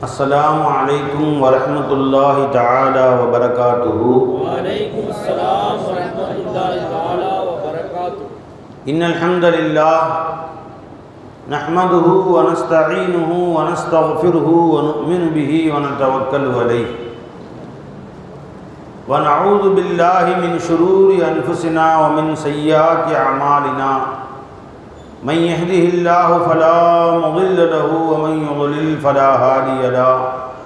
السلام عليكم ورحمة الله تعالى وبركاته وعليكم السلام ورحمة الله تعالى وبركاته إن الحمد لله نحمده ونستعينه ونستغفره ونؤمن به ونتوكل عليه ونعوذ بالله من شرور أنفسنا ومن سيئات أعمالنا من يهده الله فلا مضل له ومن يضلل فلا هادي له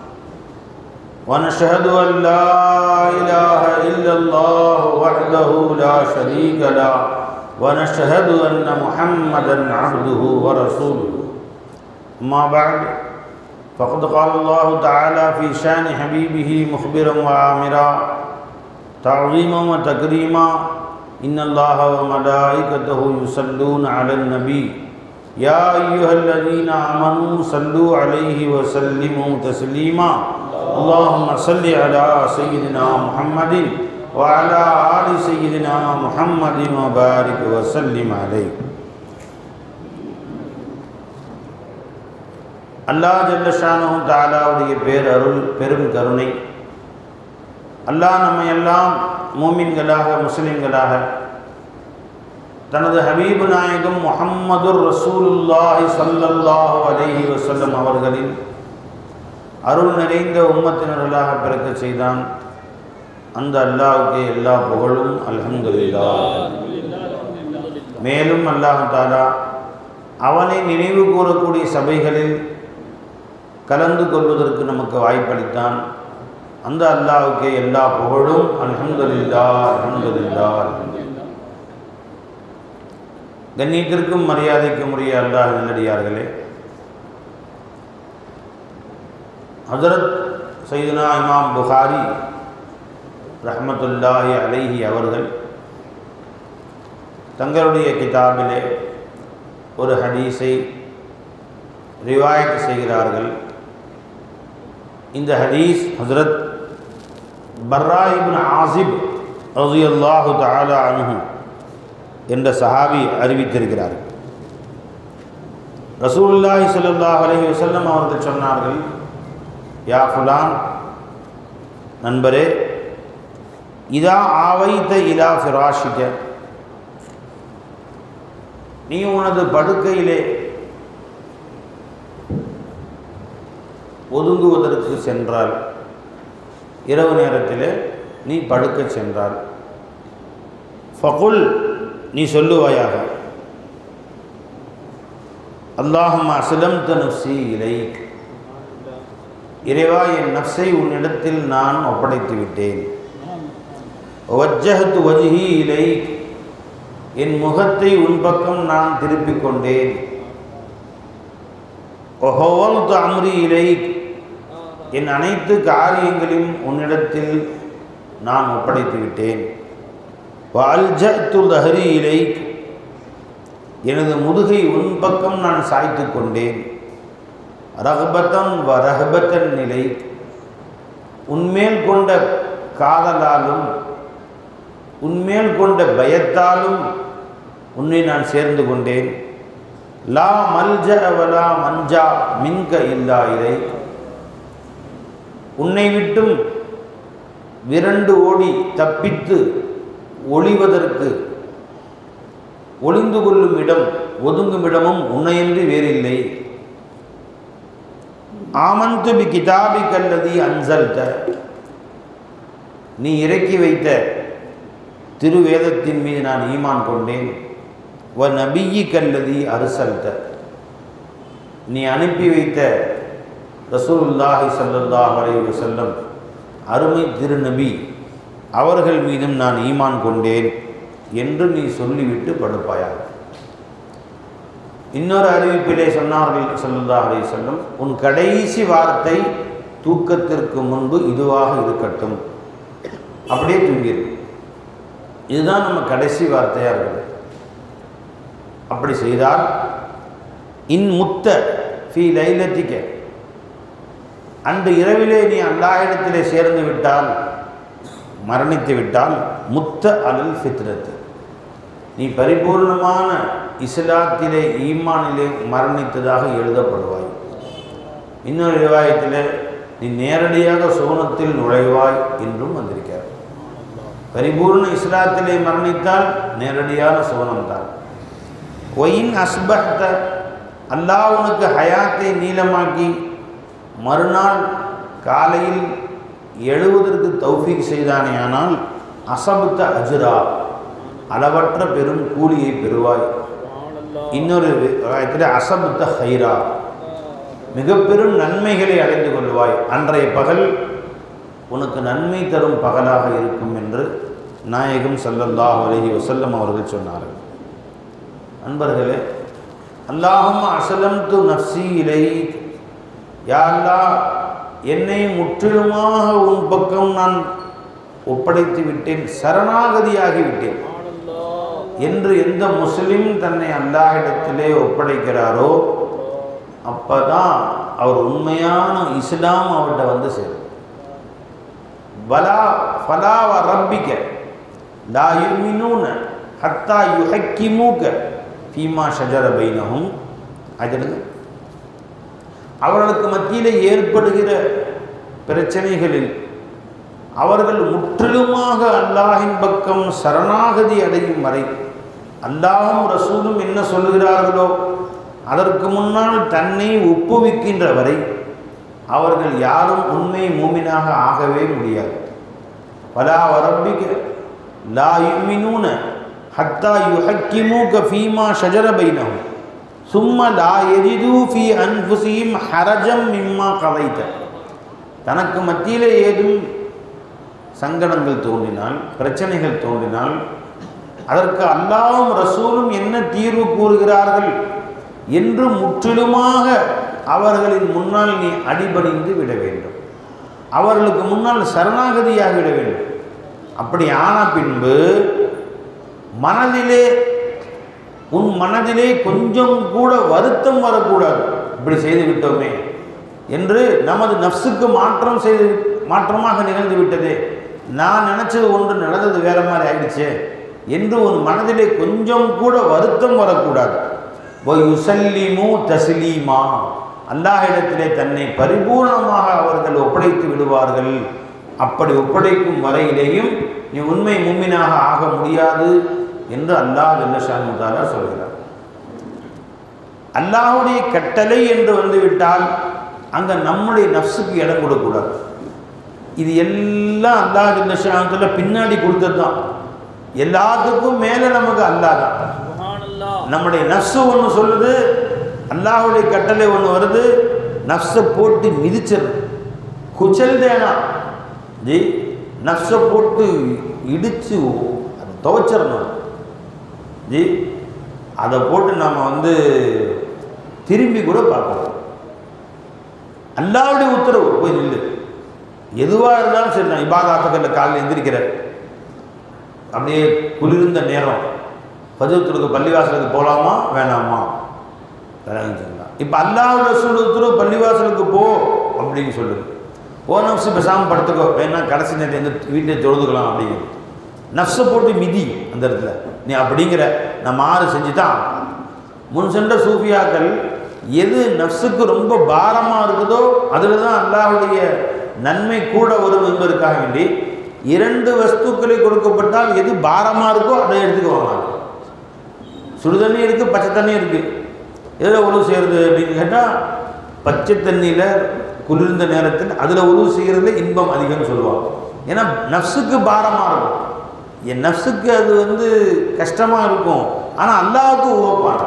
ونشهد أن لا إله إلا الله وحده لا شريك له ونشهد أن محمدا عبده ورسوله أما بعد فقد قال الله تعالى في شان حبيبه مخبرا وآمرا تعظيما وتكريما إن الله وملائكته يصلون على النبي يا أيها الذين آمنوا صلوا عليه وسلموا تسليما اللهم صل على سيدنا محمد وعلى آل سيدنا محمد وبارك وسلم عليه அல்லாஹ் ஜல்லஷானு தாலாவுடைய பேரருள் பெரும் கருணை அல்லாஹ் நம்ம எல்லாம் மூமின்களாக முஸ்லிம்களாக தனது ஹபீபு நாயகம் முஹம்மதுர் ரசூலுல்லாஹி ஸல்லல்லாஹு அலைஹி வஸல்லம் அவர்களின் அருள் நிறைந்த உம்மத்தினர்களாக பிறக்க செய்தான் அந்த அல்லாஹ்வுக்கு எல்லா புகழும் அல்ஹம்துலில்லாஹ் மேலும் அல்லாஹ் தாலா அவனை நினைவு கூறக்கூடிய சபைகளில் கலந்து கொள்வதற்கு நமக்கு வாய்ப்பளித்தான் அந்த அல்லாஹ்வுக்கே எல்லா புகழும் அல்ஹம்துலில்லா அல்ஹம்துலில்லா கண்ணியத்திற்கும் மரியாதைக்கும் உரிய அல்லாஹ் நல்லடியார்களே ஹசரத் சைதுனா இமாம் புகாரி ரஹமத்துல்லாஹி அலைஹி அவர்கள் தங்களுடைய கிதாபிலே ஒரு ஹதீஸை ரிவாயத் செய்கிறார்கள் இந்த ஹதீஸ் ஹசரத் பர்ராயிபின் ஆசிப் ரசியல்லாஹு தஆலா அன்ஹு என்ற சஹாபி அறிவித்திருக்கிறார் ரசூலுல்லாஹி ஸல்லல்லாஹு அலைஹி வஸல்லம் அவர்கள் சொன்னார்கள் யா ஃபுலான் நண்பரே இதா ஆவைத்த இலா ஃபிராஷிக்க நீ உனது படுக்கையிலே ஒதுங்குவதற்கு சென்றால் இரவு நேரத்தில் நீ படுக்க சென்றால் ஃபகுல் நீ சொல்லுவாயாக அல்லாஹும் அசலம் நஃப்சி இலை இறைவா என் நஃப்ஸை உன்னிடத்தில் நான் ஒப்படைத்து விட்டேன் வஜ்ஜஹத்து வஜ்ஹி இலை என் முகத்தை உன் பக்கம் நான் திருப்பிக் கொண்டேன் ஒஹோவல்து அம்ரி இலை என் அனைத்து காரியங்களையும் உன்னிடத்தில் நான் ஒப்படைத்து விட்டேன் வால்ஜத்து தஹரி இலை எனது முதுகை உன் பக்கம் நான் சாய்த்து கொண்டேன் ரஹபத்தன் வ ரஹபத்தன் நிலை உன்மேல் கொண்ட காதலாலும் உன்மேல் கொண்ட பயத்தாலும் உன்னை நான் சேர்ந்து கொண்டேன் லா மல்ஜ வலா மஞ்சா மின்க இல்லா இதை உன்னை விட்டும் விரண்டு ஓடி தப்பித்து ஒளிவதற்கு ஒளிந்து கொள்ளும் இடம் ஒதுங்கும் இடமும் உன்னையன்றி வேறில்லை ஆமந்து பி கிதாபி கல்லதி அன்சல்த நீ இறக்கி வைத்த திருவேதத்தின் மீது நான் ஈமான் கொண்டேன் வ நபியி கல்லதி அருசல்த நீ அனுப்பி வைத்த ரசூலுல்லாஹி ஸல்லல்லாஹு அலைஹி வஸல்லம் அருமை திருநபி அவர்கள் மீதும் நான் ஈமான் கொண்டேன் என்று நீ சொல்லிவிட்டு படுப்பாயாக இன்னொரு அறிவிப்பிலே சொன்னார்கள் ஸல்லல்லாஹு அலைஹி வஸல்லம் உன் கடைசி வார்த்தை தூக்கத்திற்கு முன்பு இதுவாக இருக்கட்டும் அப்படியே தூங்கிரு இதுதான் நம்ம கடைசி வார்த்தையாக இருக்குது அப்படி செய்தால் இன் முத்த ஃபி லைலத்திக்க அன்று இரவிலே நீ அல்லாயிடத்திலே சேர்ந்து விட்டால் மரணித்து விட்டால் முத்த அலல் ஃபித்ரத்து நீ பரிபூர்ணமான இஸ்லாத்திலே ஈமானிலே மரணித்ததாக எழுதப்படுவாய் இன்னொரு ரிவாயத்தில் நீ நேரடியாக சோனத்தில் நுழைவாய் என்றும் வந்திருக்கிறார் பரிபூர்ண இஸ்லாத்திலே மரணித்தால் நேரடியான சோனம் தான் ஒயின் அஸ்பஹ்த அல்லாஹ் உனக்கு ஹயாத்தை நீளமாக்கி மறுநாள் காலையில் எழுவதற்கு தௌஃபீக் செய்தானேயானால் அசபுத்த அஜுரா அளவற்ற பெரும் கூலியை பெறுவாய் இன்னொரு விதத்தில் அசபுத்த ஹைரா மிக பெரும் நன்மைகளை அடைந்து கொள்வாய் அன்றைய பகல் உனக்கு நன்மை தரும் பகலாக இருக்கும் என்று நாயகம் ஸல்லல்லாஹு அலைஹி வஸல்லம் அவர்கள் சொன்னார்கள் அன்பர்களே அல்லாஹும் அசலம் து நஃப்சி இலை யா அல்லாஹ் என்னை முற்றிலுமாக உன் பக்கம் நான் ஒப்படைத்து விட்டேன் சரணாகதியாகி விட்டேன் என்று எந்த முஸ்லிம் தன்னை அல்லாஹிடத்திலே ஒப்படைக்கிறாரோ அப்பதான் அவர் உண்மையான இஸ்லாம் அவர்கிட்ட வந்து சேரும் பலா ஃபலாவ ரப்பிக்க லா யுமினூன ஹத்தா யுஹக்கிமூக்க ஃபீமா ஷஜர பைனஹும் அது அவர்களுக்கு மத்தியில் ஏற்படுகிற பிரச்சனைகளில் அவர்கள் முற்றிலுமாக அல்லாஹின் பக்கம் சரணாகதி அடையும் வரை அல்லாஹும் ரசூலும் என்ன சொல்லுகிறார்களோ அதற்கு முன்னால் தன்னை ஒப்புவிக்கின்ற வரை அவர்கள் யாரும் உண்மை மூமினாக ஆகவே முடியாது பலா வரம்பிக்க லா யுமினூன ஹத்தா யுஹக்கிமூக ஃபீமா ஷஜர பைனஹும் சும்ம லா எஜிது ஃபி அன்ஃபுசிஹிம் ஹரஜம் மிம்மா கதைத்த தனக்கு மத்தியிலே ஏதும் சங்கடங்கள் தோன்றினால் பிரச்சனைகள் தோன்றினால் அதற்கு அல்லாவும் ரசூலும் என்ன தீர்வு கூறுகிறார்கள் என்று முற்றிலுமாக அவர்களின் முன்னால் நீ அடிபணிந்து விட வேண்டும் அவர்களுக்கு முன்னால் சரணாகதியாக விட வேண்டும் அப்படி ஆன பின்பு மனதிலே உன் மனதிலே கொஞ்சம் கூட வருத்தம் வரக்கூடாது இப்படி செய்து விட்டோமே என்று நமது நஃப்ஸுக்கு மாற்றம் செய்து மாற்றமாக நிகழ்ந்து விட்டதே நான் நினச்சது ஒன்று நடந்தது வேற மாதிரி ஆயிடுச்சே என்று உன் மனதிலே கொஞ்சம் கூட வருத்தம் வரக்கூடாது யுசல்லிமு தஸ்லீமா அல்லாஹிடத்திலே தன்னை பரிபூர்ணமாக அவர்கள் ஒப்படைத்து விடுவார்கள் அப்படி ஒப்படைக்கும் வரையிலேயும் நீ உண்மை மும்மினாக ஆக முடியாது என்று அல்லாஹ் ஜல்லஷாமுதாரா சொல்கிறார் அல்லாஹுடைய கட்டளை என்று வந்துவிட்டால் அங்கே நம்முடைய நஃப்ஸுக்கு இடம் கொடுக்கக்கூடாது இது எல்லாம் அல்லாஹ் ஜல்லஷாமுதால பின்னாடி கொடுத்தது தான் எல்லாத்துக்கும் மேலே நமக்கு அல்லாஹ் தான் நம்முடைய நஃப்ஸு ஒன்று சொல்லுது அல்லாஹுடைய கட்டளை ஒன்று வருது நஃப்ஸை போட்டு மிதிச்சிருது குச்சல் தேனா ஜி நஃப்ஸை போட்டு இடித்து அதை துவைச்சிடணும் ஜி அதை போட்டு நம்ம வந்து திரும்பி கூட பார்க்கலாம் அல்லாவுடைய உத்தரவு போய் நில்லு எதுவாக இருந்தாலும் சரி நான் இபாதாத்துக்களில் காலையில் எந்திரிக்கிறேன் அப்படியே குளிர்ந்த நேரம் பதிவுத்துக்கு பள்ளிவாசலுக்கு போகலாமா வேணாமா வேணாம்னு சொல்லலாம் இப்போ அல்லாஹ் ரசூல் உத்தரவு பள்ளிவாசலுக்கு போ அப்படின்னு சொல்லுது ஓ நப்சு பேசாமல் படுத்துக்கோ வேணா கடைசி நேரத்தை எந்த வீட்டிலே தொழுதுக்கலாம் அப்படிங்கிறது நப்ஸை போட்டு மிதி அந்த இடத்துல நீ அப்படிங்கிற நான் மாறு செஞ்சு தான் முன் சென்ற சூஃபியாக்கள் எது நஃப்ஸுக்கு ரொம்ப பாரமாக இருக்குதோ அதில் தான் அல்லாஹுடைய நன்மை கூட வரும் என்பதற்காக வேண்டி இரண்டு வஸ்துக்களை கொடுக்கப்பட்டால் எது பாரமாக இருக்கோ அதை எடுத்துக்குவாங்க சுடு தண்ணி இருக்குது பச்சை தண்ணி இருக்குது எதில் உழவு செய்கிறது அப்படின்னு கேட்டால் பச்சை தண்ணியில் குளிர்ந்த நேரத்தில் அதில் உழவு செய்கிறதுல இன்பம் அதிகம்னு சொல்லுவாங்க ஏன்னா நஃப்ஸுக்கு பாரமாக இருக்கும் என் நஃப்ஸுக்கு அது வந்து கஷ்டமாக இருக்கும் ஆனால் அல்லாவுக்கு உவப்பான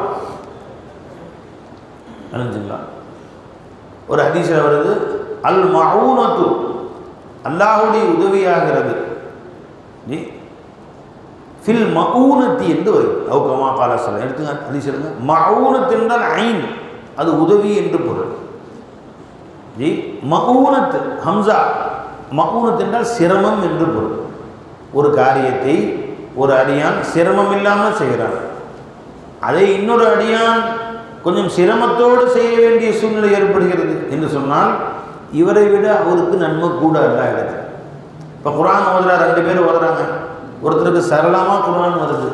அழிஞ்சுங்களா ஒரு ஹதீஸில் வருது அல் மவுனத்து அல்லாஹுடைய உதவியாகிறது நீ ஃபில் மவுனத்தி என்று வரும் அவுக்கமா கால சொல்ல எடுத்துங்க ஹதீஸ் எடுங்க மவுனத் என்றால் ஐன் அது உதவி என்று பொருள் ஜி மவுனத் ஹம்சா மவுனத் என்றால் சிரமம் என்று பொருள் ஒரு காரியத்தை ஒரு அடியான் சிரமம் இல்லாமல் செய்கிறான் அதை இன்னொரு அடியான் கொஞ்சம் சிரமத்தோடு செய்ய வேண்டிய சூழ்நிலை ஏற்படுகிறது என்று சொன்னால் இவரை விட அவருக்கு நன்மை கூட அல்ல இடத்துல இப்போ குரான் ஓதுறா ரெண்டு பேர் ஓதுறாங்க ஒருத்தருக்கு சரளமாக குரான் வருது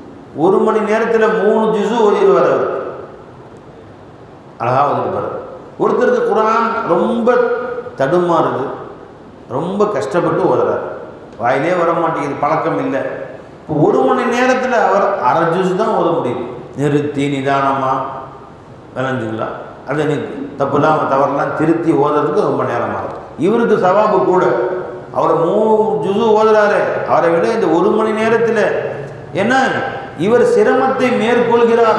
ஒரு மணி நேரத்தில் மூணு ஜிசு ஓதிடுவார் அவர் அழகாக ஓதிருப்பார் ஒருத்தருக்கு குரான் ரொம்ப தடுமாறுது ரொம்ப கஷ்டப்பட்டு ஓதுறாரு வாயிலே வர மாட்டேங்குது பழக்கம் இல்லை இப்போ ஒரு மணி நேரத்தில் அவர் அரை ஜூஸ் தான் ஓத முடியும் நிறுத்தி நிதானமாக விளைஞ்சுங்களா அதை நீ தப்புலாம் தவறெல்லாம் திருத்தி ஓதுறதுக்கு ரொம்ப நேரம் ஆகும் இவருக்கு சவாபு கூட அவர் மூணு ஜுசு ஓதுறாரு அவரை விட இந்த ஒரு மணி நேரத்தில் ஏன்னா இவர் சிரமத்தை மேற்கொள்கிறார்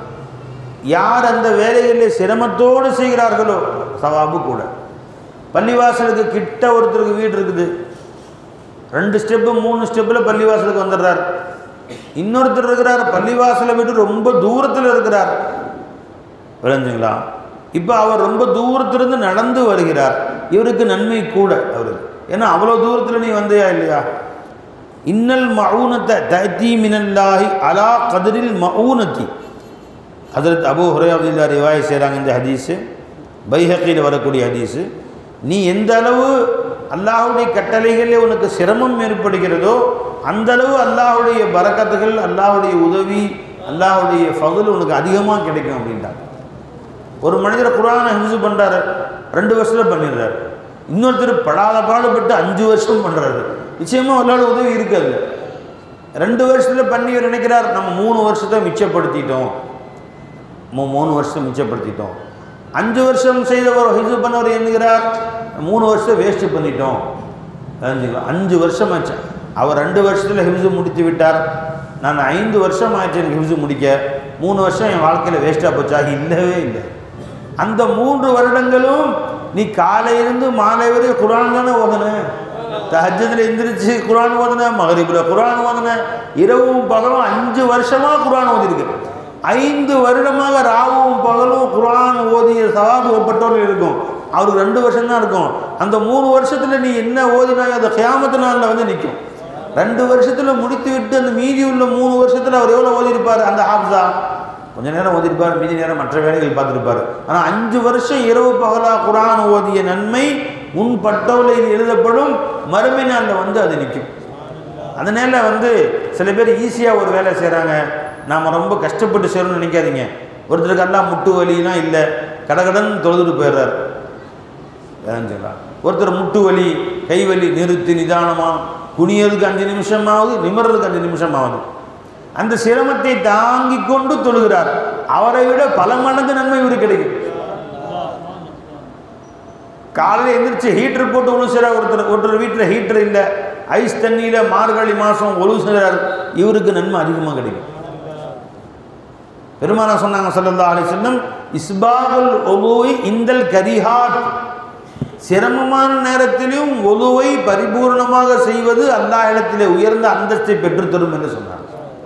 யார் அந்த வேலைகளில் சிரமத்தோடு செய்கிறார்களோ சவாபு கூட பள்ளிவாசலுக்கு கிட்ட ஒருத்தருக்கு வீடு இருக்குது ரெண்டு ஸ்டெப்பு மூணு ஸ்டெப்பில் பள்ளிவாசலுக்கு வந்துடுறார் இன்னொருத்தர் இருக்கிறார் பள்ளிவாசலை விட்டு ரொம்ப தூரத்தில் இருக்கிறார் விளைஞ்சுங்களா இப்போ அவர் ரொம்ப தூரத்திலிருந்து நடந்து வருகிறார் இவருக்கு நன்மை கூட அவருக்கு ஏன்னா அவ்வளோ தூரத்தில் நீ வந்தியா இல்லையா இன்னல் மவுனத்தை தத்தி மினல்லாஹி அலா கதிரில் மவுனத்தி ஹதரத் அபு ஹுரையாவுல்லா ரிவாய் செய்கிறாங்க இந்த ஹதீஸு பைஹக்கியில் வரக்கூடிய ஹதீஸு நீ எந்த அளவு அல்லாஹுடைய கட்டளைகளில் உனக்கு சிரமம் ஏற்படுகிறதோ அந்த அளவு அல்லாஹுடைய பரக்கத்துகள் அல்லாஹுடைய உதவி அல்லாஹுடைய ஃபகுல் உனக்கு அதிகமாக கிடைக்கும் அப்படின்ட்டாங்க ஒரு மனிதர் குரானை ஹிம்சு பண்ணுறாரு ரெண்டு வருஷத்தில் பண்ணிடுறாரு இன்னொருத்தர் படாத பாடுபட்டு அஞ்சு வருஷம் பண்ணுறாரு நிச்சயமாக அவர்களோட உதவி இருக்காது ரெண்டு வருஷத்தில் பண்ணி இவர் நினைக்கிறார் நம்ம மூணு வருஷத்தை மிச்சப்படுத்திட்டோம் மூ- மூணு வருஷத்தை மிச்சப்படுத்திட்டோம் அஞ்சு வருஷம் செய்தவர் ஹிஜு பண்ணவர் எண்ணுகிறார் மூணு வருஷம் வேஸ்ட் பண்ணிட்டோம் தெரிஞ்சுங்களா அஞ்சு வருஷம் ஆச்சு அவர் ரெண்டு வருஷத்தில் ஹிம்சு முடித்து விட்டார் நான் ஐந்து வருஷம் ஆச்சு எனக்கு ஹிம்சு முடிக்க மூணு வருஷம் என் வாழ்க்கையில் வேஸ்ட்டாக போச்சா இல்லவே இல்லை அந்த மூன்று வருடங்களும் நீ காலையிலிருந்து மாலை வரை குரான் தானே ஓதுன தஹஜத்தில் எந்திரிச்சு குரான் ஓதுன மகரிபில் குரான் ஓதுன இரவும் பகலும் அஞ்சு வருஷமாக குரான் ஓதிருக்கு ஐந்து வருடமாக ராவும் பகலும் குரான் ஓதிய சவாபு ஒப்பட்டோர்கள் இருக்கும் அவருக்கு ரெண்டு வருஷம் தான் இருக்கும் அந்த மூணு வருஷத்தில் நீ என்ன ஓதினாயோ அந்த கியாமத்து நாளில் வந்து நிற்கும் ரெண்டு வருஷத்தில் முடித்து விட்டு அந்த மீதி உள்ள மூணு வருஷத்தில் அவர் எவ்வளோ ஓதிருப்பார் அந்த ஹாப்ஸா கொஞ்ச நேரம் ஓதிருப்பார் மீதி நேரம் மற்ற வேலைகள் பார்த்துருப்பார் ஆனால் அஞ்சு வருஷம் இரவு பகலா குரான் ஓதிய நன்மை உன் பட்டோலையில் எழுதப்படும் மறுமை நாளில் வந்து அது நிற்கும் அதனால வந்து சில பேர் ஈஸியாக ஒரு வேலை செய்கிறாங்க நாம் ரொம்ப கஷ்டப்பட்டு செய்யணும்னு நினைக்காதீங்க ஒருத்தருக்கு எல்லாம் முட்டு வலிலாம் இல்லை கடகடன் தொழுதுட்டு போயிடுறாரு வேலைங்களா ஒருத்தர் முட்டு வலி கை வலி நிறுத்தி நிதானமாக குனியறதுக்கு அஞ்சு நிமிஷம் ஆகுது நிமிர்றதுக்கு அஞ்சு நிமிஷம் ஆகுது அந்த சிரமத்தை தாங்கிக் கொண்டு தொழுகிறார் அவரை விட பல மடங்கு நன்மை இவருக்கு கிடைக்கும் காலையில் எந்திரிச்சு ஹீட்டர் போட்டு ஒழு செய்கிறார் ஒருத்தர் ஒருத்தர் வீட்டில் ஹீட்டர் இல்லை ஐஸ் தண்ணியில் மார்கழி மாதம் ஒழு செய்கிறார் இவருக்கு நன்மை அதிகமாக கிடைக்கும் பெருமானா சொன்னாங்க ஸல்லல்லாஹு அலைஹி வஸல்லம் இஸ்பாகுல் ஒலுவை இந்தல் கரிஹாட் சிரமமான நேரத்திலும் ஒலுவை பரிபூர்ணமாக செய்வது அல்லாஹ் இடத்திலே உயர்ந்த அந்தஸ்தை பெற்றுத்தரும் என்று சொன்னார்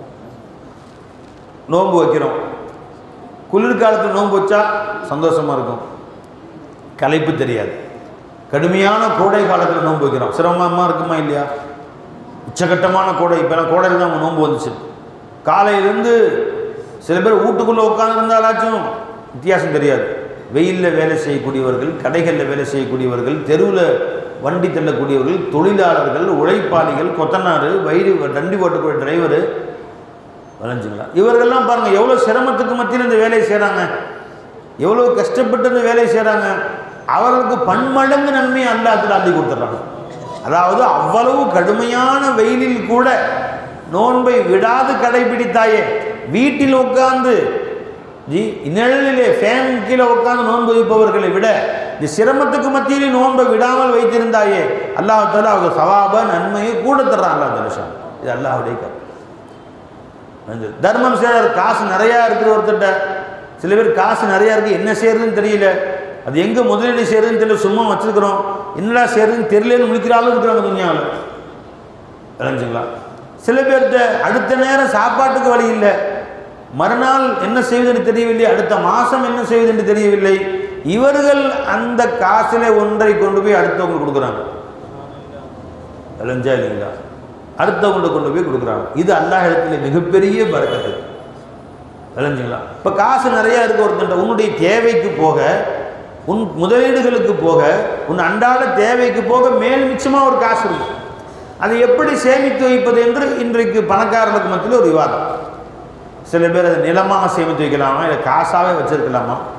நோன்பு வைக்கிறோம் குளிர்காலத்தில் நோன்பு வச்சா சந்தோஷமாக இருக்கும் களைப்பு தெரியாது கடுமையான கோடை காலத்தில் நோன்பு வைக்கிறோம் சிரமமாக இருக்குமா இல்லையா உச்சகட்டமான கோடை இப்போலாம் கோடையில் தான் அவங்க நோன்பு வந்துச்சு காலையிலேருந்து சில பேர் வீட்டுக்குள்ளே உட்காந்துருந்தாலாச்சும் வித்தியாசம் தெரியாது வெயிலில் வேலை செய்யக்கூடியவர்கள் கடைகளில் வேலை செய்யக்கூடியவர்கள் தெருவில் வண்டி தள்ளக்கூடியவர்கள் தொழிலாளர்கள் உழைப்பாளிகள் கொத்தனார் வயிறு வண்டி ஓட்டக்கூடிய டிரைவரு வளைஞ்சுங்களா இவர்கள்லாம் பாருங்கள் எவ்வளோ சிரமத்துக்கு மத்தியில் இந்த வேலையை செய்கிறாங்க எவ்வளோ கஷ்டப்பட்டு இந்த வேலையை செய்கிறாங்க அவர்களுக்கு பன்மடங்கு நன்மையை அல்லாத்துல அள்ளி கொடுத்துட்றாங்க அதாவது அவ்வளவு கடுமையான வெயிலில் கூட நோன்பை விடாது கடைபிடித்தாயே வீட்டில் உட்கார்ந்து ஜி நிழலிலே ஃபேன் கீழே உட்கார்ந்து நோன்பு வைப்பவர்களை விட இந்த சிரமத்துக்கு மத்தியிலே நோன்பை விடாமல் வைத்திருந்தாயே அல்லாஹால அவங்க சவாப நன்மையை கூட தர்றான் அல்லாஹ் தனுஷா இது அல்லாஹுடைய கருத்து வந்து தர்மம் செய்கிறார் காசு நிறையா இருக்கிற ஒருத்தர்கிட்ட சில பேர் காசு நிறையா இருக்குது என்ன செய்யறதுன்னு தெரியல அது எங்கே முதலீடு செய்யறதுன்னு தெரியல சும்மா வச்சிருக்கிறோம் என்னடா செய்யறதுன்னு தெரியலன்னு முடிக்கிறாலும் இருக்கிறாங்க துணியாவில் விளைஞ்சுங்களா சில பேர்கிட்ட அடுத்த நேரம் சாப்பாட்டுக்கு வழி இல்லை மறுநாள் என்ன செய்வதென்று தெரியவில்லை அடுத்த மாதம் என்ன செய்வதென்று தெரியவில்லை இவர்கள் அந்த காசில் ஒன்றை கொண்டு போய் அடுத்தவங்களுக்கு கொடுக்குறாங்க விளைஞ்சா இல்லைங்களா அடுத்தவங்கள்ட்ட கொண்டு போய் கொடுக்குறாங்க இது அல்லாஹ் இடத்துல மிகப்பெரிய பறக்கத்து விளைஞ்சுங்களா இப்போ காசு நிறையா இருக்கு ஒருத்தன்ட்ட உன்னுடைய தேவைக்கு போக உன் முதலீடுகளுக்கு போக உன் அன்றாட தேவைக்கு போக மேல் மிச்சமாக ஒரு காசு இருக்கும் அதை எப்படி சேமித்து வைப்பது என்று இன்றைக்கு பணக்காரர்களுக்கு மத்தியில் ஒரு விவாதம் சில பேர் அதை நிலமாக சேமித்து வைக்கலாமா இல்லை காசாகவே வச்சிருக்கலாமா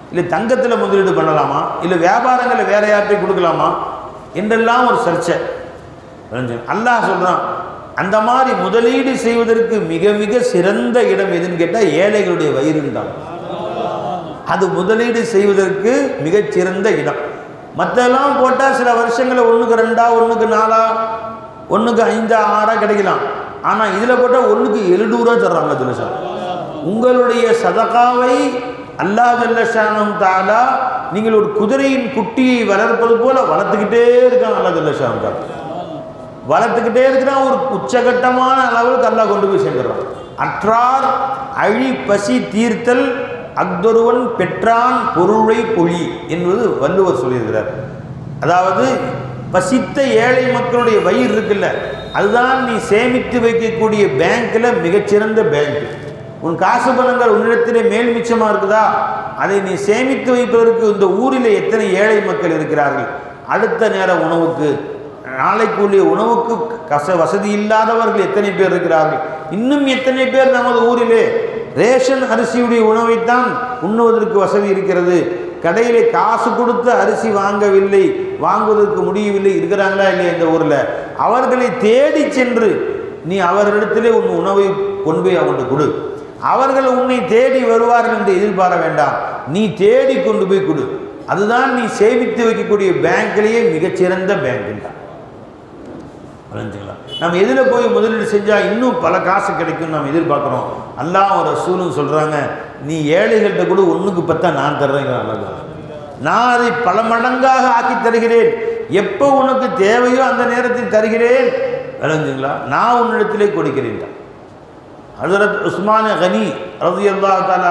இல்லை தங்கத்தில் முதலீடு பண்ணலாமா இல்லை வியாபாரங்களை வேற யார்கிட்டையும் கொடுக்கலாமா என்றெல்லாம் ஒரு சர்ச்சை புரிஞ்சுங்க? அல்லாஹ் சொல்கிறான் அந்த மாதிரி முதலீடு செய்வதற்கு மிக மிக சிறந்த இடம் எதுன்னு கேட்டால் ஏழைகளுடைய வயிறுன்றான் அது முதலீடு செய்வதற்கு மிகச்சிறந்த இடம் மற்றெல்லாம் போட்டால் சில வருஷங்களில் ஒன்றுக்கு ரெண்டா ஒன்றுக்கு நாலா ஒன்றுக்கு ஐந்தா ஆறா கிடைக்கலாம் ஆனால் இதில் போட்டால் ஒன்றுக்கு எழுநூறுவா தர்றாங்க அதில் சார் உங்களுடைய சதகாவை அல்லாஹ் ஜல்லஷானம் தாலா நீங்கள் ஒரு குதிரையின் குட்டியை வளர்ப்பது போல வளர்த்துக்கிட்டே இருக்காங்க அல்லாஹ் ஜல்லஷானம் தாலா வளர்த்துக்கிட்டே இருக்கிறான் ஒரு உச்சகட்டமான அளவுக்கு அல்லாஹ் கொண்டு போய் சேர்ந்துடுறான் அற்றார் அழி பசி தீர்த்தல் அக்தொருவன் பெற்றான் பொருளை பொழி என்பது வள்ளுவர் சொல்லியிருக்கிறார் அதாவது பசித்த ஏழை மக்களுடைய வயிறு இருக்குல்ல அதுதான் நீ சேமித்து வைக்கக்கூடிய பேங்க்கில் மிகச்சிறந்த பேங்க் உன் காசு பணங்கள் உன்னிடத்திலே மேல் மிச்சமாக இருக்குதா அதை நீ சேமித்து வைப்பதற்கு இந்த ஊரில் எத்தனை ஏழை மக்கள் இருக்கிறார்கள் அடுத்த நேர உணவுக்கு நாளைக்குரிய உணவுக்கு கச வசதி இல்லாதவர்கள் எத்தனை பேர் இருக்கிறார்கள் இன்னும் எத்தனை பேர் நமது ஊரிலே ரேஷன் அரிசியுடைய உணவைத்தான் உண்ணுவதற்கு வசதி இருக்கிறது கடையிலே காசு கொடுத்து அரிசி வாங்கவில்லை வாங்குவதற்கு முடியவில்லை இருக்கிறாங்களா இல்லையா இந்த ஊரில் அவர்களை தேடி சென்று நீ அவர்களிடத்திலே உன் உணவை கொண்டு போய் அவங்களுக்கு கொடு அவர்கள் உன்னை தேடி வருவார்கள் என்று எதிர்பார வேண்டாம் நீ தேடி கொண்டு போய் கொடு அதுதான் நீ சேமித்து வைக்கக்கூடிய பேங்க்லேயே மிகச்சிறந்த பேங்க் தான் புரிஞ்சுங்களா நம்ம எதில் போய் முதலீடு செஞ்சால் இன்னும் பல காசு கிடைக்கும் நம்ம எதிர்பார்க்குறோம் அல்லாஹ் ஒரு ரசூலும் சொல்கிறாங்க நீ ஏழைகள்கிட்ட கூட ஒன்றுக்கு பத்தா நான் தர்றேங்க அல்லாஹ் நான் அதை பல மடங்காக ஆக்கி தருகிறேன் எப்போ உனக்கு தேவையோ அந்த நேரத்தில் தருகிறேன் விளங்குங்களா நான் உன்னிடத்திலே கொடுக்கிறேன் ஹசரத் உஸ்மான கனி ரவி அல்லா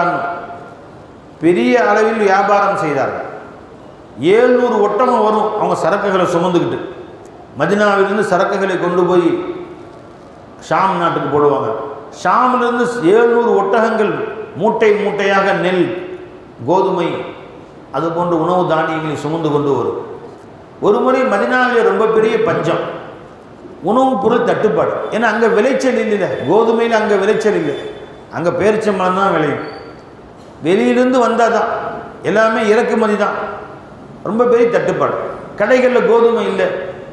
பெரிய அளவில் வியாபாரம் செய்தார்கள் ஏழ்நூறு ஒட்டகம் வரும் அவங்க சரக்குகளை சுமந்துக்கிட்டு மதினாவிலிருந்து சரக்குகளை கொண்டு போய் ஷாம் நாட்டுக்கு போடுவாங்க ஷாமிலிருந்து ஏழ்நூறு ஒட்டகங்கள் மூட்டை மூட்டையாக நெல் கோதுமை அது போன்ற உணவு தானியங்களை சுமந்து கொண்டு வரும் ஒரு முறை மதினாவிலே ரொம்ப பெரிய பஞ்சம் உணவுப் பொருள் தட்டுப்பாடு ஏன்னா அங்கே விளைச்சல் இல்லை கோதுமையில் அங்கே விளைச்சல் இல்லை அங்கே பேரிச்சம்பழம் தான் விளையும் வெளியிலிருந்து வந்தால் தான் எல்லாமே இறக்குமதி தான் ரொம்ப பெரிய தட்டுப்பாடு கடைகளில் கோதுமை இல்லை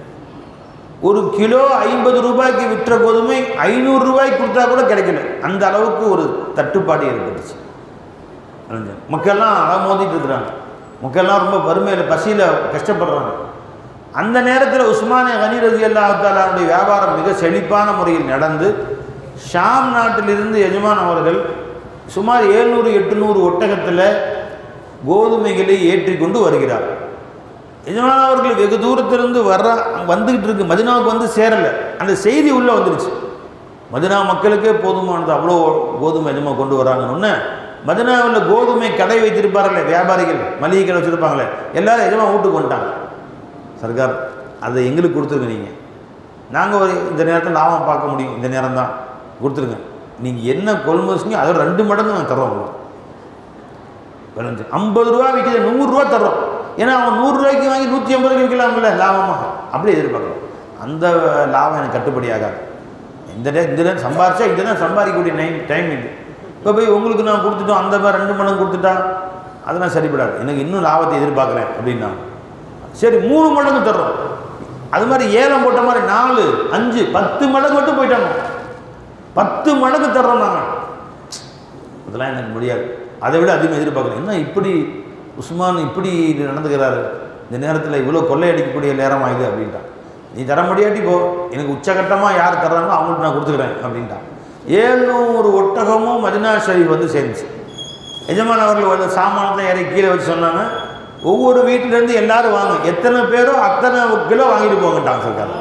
ஒரு கிலோ ஐம்பது ரூபாய்க்கு விற்ற கோதுமை ஐநூறு ரூபாய்க்கு கொடுத்தா கூட கிடைக்கல அந்த அளவுக்கு ஒரு தட்டுப்பாடு ஏற்பட்டுச்சு மக்கள்லாம் அலமோதிட்டு இருக்கிறாங்க மக்கள்லாம் ரொம்ப வறுமையில் பசியில் கஷ்டப்படுறாங்க அந்த நேரத்தில் உஸ்மானிய கனி ரதி அல்லாஹாலுடைய வியாபாரம் மிக செழிப்பான முறையில் நடந்து ஷாம் நாட்டிலிருந்து எஜமான் அவர்கள் சுமார் ஏழ்நூறு எட்டுநூறு ஒட்டகத்தில் கோதுமைகளை ஏற்றி கொண்டு வருகிறார் எஜமான் அவர்கள் வெகு தூரத்திலிருந்து வர்ற வந்துக்கிட்டு இருக்கு மதினாவுக்கு வந்து சேரலை அந்த செய்தி உள்ளே வந்துருச்சு மதினா மக்களுக்கே போதுமானது அவ்வளோ கோதுமை எஜமா கொண்டு வராங்கன்னு மதினாவில் கோதுமை கடை வைத்திருப்பார்களே வியாபாரிகள் மளிகை கடை வச்சுருப்பாங்களே எல்லாரும் எஜமா வீட்டுக்கு வந்துட்டாங்க சர்க்கார் அதை எங்களுக்கு கொடுத்துருங்க நீங்கள் நாங்கள் ஒரு இந்த நேரத்தில் லாபம் பார்க்க முடியும் இந்த நேரம் தான் கொடுத்துருங்க நீங்கள் என்ன கொள்முதல் செஞ்சு அதோட ரெண்டு மடங்கு நாங்கள் தர்றோம் உங்களுக்கு விளைஞ்சு ஐம்பது ரூபா விற்கிது நூறுரூவா தர்றோம் ஏன்னா அவன் நூறுரூவாய்க்கு வாங்கி நூற்றி ஐம்பது ரூபாய்க்கு விற்கலாம்ல லாபமாக அப்படி எதிர்பார்க்குறோம் அந்த லாபம் எனக்கு கட்டுப்படி ஆகாது இந்த நேரம் இந்த நேரம் சம்பாரிச்சா இந்த நேரம் சம்பாதிக்கக்கூடிய டைம் டைம் இது இப்போ போய் உங்களுக்கு நான் கொடுத்துட்டோம் அந்த மாதிரி ரெண்டு மடங்கு கொடுத்துட்டா அதெல்லாம் சரிப்படாது எனக்கு இன்னும் லாபத்தை எதிர்பார்க்குறேன் அப்படின்னா சரி மூணு மடங்கு தர்றோம் அது மாதிரி ஏலம் போட்ட மாதிரி நாலு அஞ்சு பத்து மடங்கு மட்டும் போயிட்டாங்க பத்து மடங்கு தர்றோம் நாங்கள் அதெல்லாம் எனக்கு முடியாது அதை விட அதிகம் எதிர்பார்க்குறேன் என்ன இப்படி உஸ்மான் இப்படி நடந்துக்கிறாரு இந்த நேரத்தில் இவ்வளோ கொள்ளையடிக்கக்கூடிய நேரம் ஆகுது அப்படின்ட்டான் நீ தர முடியாட்டி போ எனக்கு உச்சகட்டமாக யார் தர்றாங்களோ அவங்கள்ட்ட நான் கொடுத்துக்கிறேன் அப்படின்ட்டான் ஏழ்நூறு ஒட்டகமும் மதினா ஷரீஃப் வந்து சேர்ந்துச்சு எஜமான் அவர்கள் வந்து சாமானத்தை இறக்கி கீழே வச்சு சொன்னாங்க ஒவ்வொரு வீட்டிலேருந்து எல்லாரும் வாங்க எத்தனை பேரோ அத்தனை கிலோ வாங்கிட்டு போங்கட்டாங்க சொல்லிட்டாங்க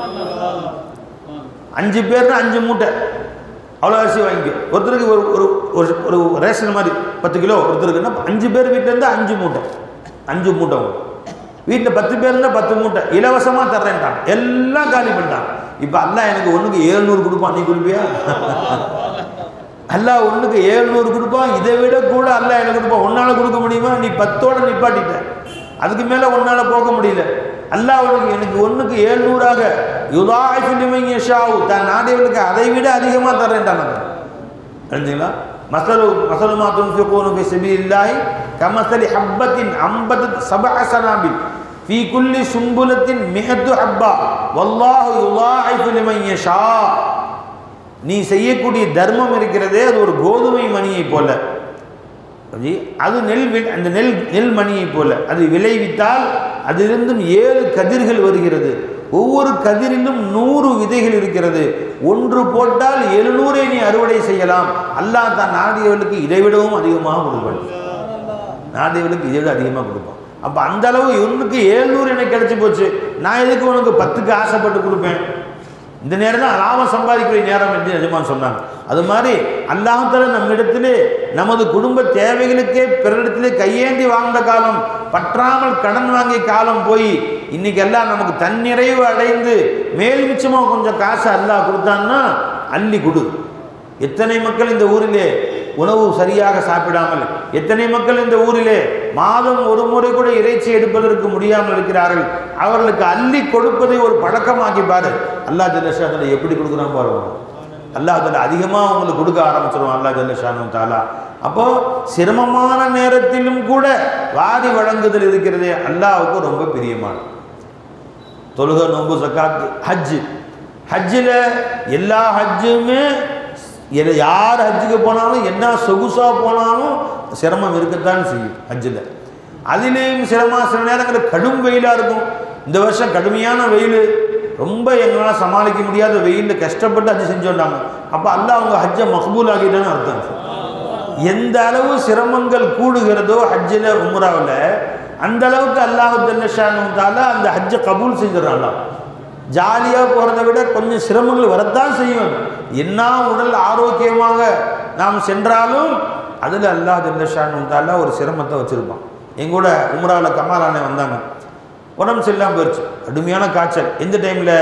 அஞ்சு பேர்னா அஞ்சு மூட்டை அவ்வளோ அரிசி வாங்கிக்கோ ஒருத்தருக்கு ஒரு ஒரு ஒரு ஒரு ரேஷன் மாதிரி பத்து கிலோ ஒருத்தருக்குன்னா அஞ்சு பேர் வீட்டிலேருந்து அஞ்சு மூட்டை அஞ்சு மூட்டை வரும் வீட்டில் பத்து பேர் இருந்தால் பத்து மூட்டை இலவசமாக தர்றேன்ட்டான் எல்லாம் காலி பண்ணிட்டான் இப்போ அல்லாஹ் எனக்கு ஒன்றுக்கு ஏழ்நூறு கொடுப்பான் நீ கொடுப்பியா அல்லாஹ் ஒன்றுக்கு ஏழ்நூறு கொடுப்பான் இதை விட கூட அல்லாஹ் எனக்கு கொடுப்பான் ஒன்றால் கொடுக்க முடியுமா நீ பத்தோட நிப்பாட்டிட்ட அதுக்கு மேலே ஒன்றால் போக முடியல அல்லாஹ் உனக்கு எனக்கு ஒன்றுக்கு ஏழ்நூறாக யுதாய்ஃபிலிமைங்க ஷாவு தான் நாடியவர்களுக்கு அதை விட அதிகமாக தர்றேன்ட்டான் நான் தெரிஞ்சுங்களா மசலு மசலு மா துன்ஃபிகூன ஃபி சபீலில்லாஹி கமஸலி ஹப்பத்தின் அம்பதத் சபஅ சனாபில் ஃபீ குல்லி சும்புலத்தின் மிஹத்து ஹப்பா வல்லாஹு யுலாஇஃபு லிமன் யஷா நீ செய்யக்கூடிய தர்மம் இருக்கிறதே அது ஒரு கோதுமை மணியை போல புரியுது? அது நெல் வி- அந்த நெல் நெல் மணியை போல அது விளைவித்தால் அதிலிருந்தும் ஏழு கதிர்கள் வருகிறது ஒவ்வொரு கதிரிலும் நூறு விதைகள் இருக்கிறது ஒன்று போட்டால் எழுநூறை நீ அறுவடை செய்யலாம் அல்லாஹ் தான் நாடியவர்களுக்கு இதைவிடவும் அதிகமாக கொடுப்பான் நாடியவர்களுக்கு இதை விட அதிகமாக கொடுப்பான் அப்போ அந்த அளவு ஒன்றுக்கு ஏழ்நூறு எனக்கு கிடைச்சி போச்சு நான் எதுக்கு உனக்கு பத்துக்கு ஆசைப்பட்டு கொடுப்பேன் இந்த நேரம் தான் லாபம் சம்பாதிக்கிற நேரம் என்று எஜமான் சொன்னாங்க அது மாதிரி அல்லாஹால நம்மிடத்திலே நமது குடும்ப தேவைகளுக்கே பிறரிடத்திலே கையேந்தி வாழ்ந்த காலம் பற்றாமல் கடன் வாங்கிய காலம் போய் இன்னைக்கு எல்லாம் நமக்கு தன்னிறைவு அடைந்து மேல் மிச்சமாக கொஞ்சம் காசு அல்லாஹ் கொடுத்தான்னா அள்ளி கொடு எத்தனை மக்கள் இந்த ஊரிலே உணவு சரியாக சாப்பிடாமல் எத்தனை மக்கள் இந்த ஊரிலே மாதம் ஒரு முறை கூட இறைச்சி எடுப்பதற்கு முடியாமல் இருக்கிறார்கள் அவர்களுக்கு அள்ளி கொடுப்பதை ஒரு பழக்கமாக்கி பாரு அல்லா ஜல்லஷான எப்படி கொடுக்குறான் பாருங்க அல்லாஹ் அதில் அதிகமாக உங்களுக்கு கொடுக்க ஆரம்பிச்சிருவான் அல்லா ஜல்லஷானு தாலா அப்போ சிரமமான நேரத்திலும் கூட வாரி வழங்குதல் இருக்கிறதே அல்லாஹ்வுக்கு ரொம்ப பிரியமானது தொழுகை நோன்பு சக்காத்து ஹஜ்ஜு ஹஜ்ஜில் எல்லா ஹஜ்ஜுமே எது- யார் ஹஜ்ஜுக்கு போனாலும் என்ன சொகுசாக போனாலும் சிரமம் இருக்கத்தான் செய்யும் ஹஜ்ஜில் அதுலேயும் சிரமம் சில நேரங்களில் கடும் வெயிலாக இருக்கும் இந்த வருஷம் கடுமையான வெயில் ரொம்ப எங்களால் சமாளிக்க முடியாத வெயிலில் கஷ்டப்பட்டு ஹஜ் செஞ்சு வந்தாங்க அப்போ அல்லாஹ் அவங்க ஹஜ்ஜை மக்பூல் ஆகிட்டான்னு அர்த்தம் எந்த அளவு சிரமங்கள் கூடுகிறதோ ஹஜ்ஜில் உம்ராவில் அந்த அளவுக்கு அல்லாஹ் ஜல்லஷானுத்தால அந்த ஹஜ்ஜை கபூல் செஞ்சிடறான் ஜாலியாக போகிறத விட கொஞ்சம் சிரமங்கள் வரத்தான் செய்யும் என்ன உடல் ஆரோக்கியமாக நாம் சென்றாலும் அதில் அல்லாஹ் ஜல்லஷானுத்தால ஒரு சிரமத்தை வச்சுருப்பான் எங்கூட உம்ராவில் கமாலானே வந்தாங்க உடம்பு சரியில்லாமல் போயிடுச்சு கடுமையான காய்ச்சல் எந்த டைமில்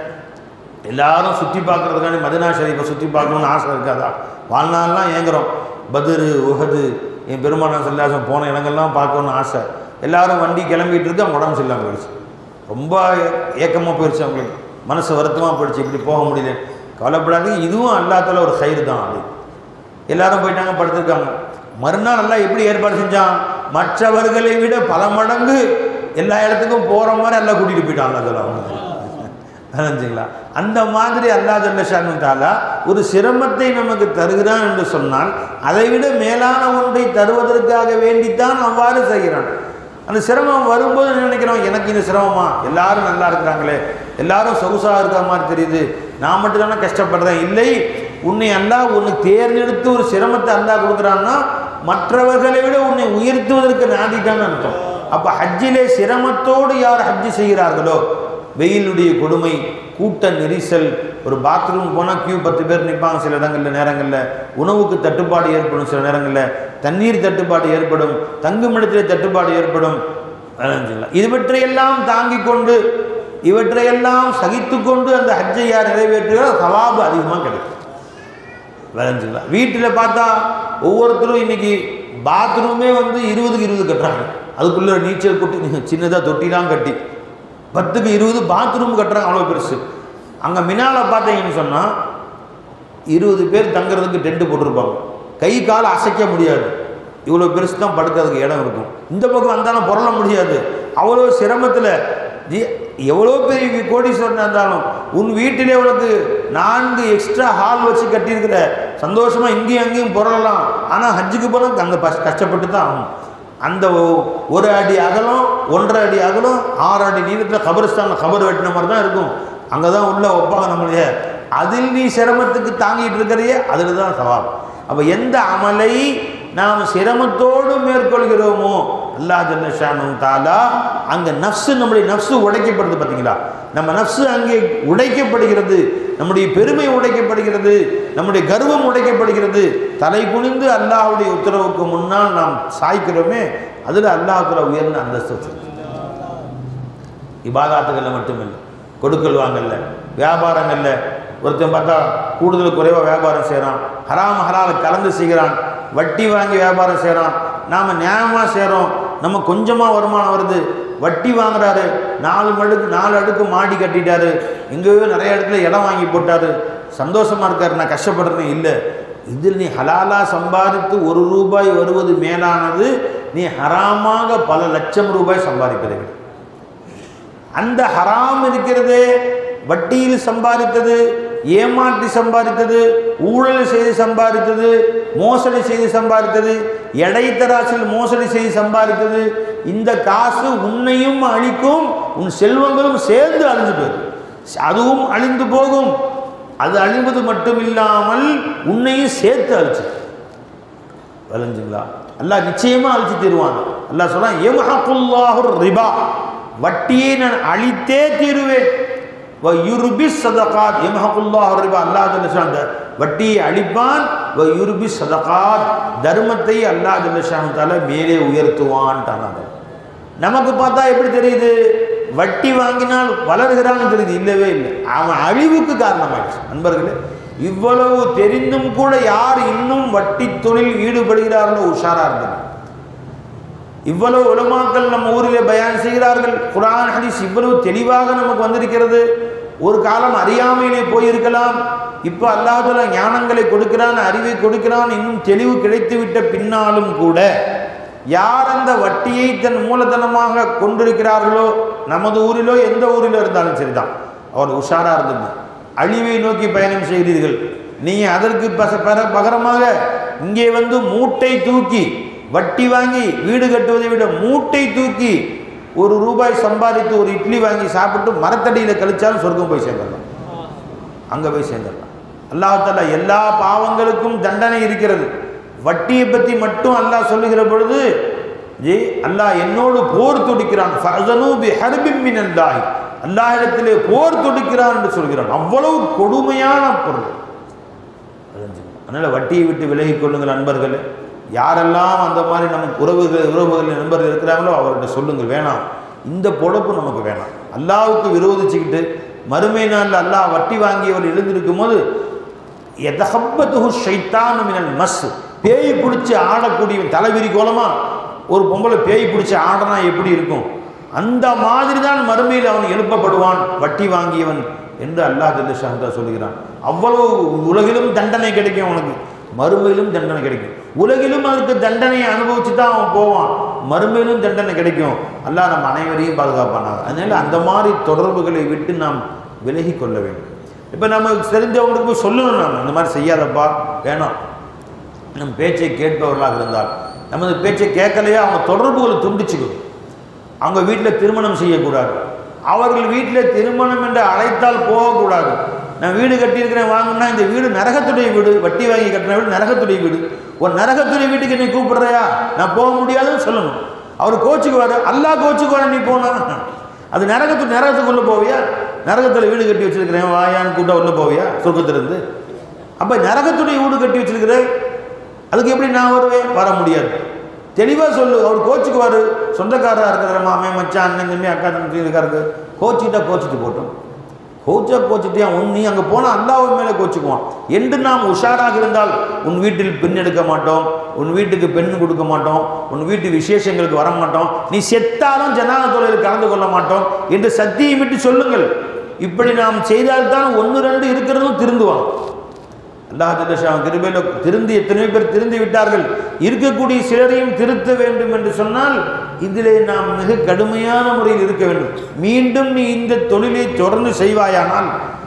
எல்லாரும் சுற்றி பார்க்கறதுக்காண்டி மதினா ஷரீஃபை சுற்றி பார்க்கணும்னு ஆசை இருக்காதா வாழ்நாள்லாம் ஏங்குறோம் பத்ரு உஹது என் பெருமானா செல்லாசம் போன இடங்கள்லாம் பார்க்கணும்னு ஆசை எல்லாரும் வண்டி கிளம்பிட்டு இருக்கு அவங்க உடம்பு சரியில்லாமல் போயிடுச்சு ரொம்ப ஏக்கமாக போயிடுச்சு அவங்களுக்கு மனசு வருத்தமாக போயிடுச்சு இப்படி போக முடியல கவலைப்படாதீங்க இதுவும் அல்லாத்தால ஒரு கயிறு தான் அது எல்லாரும் போயிட்டாங்க படுத்திருக்காங்க மறுநாள் எல்லாம் எப்படி ஏற்பாடு செஞ்சான் மற்றவர்களை விட பல மடங்கு எல்லா இடத்துக்கும் போகிற மாதிரி எல்லாம் கூட்டிகிட்டு போயிட்டான் அல்லா அவங்க புரிஞ்சுங்களா அந்த மாதிரி அல்லா ஜல்லஷானு தாலா ஒரு சிரமத்தை நமக்கு தருகிறான் என்று சொன்னால் அதைவிட மேலான ஒன்றை தருவதற்காக வேண்டித்தான் அவ்வாறு செய்கிறான் அந்த சிரமம் வரும்போது நினைக்கிறோம் எனக்கு இந்த சிரமமா எல்லாரும் நல்லா இருக்கிறாங்களே எல்லாரும் சொகுசாக இருக்கிற மாதிரி தெரியுது நான் மட்டும் தானே கஷ்டப்படுறேன் இல்லை உன்னை அல்லாஹ் உன்னை தேர்ந்தெடுத்து ஒரு சிரமத்தை அல்லாஹ் கொடுக்குறான்னா மற்றவர்களை விட உன்னை உயர்த்துவதற்கு நாடிட்டான்னு அர்த்தம் அப்போ ஹஜ்ஜிலே சிரமத்தோடு யார் ஹஜ்ஜி செய்கிறார்களோ வெயிலுடைய கொடுமை கூட்ட நெரிசல் ஒரு பாத்ரூம் போனால் கியூ பத்து பேர் நிற்பாங்க சில இடங்களில் நேரங்களில் உணவுக்கு தட்டுப்பாடு ஏற்படும் சில நேரங்களில் தண்ணீர் தட்டுப்பாடு ஏற்படும் தங்குமிடத்திலே தட்டுப்பாடு ஏற்படும் அதெல்லாம் இவற்றையெல்லாம் தாங்கிக் கொண்டு இவற்றையெல்லாம் சகித்து கொண்டு அந்த ஹஜ்ஜை யார் நிறைவேற்றுகிறோ சவாபு அதிகமாக கிடைக்கும் விளைஞ்சுங்களா வீட்டில் பார்த்தா ஒவ்வொருத்தரும் இன்னைக்கு பாத்ரூமே வந்து இருபதுக்கு இருபது கட்டுறாங்க அதுக்குள்ளே நீச்சல் கொட்டி சின்னதாக தொட்டிலாம் கட்டி பத்துக்கு இருபது பாத்ரூம் கட்டுறாங்க அவ்வளோ பெருசு அங்கே மினால பார்த்தீங்கன்னு சொன்னால் இருபது பேர் தங்குறதுக்கு டென்ட் போட்டிருப்பாங்க கை கால் அசைக்க முடியாது இவ்வளோ பெருசு தான் படுக்கிறதுக்கு இடம் இருக்கும் இந்த பக்கம் வந்தாலும் புரள முடியாது அவ்வளோ சிரமத்தில் எவ்வளோ பெரிய கோடீஸ்வரன் இருந்தாலும் உன் வீட்டிலே உனக்கு நான்கு எக்ஸ்ட்ரா ஹால் வச்சு கட்டியிருக்கிற சந்தோஷமாக இங்கேயும் அங்கேயும் புரளலாம் ஆனால் ஹஜ்ஜுக்கு போனால் அங்கே பஸ் கஷ்டப்பட்டு தான் ஆகும் அந்த ஒ- ஒரு அடி அகலம் ஒன்றரை அடி அகலம் ஆறு அடி நீளத்தில் கபரிஸ்தான் கபர் வெட்டின மாதிரி தான் இருக்கும் அங்கே தான் உள்ள வைப்பாங்க நம்மளைய அதில் நீ சிரமத்துக்கு தாங்கிட்டு இருக்கிறையே அதில் தான் சவால் அப்போ எந்த அமலை நாம் சிரமத்தோடு மேற்கொள்கிறோமோ அல்லாஹ் ஜல்லஷானு தாலா அங்கே நஃப்ஸு நம்முடைய நஃப்ஸு உடைக்கப்படுது பார்த்தீங்களா நம்ம நஃப்ஸு அங்கே உடைக்கப்படுகிறது நம்முடைய பெருமை உடைக்கப்படுகிறது நம்முடைய கர்வம் உடைக்கப்படுகிறது தலை குனிந்து அல்லாஹ்வுடைய உத்தரவுக்கு முன்னால் நாம் சாய்க்கிறோமே அதில் அல்லாஹ்வுல உயர்ந்த அந்தஸ்து வச்சிருக்கு இபாதாத்துகளில் மட்டுமில்லை கொடுக்கல் வாங்கல்ல வியாபாரங்கள்ல ஒருத்தன் பார்த்தா கூடுதல் குறைவாக வியாபாரம் செய்கிறான் ஹராம் ஹலால கலந்து செய்கிறான் வட்டி வாங்கி வியாபாரம் செய்கிறான் நாம் நியாயமாக செய்கிறோம் நம்ம கொஞ்சமாக வருமானம் வருது வட்டி வாங்குறாரு நாலு மடுக்கு நாலு அடுக்கு மாடி கட்டிட்டாரு எங்கேயோ நிறைய இடத்துல இடம் வாங்கி போட்டாரு சந்தோஷமாக இருக்காரு நான் கஷ்டப்படுறேன்னு இல்லை இதில் நீ ஹலாலா சம்பாதித்து ஒரு ரூபாய் வருவது மேலானது நீ ஹராமாக பல லட்சம் ரூபாய் சம்பாதிப்பதை விட அந்த ஹராம் இருக்கிறதே வட்டியில் சம்பாதித்தது ஏமாற்றி சம்பாதித்தது ஊழல் செய்து சம்பாதித்தது மோசடி செய்து சம்பாதித்தது எடைத்தராசில் மோசடி செய்து சம்பாதித்தது இந்த காசு உன்னையும் அழிக்கும் உன் செல்வங்களும் சேர்ந்து அழிஞ்சு போயிடும் அதுவும் அழிந்து போகும் அது அழிவது மட்டும் இல்லாமல் உன்னையும் சேர்த்து அழிச்சு விளைஞ்சுங்களா அல்லாஹ் நிச்சயமா அழிச்சு தருவான் அல்லாஹ் சொல்றான் எம்ஹகுல்லாஹு ரிபா வட்டியை நான் அழித்தே தீருவேன் வ யுர்பி சதகாத் எம்ஹகுல்லாஹு ரிபா அல்லாஹ் ஜல்ல ஷான் அந்த வட்டியை அழிப்பான் வ யுர்பி சதகாத் தர்மத்தை அல்லாஹ் ஜல்ல ஷான் தால மேலே உயர்த்துவான்ட்டான் அவன். நமக்கு பார்த்தா எப்படி தெரியுது வட்டி வாங்கினால் வளர்கிறான்னு தெரியுது இல்லவே இல்லை அவன் அழிவுக்கு காரணமாயிடுச்சு நண்பர்களே இவ்வளவு தெரிந்தும் கூட யார் இன்னும் வட்டி தொழில் ஈடுபடுகிறார்களோ உஷாரா இருந்தது இவ்வளவு உலமாக்கள் நம்ம ஊரிலே பயான் செய்கிறார்கள் குரான் ஹதீஸ் இவ்வளவு தெளிவாக நமக்கு வந்திருக்கிறது ஒரு காலம் அறியாமையிலே போயிருக்கலாம் இப்போ அல்லாஹுல ஞானங்களை கொடுக்கிறான் அறிவை கொடுக்கிறான் இன்னும் தெளிவு கிடைத்து விட்ட பின்னாலும் கூட யார் அந்த வட்டியை தன் மூலதனமாக கொண்டிருக்கிறார்களோ நமது ஊரிலோ எந்த ஊரிலோ இருந்தாலும் சரிதான் அவர் உஷாரா இருந்தது அழிவை நோக்கி பயணம் செய்கிறீர்கள் நீங்கள் அதற்கு பச பர பகரமாக இங்கே வந்து மூட்டை தூக்கி வட்டி வாங்கி வீடு கட்டுவதை விட மூட்டை தூக்கி ஒரு ரூபாய் சம்பாதித்து ஒரு இட்லி வாங்கி சாப்பிட்டு மரத்தடியில் கழிச்சாலும் சொர்க்கம் போய் சேர்ந்துடலாம் அங்கே போய் சேர்ந்துடலாம் அல்லாஹால எல்லா பாவங்களுக்கும் தண்டனை இருக்கிறது வட்டியை பற்றி மட்டும் அல்லாஹ் சொல்லுகிற பொழுது ஜி அல்லாஹ் என்னோடு போர் தொடுக்கிறான் ஃபஅஸனூ பிஹர்பின் மினல்லாஹ் அல்லாஹ்விடத்திலே போர் தொடுக்கிறான் என்று சொல்கிறான் அவ்வளவு கொடுமையான பொருள் அதனால் வட்டியை விட்டு விலகிக் கொள்ளுங்கள் நண்பர்களே யாரெல்லாம் அந்த மாதிரி நமக்கு உறவுகள் உறவுகள் நண்பர்கள் இருக்கிறாங்களோ அவர்கிட்ட சொல்லுங்கள் வேணாம் இந்த பொழப்பு நமக்கு வேணாம் அல்லாவுக்கு விரோதிச்சுக்கிட்டு மறுமை நாளில் அல்லாஹ் வட்டி வாங்கியவர் எழுந்திருக்கும் போது எதஹப்பத்துஹு ஷைத்தானு மினல் மஸ் பேய் பிடிச்சி ஆடக்கூடியவன் தலைவிரி கோலமா ஒரு பொம்பளை பேய் பிடிச்சி ஆடனா எப்படி இருக்கும் அந்த மாதிரி தான் மறுமையில் அவன் எழுப்பப்படுவான் வட்டி வாங்கியவன் என்று அல்லாஹ் ஜல்லஷாந்தா சொல்லுகிறான் அவ்வளவு உலகிலும் தண்டனை கிடைக்கும் அவனுக்கு மறுமையிலும் தண்டனை கிடைக்கும் உலகிலும் அதுக்கு தண்டனையை அனுபவிச்சு தான் அவன் போவான் மறுமையிலும் தண்டனை கிடைக்கும் அல்லாஹ் நம்ம அனைவரையும் பாதுகாப்பானாங்க அதனால அந்த மாதிரி தொடர்புகளை விட்டு நாம் விலகி கொள்ள வேண்டும் இப்போ நம்ம தெரிஞ்சவங்களுக்கு போய் சொல்லணும் நாம் இந்த மாதிரி செய்யாதப்பா வேணாம் நம் பேச்சை கேட்பவர்களாக இருந்தால் நமது பேச்சை கேட்கலையா அவங்க தொடர்புகளை துண்டிச்சுக்கணும் அவங்க வீட்டில் திருமணம் செய்யக்கூடாது அவர்கள் வீட்டில் திருமணம் என்று அழைத்தால் போகக்கூடாது நான் வீடு கட்டியிருக்கிறேன் வாங்கினா இந்த வீடு நரகத்துடைய வீடு வட்டி வாங்கி கட்டின வீடு நரகத்துடைய வீடு ஒரு நரகத்துடைய வீட்டுக்கு நீ கூப்பிடுறியா நான் போக முடியாதுன்னு சொல்லணும் அவர் கோச்சுக்குவாரு அல்லா கோச்சுக்குவாரு நீ போனா அது நரகத்து நரகத்துக்குள்ளே போவியா நரகத்தில் வீடு கட்டி வச்சிருக்கிறேன் வாயான்னு கூப்பிட்டா உள்ள போவியா சொர்க்கத்திலிருந்து அப்போ நரகத்துடைய வீடு கட்டி வச்சிருக்கிற அதுக்கு எப்படி நான் வருவேன் வர முடியாது தெளிவாக சொல்லு அவர் கோச்சுக்குவார் சொந்தக்காரராக இருக்கிற மாமே மச்சான் அண்ணன் தம்பி அக்கா தம்பி இருக்காருக்கு கோச்சிக்கிட்டா கோச்சிட்டு போட்டோம் கோச்சா கோச்சிட்டியா உன் நீ அங்கே போனால் அல்லாஹ் மேலே கோச்சுக்குவான் என்று நாம் உஷாராக இருந்தால் உன் வீட்டில் பெண் எடுக்க மாட்டோம் உன் வீட்டுக்கு பெண் கொடுக்க மாட்டோம் உன் வீட்டு விசேஷங்களுக்கு வர மாட்டோம் நீ செத்தாலும் ஜனாத தொழிலில் கலந்து கொள்ள மாட்டோம் என்று சத்தியமிட்டு சொல்லுங்கள் இப்படி நாம் செய்தால்தான் ஒன்று ரெண்டு இருக்கிறதும் திருந்துவான் அல்லாஹ் ஜல்லஷான் கிருபையில் திருந்து எத்தனையோ பேர் திருந்து விட்டார்கள் இருக்கக்கூடிய சிலரையும் திருத்த வேண்டும் என்று சொன்னால் இதிலே நாம் மிக கடுமையான முறையில் இருக்க வேண்டும் மீண்டும் நீ இந்த தொழிலை தொடர்ந்து செய்வாயானால்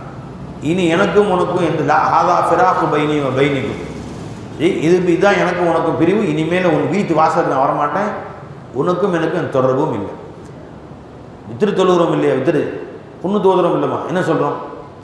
இனி எனக்கும் உனக்கும் எந்த லா- ஹாதா ஃபிராக்கு பைனி வ பைனிக்கும் ஏய், இது இதுதான் எனக்கும் உனக்கும் பிரிவு இனிமேல் உன் வீட்டு வாசல் நான் வரமாட்டேன் உனக்கும் எனக்கும் எந்த தொடர்பும் இல்லை வித்திரு தொழுகிறோம் இல்லையா வித்திரு புண்ணு தோதுறோம் இல்லைம்மா என்ன சொல்கிறோம்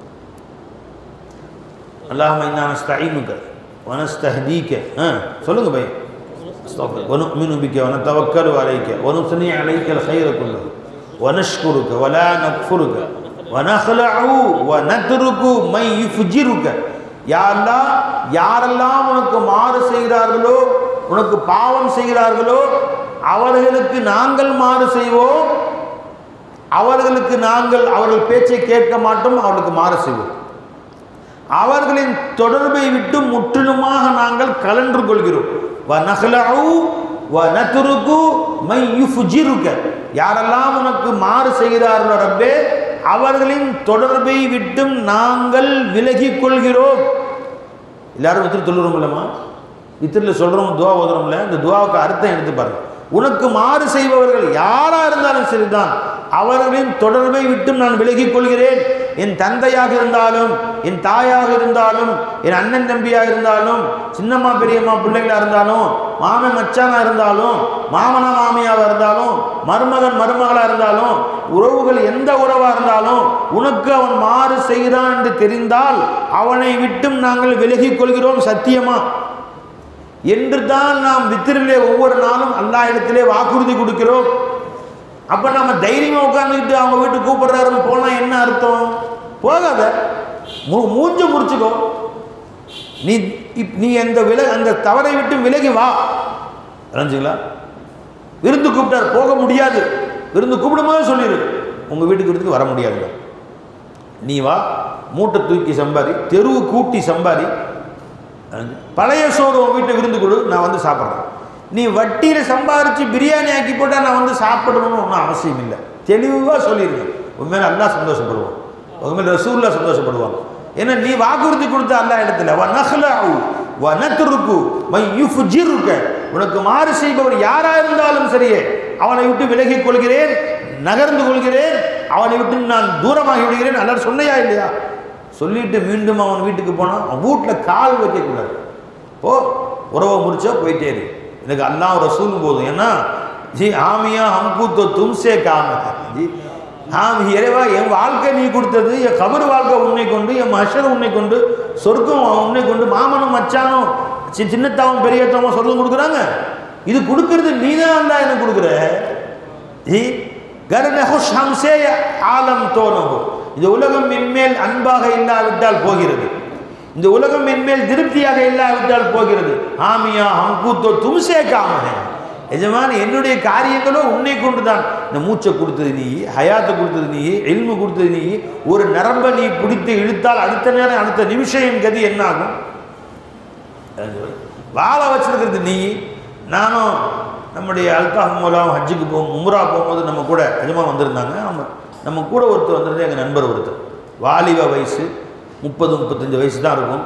اللهم إنا نستعينك ونستهديك ها சொல்லுங்க பை ونؤمن بك ونتوكل عليك ونثني عليك الخير كله ونشكرك ولا نكفرك ونخلع ونترك من يفجرك யா அல்லாஹ் யாரெல்லாம் உனக்கு மாறு செய்கிறார்களோ உனக்கு பாவம் செய்கிறார்களோ அவர்களுக்கு நாங்கள் மாறு செய்வோம் அவர்களுக்கு நாங்கள் அவர்கள் பேச்சை கேட்க மாட்டோம் அவர்களுக்கு மாறு செய்வோம் அவர்களின் தொடர்பை விட்டு முற்றிலுமாக நாங்கள் கலன்று கொள்கிறோம் வநஹ்லஉ வநத்ருக்கு மை யுஃப்ஜிருக யாரெல்லாம் உனக்கு மாறு செய்கிறார்களோ ரப்பே அவர்களின் தொடர்பை விட்டும் நாங்கள் விலகிக் கொள்கிறோம் எல்லாரும் வித்திரு தொழுறோம் இல்லைம்மா வித்திரில் சொல்கிறோம் துவா ஓதுறோம்ல இந்த துவாவுக்கு அர்த்தம் எடுத்து பாருங்க உனக்கு மாறு செய்பவர்கள் யாராக இருந்தாலும் சரிதான் அவர்களின் தொடர்பை விட்டும் நான் விலகிக் கொள்கிறேன் என் தந்தையாக இருந்தாலும் என் தாயாக இருந்தாலும் என் அண்ணன் தம்பியாக இருந்தாலும் சின்னம்மா பெரியம்மா பிள்ளைங்களா இருந்தாலும் மாமன் மச்சானா இருந்தாலும் மாமனா மாமியாக இருந்தாலும் மருமகன் மருமகளா இருந்தாலும் உறவுகள் எந்த உறவா இருந்தாலும் உனக்கு அவன் மாறு செய்கிறான் என்று தெரிந்தால் அவனை விட்டும் நாங்கள் விலகிக் கொள்கிறோம் சத்தியமா என்று தான் நாம் வித்திரிலே ஒவ்வொரு நாளும் அல்லா இடத்திலே வாக்குறுதி கொடுக்கிறோம் அப்போ நம்ம தைரியமாக உட்காந்துக்கிட்டு அவங்க வீட்டுக்கு கூப்பிடுறாருன்னு போனால் என்ன அர்த்தம் போகாத மூ மூஞ்ச முறிச்சுக்கோ நீ இப் நீ அந்த வில அந்த தவறை விட்டு விலகி வா புரிஞ்சுங்களா விருந்து கூப்பிட்டார் போக முடியாது விருந்து கூப்பிடும்போது சொல்லிடு உங்கள் வீட்டுக்கு விருந்துக்கு வர முடியாது நீ வா மூட்டை தூக்கி சம்பாரி தெருவு கூட்டி சம்பாரி பழைய சோறு உன் வீட்டை விருந்து கொடு நான் வந்து சாப்பிட்றேன் நீ வட்டியில் சம்பாரித்து பிரியாணி ஆக்கி போட்டால் நான் வந்து சாப்பிடணும்னு ஒன்றும் அவசியம் இல்லை தெளிவாக சொல்லியிருக்கேன் உண்மையில அல்லா சந்தோஷப்படுவான் உண்மையில ரசூல்லா சந்தோஷப்படுவாங்க ஏன்னா நீ வாக்குறுதி கொடுத்த அல்லா இடத்துல வ நஹ்லஉ வ நத்ருக்கு மை யுஃப்ஜிருக்க உனக்கு மாறு செய்பவர் யாரா இருந்தாலும் சரியே அவனை விட்டு விலகிக் கொள்கிறேன் நகர்ந்து கொள்கிறேன் அவனை விட்டு நான் தூரமாகி விடுகிறேன் எல்லாரும் சொன்னையா இல்லையா சொல்லிட்டு மீண்டும் அவன் வீட்டுக்கு போனான் அவன் வீட்டில் கால் வைக்கக்கூடாது போ உறவை முடிச்சா போயிட்டே இரு எனக்கு அல்லாஹ் ரசூல் போதும் ஏன்னா ஜி ஆமியா ஹம்கு தோ தும்சே காம ஜி ஆம் இறைவா என் வாழ்க்கை நீ கொடுத்தது என் கபர் வாழ்க்கை உன்னை கொண்டு என் மஷர் உன்னை கொண்டு சொர்க்கம் உன்னை கொண்டு மாமனும் மச்சானும் சி சின்னத்தாவும் பெரியத்தாவும் சொர்க்கம் கொடுக்குறாங்க இது கொடுக்கறது நீ தான் அல்லா எனக்கு கொடுக்குற ஜி கருணஹுஷ் ஹம்சே ஆலம் தோனகு இந்த உலகம் என்மேல் அன்பாக இல்லாவிட்டால் போகிறது இந்த உலகம் என்மேல் திருப்தியாக இல்லாவிட்டால் போகிறது ஆமியா ஹம்கூத்தோ தும்சே காமக எஜமான என்னுடைய காரியங்களோ உன்னை கொண்டு தான் இந்த மூச்சை கொடுத்தது நீ ஹயாத்தை கொடுத்தது நீ எல்மு கொடுத்தது நீ ஒரு நரம்பை நீ பிடித்து இழுத்தால் அடுத்த நேரம் அடுத்த நிமிஷம் என் கதி என்ன ஆகும் வாழ வச்சிருக்கிறது நீ நானும் நம்முடைய அல்தாஃப் மூலம் ஹஜ்ஜுக்கு போகும் உம்ரா போகும்போது நம்ம கூட எஜமா வந்திருந்தாங்க நம்ம நம்ம கூட ஒருத்தர் வந்திருந்தது எங்கள் நண்பர் ஒருத்தர் வாலிப வயசு முப்பது முப்பத்தஞ்சு வயசு தான் இருக்கும்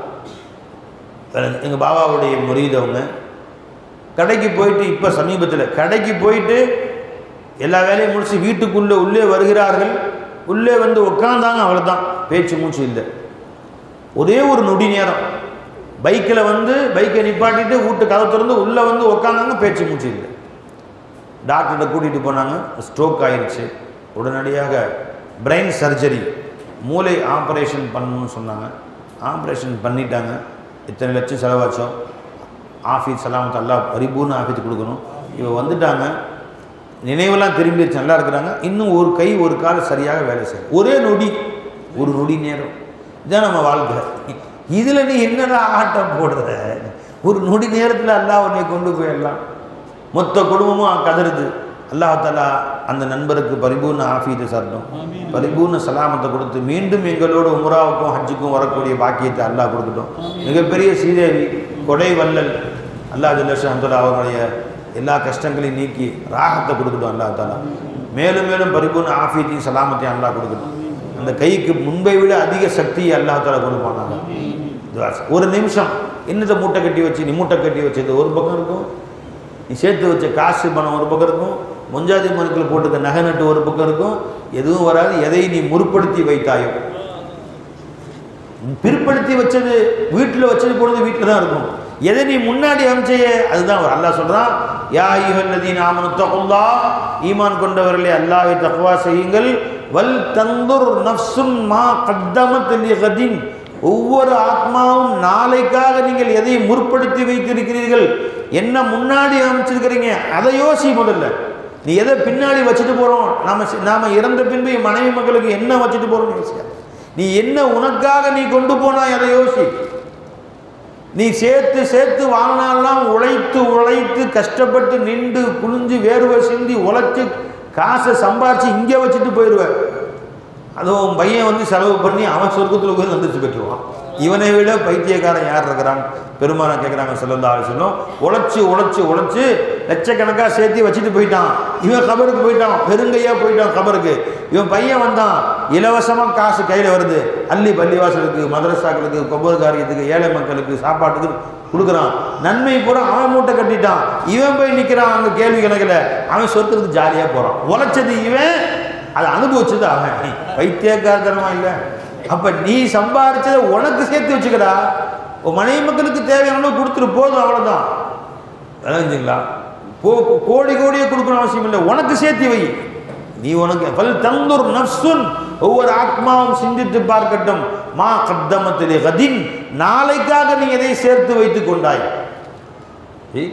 எங்கள் பாபாவுடைய முறியதவங்க கடைக்கு போயிட்டு இப்போ சமீபத்தில் கடைக்கு போயிட்டு எல்லா வேலையும் முடித்து வீட்டுக்குள்ளே உள்ளே வருகிறார்கள் உள்ளே வந்து உட்காந்தாங்க அவ்வளோதான் பேச்சு மூச்சு இல்லை ஒரே ஒரு நொடி நேரம் பைக்கில் வந்து பைக்கை நிப்பாட்டிட்டு வீட்டு கதை திறந்து உள்ளே வந்து உட்காந்தாங்க பேச்சு மூச்சு இல்லை டாக்டர்கிட்ட கூட்டிகிட்டு போனாங்க ஸ்ட்ரோக் ஆயிடுச்சு உடனடியாக பிரெயின் சர்ஜரி மூளை ஆப்ரேஷன் பண்ணணும்னு சொன்னாங்க ஆப்ரேஷன் பண்ணிட்டாங்க இத்தனை லட்சம் செலவாச்சோம் ஆஃபீஸ் சலாமத்து அல்லா பரிபூர்ண ஆஃபீஸ் கொடுக்கணும் இவ வந்துட்டாங்க நினைவெல்லாம் திரும்பிடுச்சு நல்லா இருக்கிறாங்க இன்னும் ஒரு கை ஒரு கால் சரியாக வேலை செய்யும் ஒரே நொடி ஒரு நொடி நேரம் இதான் நம்ம வாழ்க்கை இதில் நீ என்னடா ஆட்டம் போடுற ஒரு நொடி நேரத்தில் அல்லாஹ் உன்னை கொண்டு போயிடலாம் மொத்த குடும்பமும் கதறுது அல்லாஹ் தாலா அந்த நண்பருக்கு பரிபூர்ண ஆஃபீஸை சரட்டும் பரிபூர்ண சலாமத்தை கொடுத்து மீண்டும் எங்களோட உம்ராவுக்கும் ஹஜ்ஜுக்கும் வரக்கூடிய பாக்கியத்தை அல்லாஹ் கொடுக்கட்டும் மிகப்பெரிய ஸ்ரீதேவி கொடை வல்லல் அல்லாஹ் ஜல்லஷாந்தோட அவருடைய எல்லா கஷ்டங்களையும் நீக்கி ராகத்தை கொடுக்கட்டும் அல்லாஹ் தாலா மேலும் மேலும் பரிபூர்ண ஆஃபீத்தையும் சலாமத்தையும் அல்லாஹ் கொடுக்கட்டும் அந்த கைக்கு முன்பை விட அதிக சக்தியை அல்லாஹ் தாலா கொடுப்பானாங்க ஒரு நிமிஷம் என்னத்தை மூட்டை கட்டி வச்சு நீ மூட்டை கட்டி வச்சது ஒரு பக்கம் இருக்கும் நீ சேர்த்து வச்ச காசு பணம் ஒரு பக்கம் இருக்கும் முஞ்சாதி மனுக்கள் போட்டுக்க நகை நட்டு ஒரு பக்கம் இருக்கும் எதுவும் வராது எதை நீ முற்படுத்தி வைத்தாயோ பிற்படுத்தி வச்சது வீட்டில் வச்சது போனது வீட்டில் தான் இருக்கும் எதை நீ முன்னாடி அமைச்சையே அதுதான் அவர் அல்லாஹ் சொல்கிறான் யா ஈவல்லதீன் ஆமனு தகுல்லா ஈமான் கொண்டவர்களே அல்லாஹை தக்குவா செய்யுங்கள் வல் தந்துர் நஃப்சுன் மா கத்தமத் கதின் ஒவ்வொரு ஆத்மாவும் நாளைக்காக நீங்கள் எதை முற்படுத்தி வைத்திருக்கிறீர்கள் என்ன முன்னாடி அமைச்சிருக்கிறீங்க அதை யோசி முதல்ல நீ எதை பின்னாடி வச்சுட்டு போகிறோம் நாம நாம இறந்த பின்பு என் மனைவி மக்களுக்கு என்ன வச்சுட்டு போகிறோம்னு யோசிக்க நீ என்ன உனக்காக நீ கொண்டு போனாய் அதை யோசி நீ சேர்த்து சேர்த்து வாழ்நாள்லாம் உழைத்து உழைத்து கஷ்டப்பட்டு நின்று குனிஞ்சு வேர்வை சிந்தி உழைச்சி காசை சம்பாரிச்சு இங்கே வச்சுட்டு போயிடுவேன் அதுவும் பையன் வந்து செலவு பண்ணி அவன் சொர்க்கத்தில் போய் வந்துச்சு பெற்றுவான் இவனை விட பைத்தியக்காரன் யார் இருக்கிறான் பெருமான கேட்குறாங்க சொல்லந்தா சொல்லும் உழைச்சி உழைச்சி உழைச்சி லட்சக்கணக்காக சேர்த்து வச்சுட்டு போயிட்டான் இவன் கபருக்கு போயிட்டான் பெருங்கையாக போயிட்டான் கபருக்கு இவன் பையன் வந்தான் இலவசமாக காசு கையில் வருது அள்ளி பள்ளிவாசலுக்கு மதரசாக்களுக்கு கொಬ್ಬர் காரியத்துக்கு ஏழை மக்களுக்கு சாப்பாட்டுக்கு கொடுக்குறான் நன்மை பூரா அவன் மூட்டை கட்டிட்டான் இவன் போய் நிற்கிறான் அங்கே கேள்வி கணக்கில் அவன் சொத்துக்கு ஜாலியாக போகிறான் உழைச்சது இவன் அதை அனுபவிச்சது அவன் வைத்தியக்காரத்தனமா இல்லை அப்போ நீ சம்பாரிச்சதை உனக்கு சேர்த்து வச்சுக்கடா உன் மனைவி மக்களுக்கு தேவையான அளவு கொடுத்துட்டு போதும் அவ்வளோதான் விளைஞ்சுங்களா போ கோடி கோடியே கொடுக்கணும் அவசியம் இல்லை உனக்கு சேர்த்து வை நீ உனக்கு பல் தந்தூர் நஃப்சுன் ஒவ்வொரு ஆத்மாவும் சிந்தித்து பார்க்கட்டும் மா கத்தமத்திலே கதின் நாளைக்காக நீ எதை சேர்த்து வைத்துக் கொண்டாய் ஏய்,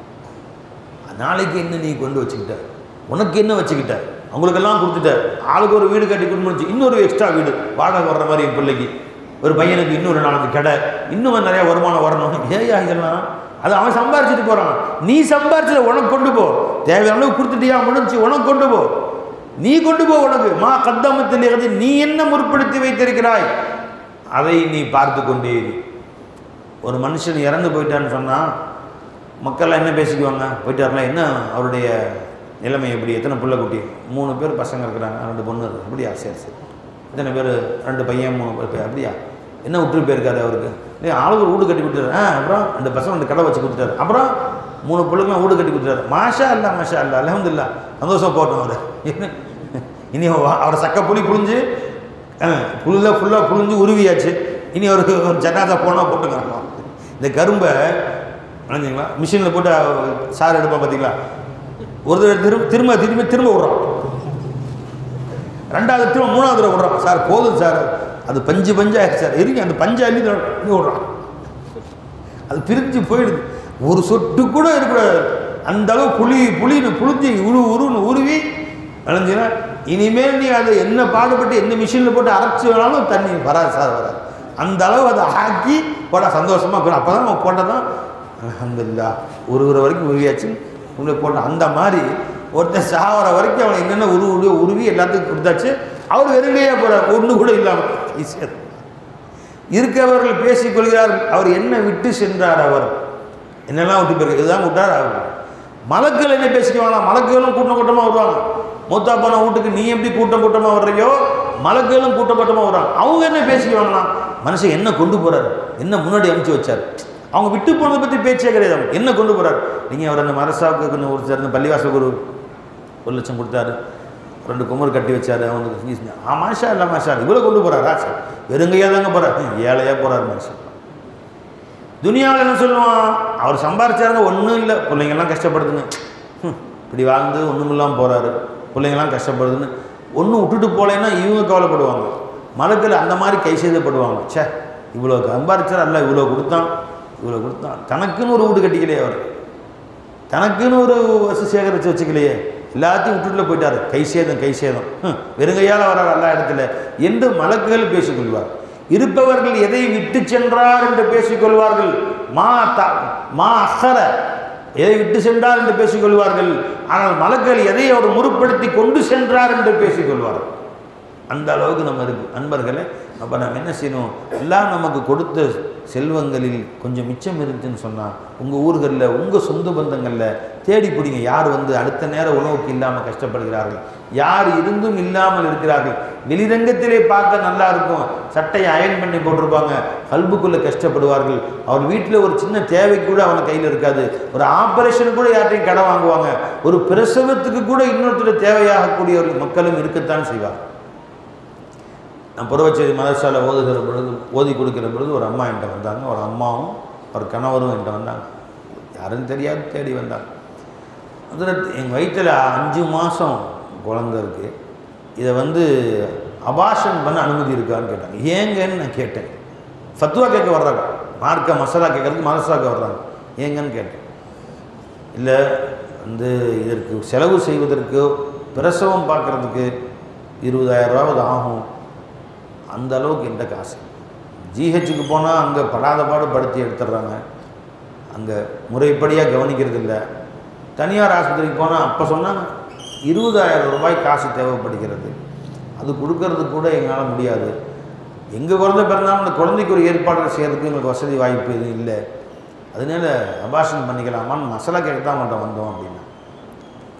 நாளைக்கு என்ன நீ கொண்டு வச்சுக்கிட்ட உனக்கு என்ன வச்சுக்கிட்ட அவங்களுக்கெல்லாம் கொடுத்துட்ட ஆளுக்கு ஒரு வீடு கட்டி கொடுத்து இன்னொரு எக்ஸ்ட்ரா வீடு வாடகை வர்ற மாதிரி என் பிள்ளைக்கு ஒரு பையனுக்கு இன்னொரு நாலஞ்சு கடை இன்னும் நிறைய வருமானம் வரணும் ஏயா இதெல்லாம் அது அவன் சம்பாரிச்சிட்டு போகிறான் நீ சம்பாரிச்சதை உனக்கு கொண்டு போ தேவையான அளவு கொடுத்துட்டியா முடிஞ்சு உனக்கு கொண்டு போ நீ கொண்டு போ உனக்கு மா கத்தமத்தில் இருந்து நீ என்ன முற்படுத்தி வைத்திருக்கிறாய் அதை நீ பார்த்து கொண்டே இரு ஒரு மனுஷன் இறந்து போயிட்டான்னு சொன்னால் மக்கள்லாம் என்ன பேசிக்குவாங்க போயிட்டாருனா என்ன அவருடைய நிலைமை எப்படி எத்தனை புள்ள குட்டி மூணு பேர் பசங்க இருக்கிறாங்க ரெண்டு பொண்ணு இருக்கு அப்படியா சரி சரி எத்தனை பேர் ரெண்டு பையன் மூணு பேர் அப்படியா என்ன விட்டு போயிருக்காரு அவருக்கு இல்லை ஆளுக்கு ஒரு வீடு கட்டி கொடுத்தாரு ஆ அப்புறம் ரெண்டு பசங்க ரெண்டு கடை வச்சு கொடுத்துட்டாரு அப்புறம் மூணு பிள்ளைங்களும் வீடு கட்டி கொடுத்துட்டாரு மாஷா இல்ல மாஷா இல்ல அலமதுல்லா சந்தோஷம் போட்டோம் அவர் இனி அவ- அவரை சக்க புளி புழிஞ்சு புல்ல ஃபுல்லாக புழிஞ்சு உருவியாச்சு இனி அவருக்கு ஒரு ஜனாதா போனால் போட்டுக்கிறாங்க இந்த கரும்பை நினைச்சிங்களா மிஷினில் போட்டு சாறு எடுப்போம் பார்த்தீங்களா ஒரு தடவை திரும்ப திரும்ப திரும்ப திரும்ப விட்றோம் ரெண்டாவது திரும்ப மூணாவது தடவை விட்றோம் சார் போதும் சார் அது பஞ்சு பஞ்சாயிடுச்சு சார் இருங்க அந்த பஞ்சு அள்ளி தடவை விட்றோம் அது பிரிஞ்சு போயிடுது ஒரு சொட்டு கூட இருக்கக்கூடாது அந்த அளவு புளி புளின்னு புளிஞ்சு உரு உருன்னு உருவி விளைஞ்சுன்னா இனிமேல் நீ அதை என்ன பாடுபட்டு எந்த மிஷினில் போட்டு அரைச்சி வேணாலும் தண்ணி வராது சார் வராது அந்த அளவு அதை ஆக்கி போட சந்தோஷமாக இருக்கணும் அப்போ தான் நம்ம போட்டால் தான் அல்ஹம்துலில்லா உருகுற வரைக்கும் உருவியாச்சு உள்ள போட்டோம் அந்த மாதிரி ஒருத்தன் சாவர வரைக்கும் அவனை என்னென்ன உரு உரு உருவி எல்லாத்துக்கும் கொடுத்தாச்சு அவர் வெறுங்கையாக போகிறார் ஒன்று கூட இல்லாமல் ஈஸியாக இருக்கவர்கள் பேசிக் கொள்கிறார்கள் அவர் என்ன விட்டு சென்றார் அவர் என்னெல்லாம் விட்டு போயிருக்கு இதுதான் விட்டார் அவர் மலக்கள் என்ன பேசிக்குவாங்களா மலக்குகளும் கூட்டம் கூட்டமாக வருவாங்க மூத்தா போன வீட்டுக்கு நீ எப்படி கூட்டம் கூட்டமாக வர்றியோ மலக்குகளும் கூட்டம் கூட்டமாக வருவாங்க அவங்க என்ன பேசிக்குவாங்களாம் மனுஷன் என்ன கொண்டு போறாரு என்ன முன்னாடி அனுப்பிச்சு வச்சார் அவங்க விட்டு போனதை பற்றி பேச்சே கிடையாது அவங்க என்ன கொண்டு போறாரு நீங்கள் அவர் அந்த மரசாவுக்கு கொஞ்சம் ஒரு சேர்ந்து பள்ளிவாசலுக்கு ஒரு ஒரு லட்சம் கொடுத்தாரு ரெண்டு குமர் கட்டி வச்சாரு அவனுக்கு ஆ மாஷா இல்லை மாஷா இவ்வளோ கொண்டு போறாரா சார் வெறுங்கையாக தாங்க போறாரு ஏழையாக போறாரு மனுஷன் துனியாவில் என்ன சொல்லுவான் அவர் சம்பாரிச்சாருங்க ஒன்றும் இல்லை பிள்ளைங்கெல்லாம் கஷ்டப்படுதுங்க ஹம், இப்படி வாழ்ந்து ஒன்றும் இல்லாமல் போகிறாரு பிள்ளைங்கெல்லாம் கஷ்டப்படுதுன்னு ஒன்றும் விட்டுட்டு போகலைன்னா இவங்க கவலைப்படுவாங்க மலக்கில் அந்த மாதிரி கை செய்தப்படுவாங்க ச்சே இவ்வளோ சம்பாரிச்சார் அல்ல இவ்வளோ கொடுத்தான் இவ்வளோ கொடுத்தான் தனக்குன்னு ஒரு வீடு கட்டிக்கலையே அவர் தனக்குன்னு ஒரு வசதி சேகரித்து வச்சுக்கலையே எல்லாத்தையும் விட்டுட்டுல போயிட்டாரு கை சேதம் கை சேதம் ஹம், வெறுங்கையால் வரார் எல்லா இடத்துல என்று மலக்குகள் பேசிக்கொள்வார் இருப்பவர்கள் எதை விட்டு சென்றார் என்று பேசிக்கொள்வார்கள் மா த மா அஹர எதை விட்டு சென்றார் என்று பேசிக்கொள்வார்கள் ஆனால் மலக்கள் எதை அவர் முற்படுத்தி கொண்டு சென்றார் என்று பேசிக்கொள்வார்கள் அந்த அளவுக்கு நம்ம இருக்கு அன்பர்களே அப்போ நம்ம என்ன செய்யணும் எல்லாம் நமக்கு கொடுத்த செல்வங்களில் கொஞ்சம் மிச்சம் இருந்துச்சுன்னு சொன்னால் உங்கள் ஊர்களில் உங்கள் சொந்த பந்தங்களில் தேடி பிடிங்க யார் வந்து அடுத்த நேர உணவுக்கு இல்லாமல் கஷ்டப்படுகிறார்கள் யார் இருந்தும் இல்லாமல் இருக்கிறார்கள் வெளிரங்கத்திலே பார்க்க நல்லா இருக்கும் சட்டையை அயன் பண்ணி போட்டிருப்பாங்க கல்புக்குள்ளே கஷ்டப்படுவார்கள் அவர் வீட்டில் ஒரு சின்ன தேவைக்கு கூட அவன் கையில் இருக்காது ஒரு ஆபரேஷன் கூட யார்ட்டையும் கடன் வாங்குவாங்க ஒரு பிரசவத்துக்கு கூட இன்னொருத்தர் தேவையாகக்கூடிய ஒரு மக்களும் இருக்கத்தான் செய்வார் நான் புறவச்சேரி மதரசால ஓதுகிற பொழுது ஓதி கொடுக்கிற பொழுது ஒரு அம்மா என்கிட்ட வந்தாங்க ஒரு அம்மாவும் ஒரு கணவரும் என்கிட்ட வந்தாங்க யாருன்னு தெரியாது தேடி வந்தாங்க அதில் எங்கள் வயிற்றில் அஞ்சு மாதம் குழந்த இருக்குது இதை வந்து அபாஷன் பண்ண அனுமதி இருக்கான்னு கேட்டாங்க ஏங்கன்னு நான் கேட்டேன் ஃபத்துவா கேட்க வர்றாங்க மார்க்க மசாலா கேட்கறதுக்கு மதரசாக்க வர்றாங்க ஏங்கன்னு கேட்டேன் இல்லை வந்து இதற்கு செலவு செய்வதற்கு பிரசவம் பார்க்குறதுக்கு இருபதாயிரம் ரூபாவது ஆகும் அந்த அளவுக்கு என்கிட்ட காசு ஜிஹெச்சுக்கு போனால் அங்கே படாத பாடு படுத்தி எடுத்துடுறாங்க அங்கே முறைப்படியாக கவனிக்கிறது இல்லை தனியார் ஆஸ்பத்திரிக்கு போனால் அப்போ சொன்னாங்க இருபதாயிரம் ரூபாய் காசு தேவைப்படுகிறது அது கொடுக்கறது கூட எங்களால் முடியாது எங்கள் குழந்தை பிறந்தாலும் அந்த குழந்தைக்கு ஒரு ஏற்பாடு செய்கிறதுக்கு எங்களுக்கு வசதி வாய்ப்பு எதுவும் இல்லை அதனால அபாஷன் பண்ணிக்கலாமான்னு மசாலா கேட்க தான் அவங்கள்ட்ட வந்தோம் அப்படின்னா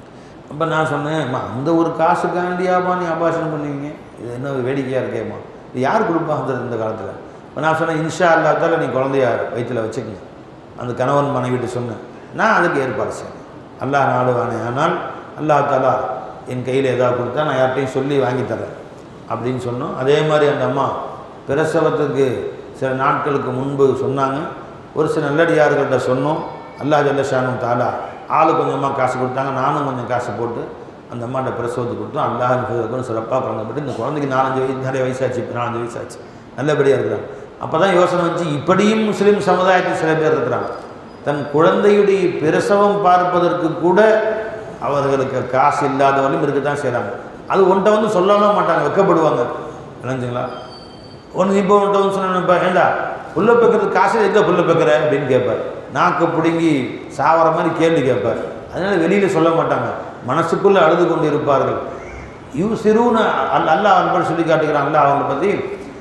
அப்போ நான் சொன்னேன் அம்மா அந்த ஒரு காசுக்காண்டியாப்பா நீ அபாஷன் பண்ணுவீங்க இது என்ன வேடிக்கையாக இருக்கேம்மா இது யார் கொடுப்பா அந்த இந்த காலத்தில் இப்போ நான் சொன்னேன் இன்ஷா அல்லாத்தால நீ குழந்தைய வயிற்றில் வச்சுக்கங்க அந்த கணவன் மனைவிட்டு சொன்னேன் நான் அதுக்கு ஏற்பாடு செய்யணும் அல்லாஹ் நாடுவானே ஆனால் அல்லாஹ் தாலா என் கையில் ஏதாவது கொடுத்தா நான் யார்கிட்டையும் சொல்லி வாங்கி தரேன் அப்படின்னு சொன்னோம் அதே மாதிரி அந்த அம்மா பிரசவத்துக்கு சில நாட்களுக்கு முன்பு சொன்னாங்க ஒரு சில நல்லடியார்கள்ட்ட சொன்னோம் அல்லாஹ் ஜல்லஷானும் தாலா ஆளு கொஞ்சமாக காசு கொடுத்தாங்க நானும் கொஞ்சம் காசு போட்டு அந்த அம்மாட்ட பிரசவத்துக்கு கொடுத்தோம் அல்லாஹ் சிறப்பாக பிறந்தப்பட்டு இந்த குழந்தைக்கு நாலஞ்சு வயசு நிறைய வயசாச்சு இப்போ நாலஞ்சு வயசாச்சு நல்லபடியாக இருக்கிறாங்க அப்போ தான் யோசனை வச்சு இப்படியும் முஸ்லீம் சமுதாயத்தில் சில பேர் இருக்கிறாங்க தன் குழந்தையுடைய பிரசவம் பார்ப்பதற்கு கூட அவர்களுக்கு காசு இல்லாதவர்களும் இருக்க தான் செய்கிறாங்க அது ஒன்றை வந்து சொல்லவும் மாட்டாங்க வெக்கப்படுவாங்க நினைஞ்சுங்களா ஒன்று இப்போ ஒன்றை வந்து சொன்னப்பா ஏண்டா புல்ல பெக்கிறது காசு எங்கே புல்ல பெக்கிற அப்படின்னு கேட்பார் நாக்கு பிடுங்கி சாவர மாதிரி கேள்வி கேட்பார் அதனால வெளியில் சொல்ல மாட்டாங்க மனசுக்குள்ளே அழுது கொண்டு இருப்பார்கள் யூ சிறுன்னு அல் அல்லாஹ் அன்பர் சொல்லி காட்டுகிறாங்களா அவங்களை பற்றி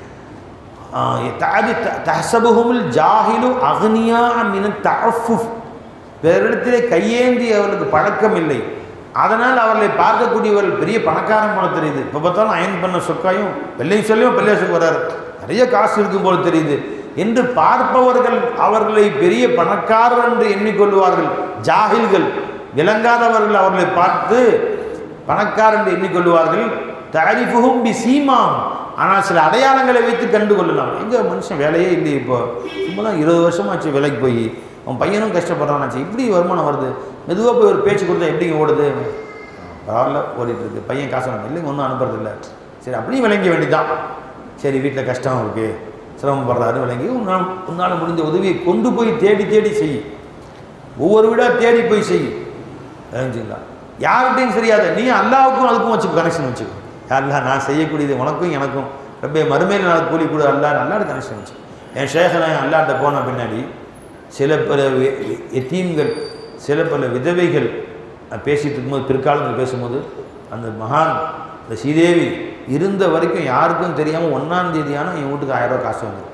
தாதி தஹசபுகுமில் ஜாஹிலு அக்னியா மின தஃபுஃப் பிறரிடத்திலே கையேந்தி அவர்களுக்கு பழக்கம் இல்லை அதனால் அவர்களை பார்க்கக்கூடியவர்கள் பெரிய பணக்காரன் போல தெரியுது இப்போ பார்த்தாலும் அயன் பண்ண சொக்காயும் வெள்ளையும் சொல்லியும் வெள்ளையாசுக்கு வராரு நிறைய காசு இருக்கும் போல தெரியுது என்று பார்ப்பவர்கள் அவர்களை பெரிய பணக்காரர் என்று எண்ணிக்கொள்வார்கள் ஜாகில்கள் விளங்காதவர்கள் அவர்களை பார்த்து பணக்காரர் என்று எண்ணிக்கொள்வார்கள் தரிஃபுகும் பி சீமாம் ஆனால் சில அடையாளங்களை வைத்து கண்டு கொள்ளலாம் எங்கே மனுஷன் வேலையே இல்லை இப்போ சும்மா தான் இருபது வருஷமாச்சு வேலைக்கு போய் அவன் பையனும் கஷ்டப்படுறானாச்சு இப்படி வருமானம் வருது மெதுவாக போய் ஒரு பேச்சு கொடுத்தா எப்படிங்க ஓடுது பரவாயில்ல ஓடிட்டு இருக்கு பையன் காசு அனுப்ப இல்லைங்க ஒன்றும் அனுப்புறதில்ல சரி அப்படியும் விளங்க வேண்டியதான் சரி வீட்டில் கஷ்டம் இருக்குது சிரமப்படுறாரு விளங்கி உன்னால் உன்னால் முடிஞ்ச உதவியை கொண்டு போய் தேடி தேடி செய் ஒவ்வொரு வீடாக தேடி போய் செய் விளங்குங்களா யார்கிட்டையும் சரியாத நீ அல்லாவுக்கும் அதுக்கும் வச்சுக்கோ கனெக்ஷன் வச்சுக்கோ அல்லா நான் செய்யக்கூடியது உனக்கும் எனக்கும் ரொம்ப மறுமையில் நான் கூலி கூட அல்லா அல்லாட கனெக்ஷன் வச்சு என் ஷேகனை அல்லாட்ட போன பின்னாடி சில பல வி- வி- எத்தீம்கள் சில பல விதவைகள் நான் பேசிட்டு இருக்கும்போது பிற்காலத்தில் பேசும்போது அந்த மகான் இந்த ஸ்ரீதேவி இருந்த வரைக்கும் யாருக்கும் தெரியாமல் ஒன்றாம் தேதியான என் வீட்டுக்கு ஆயிரம் ரூபாய் காசு வந்துடும்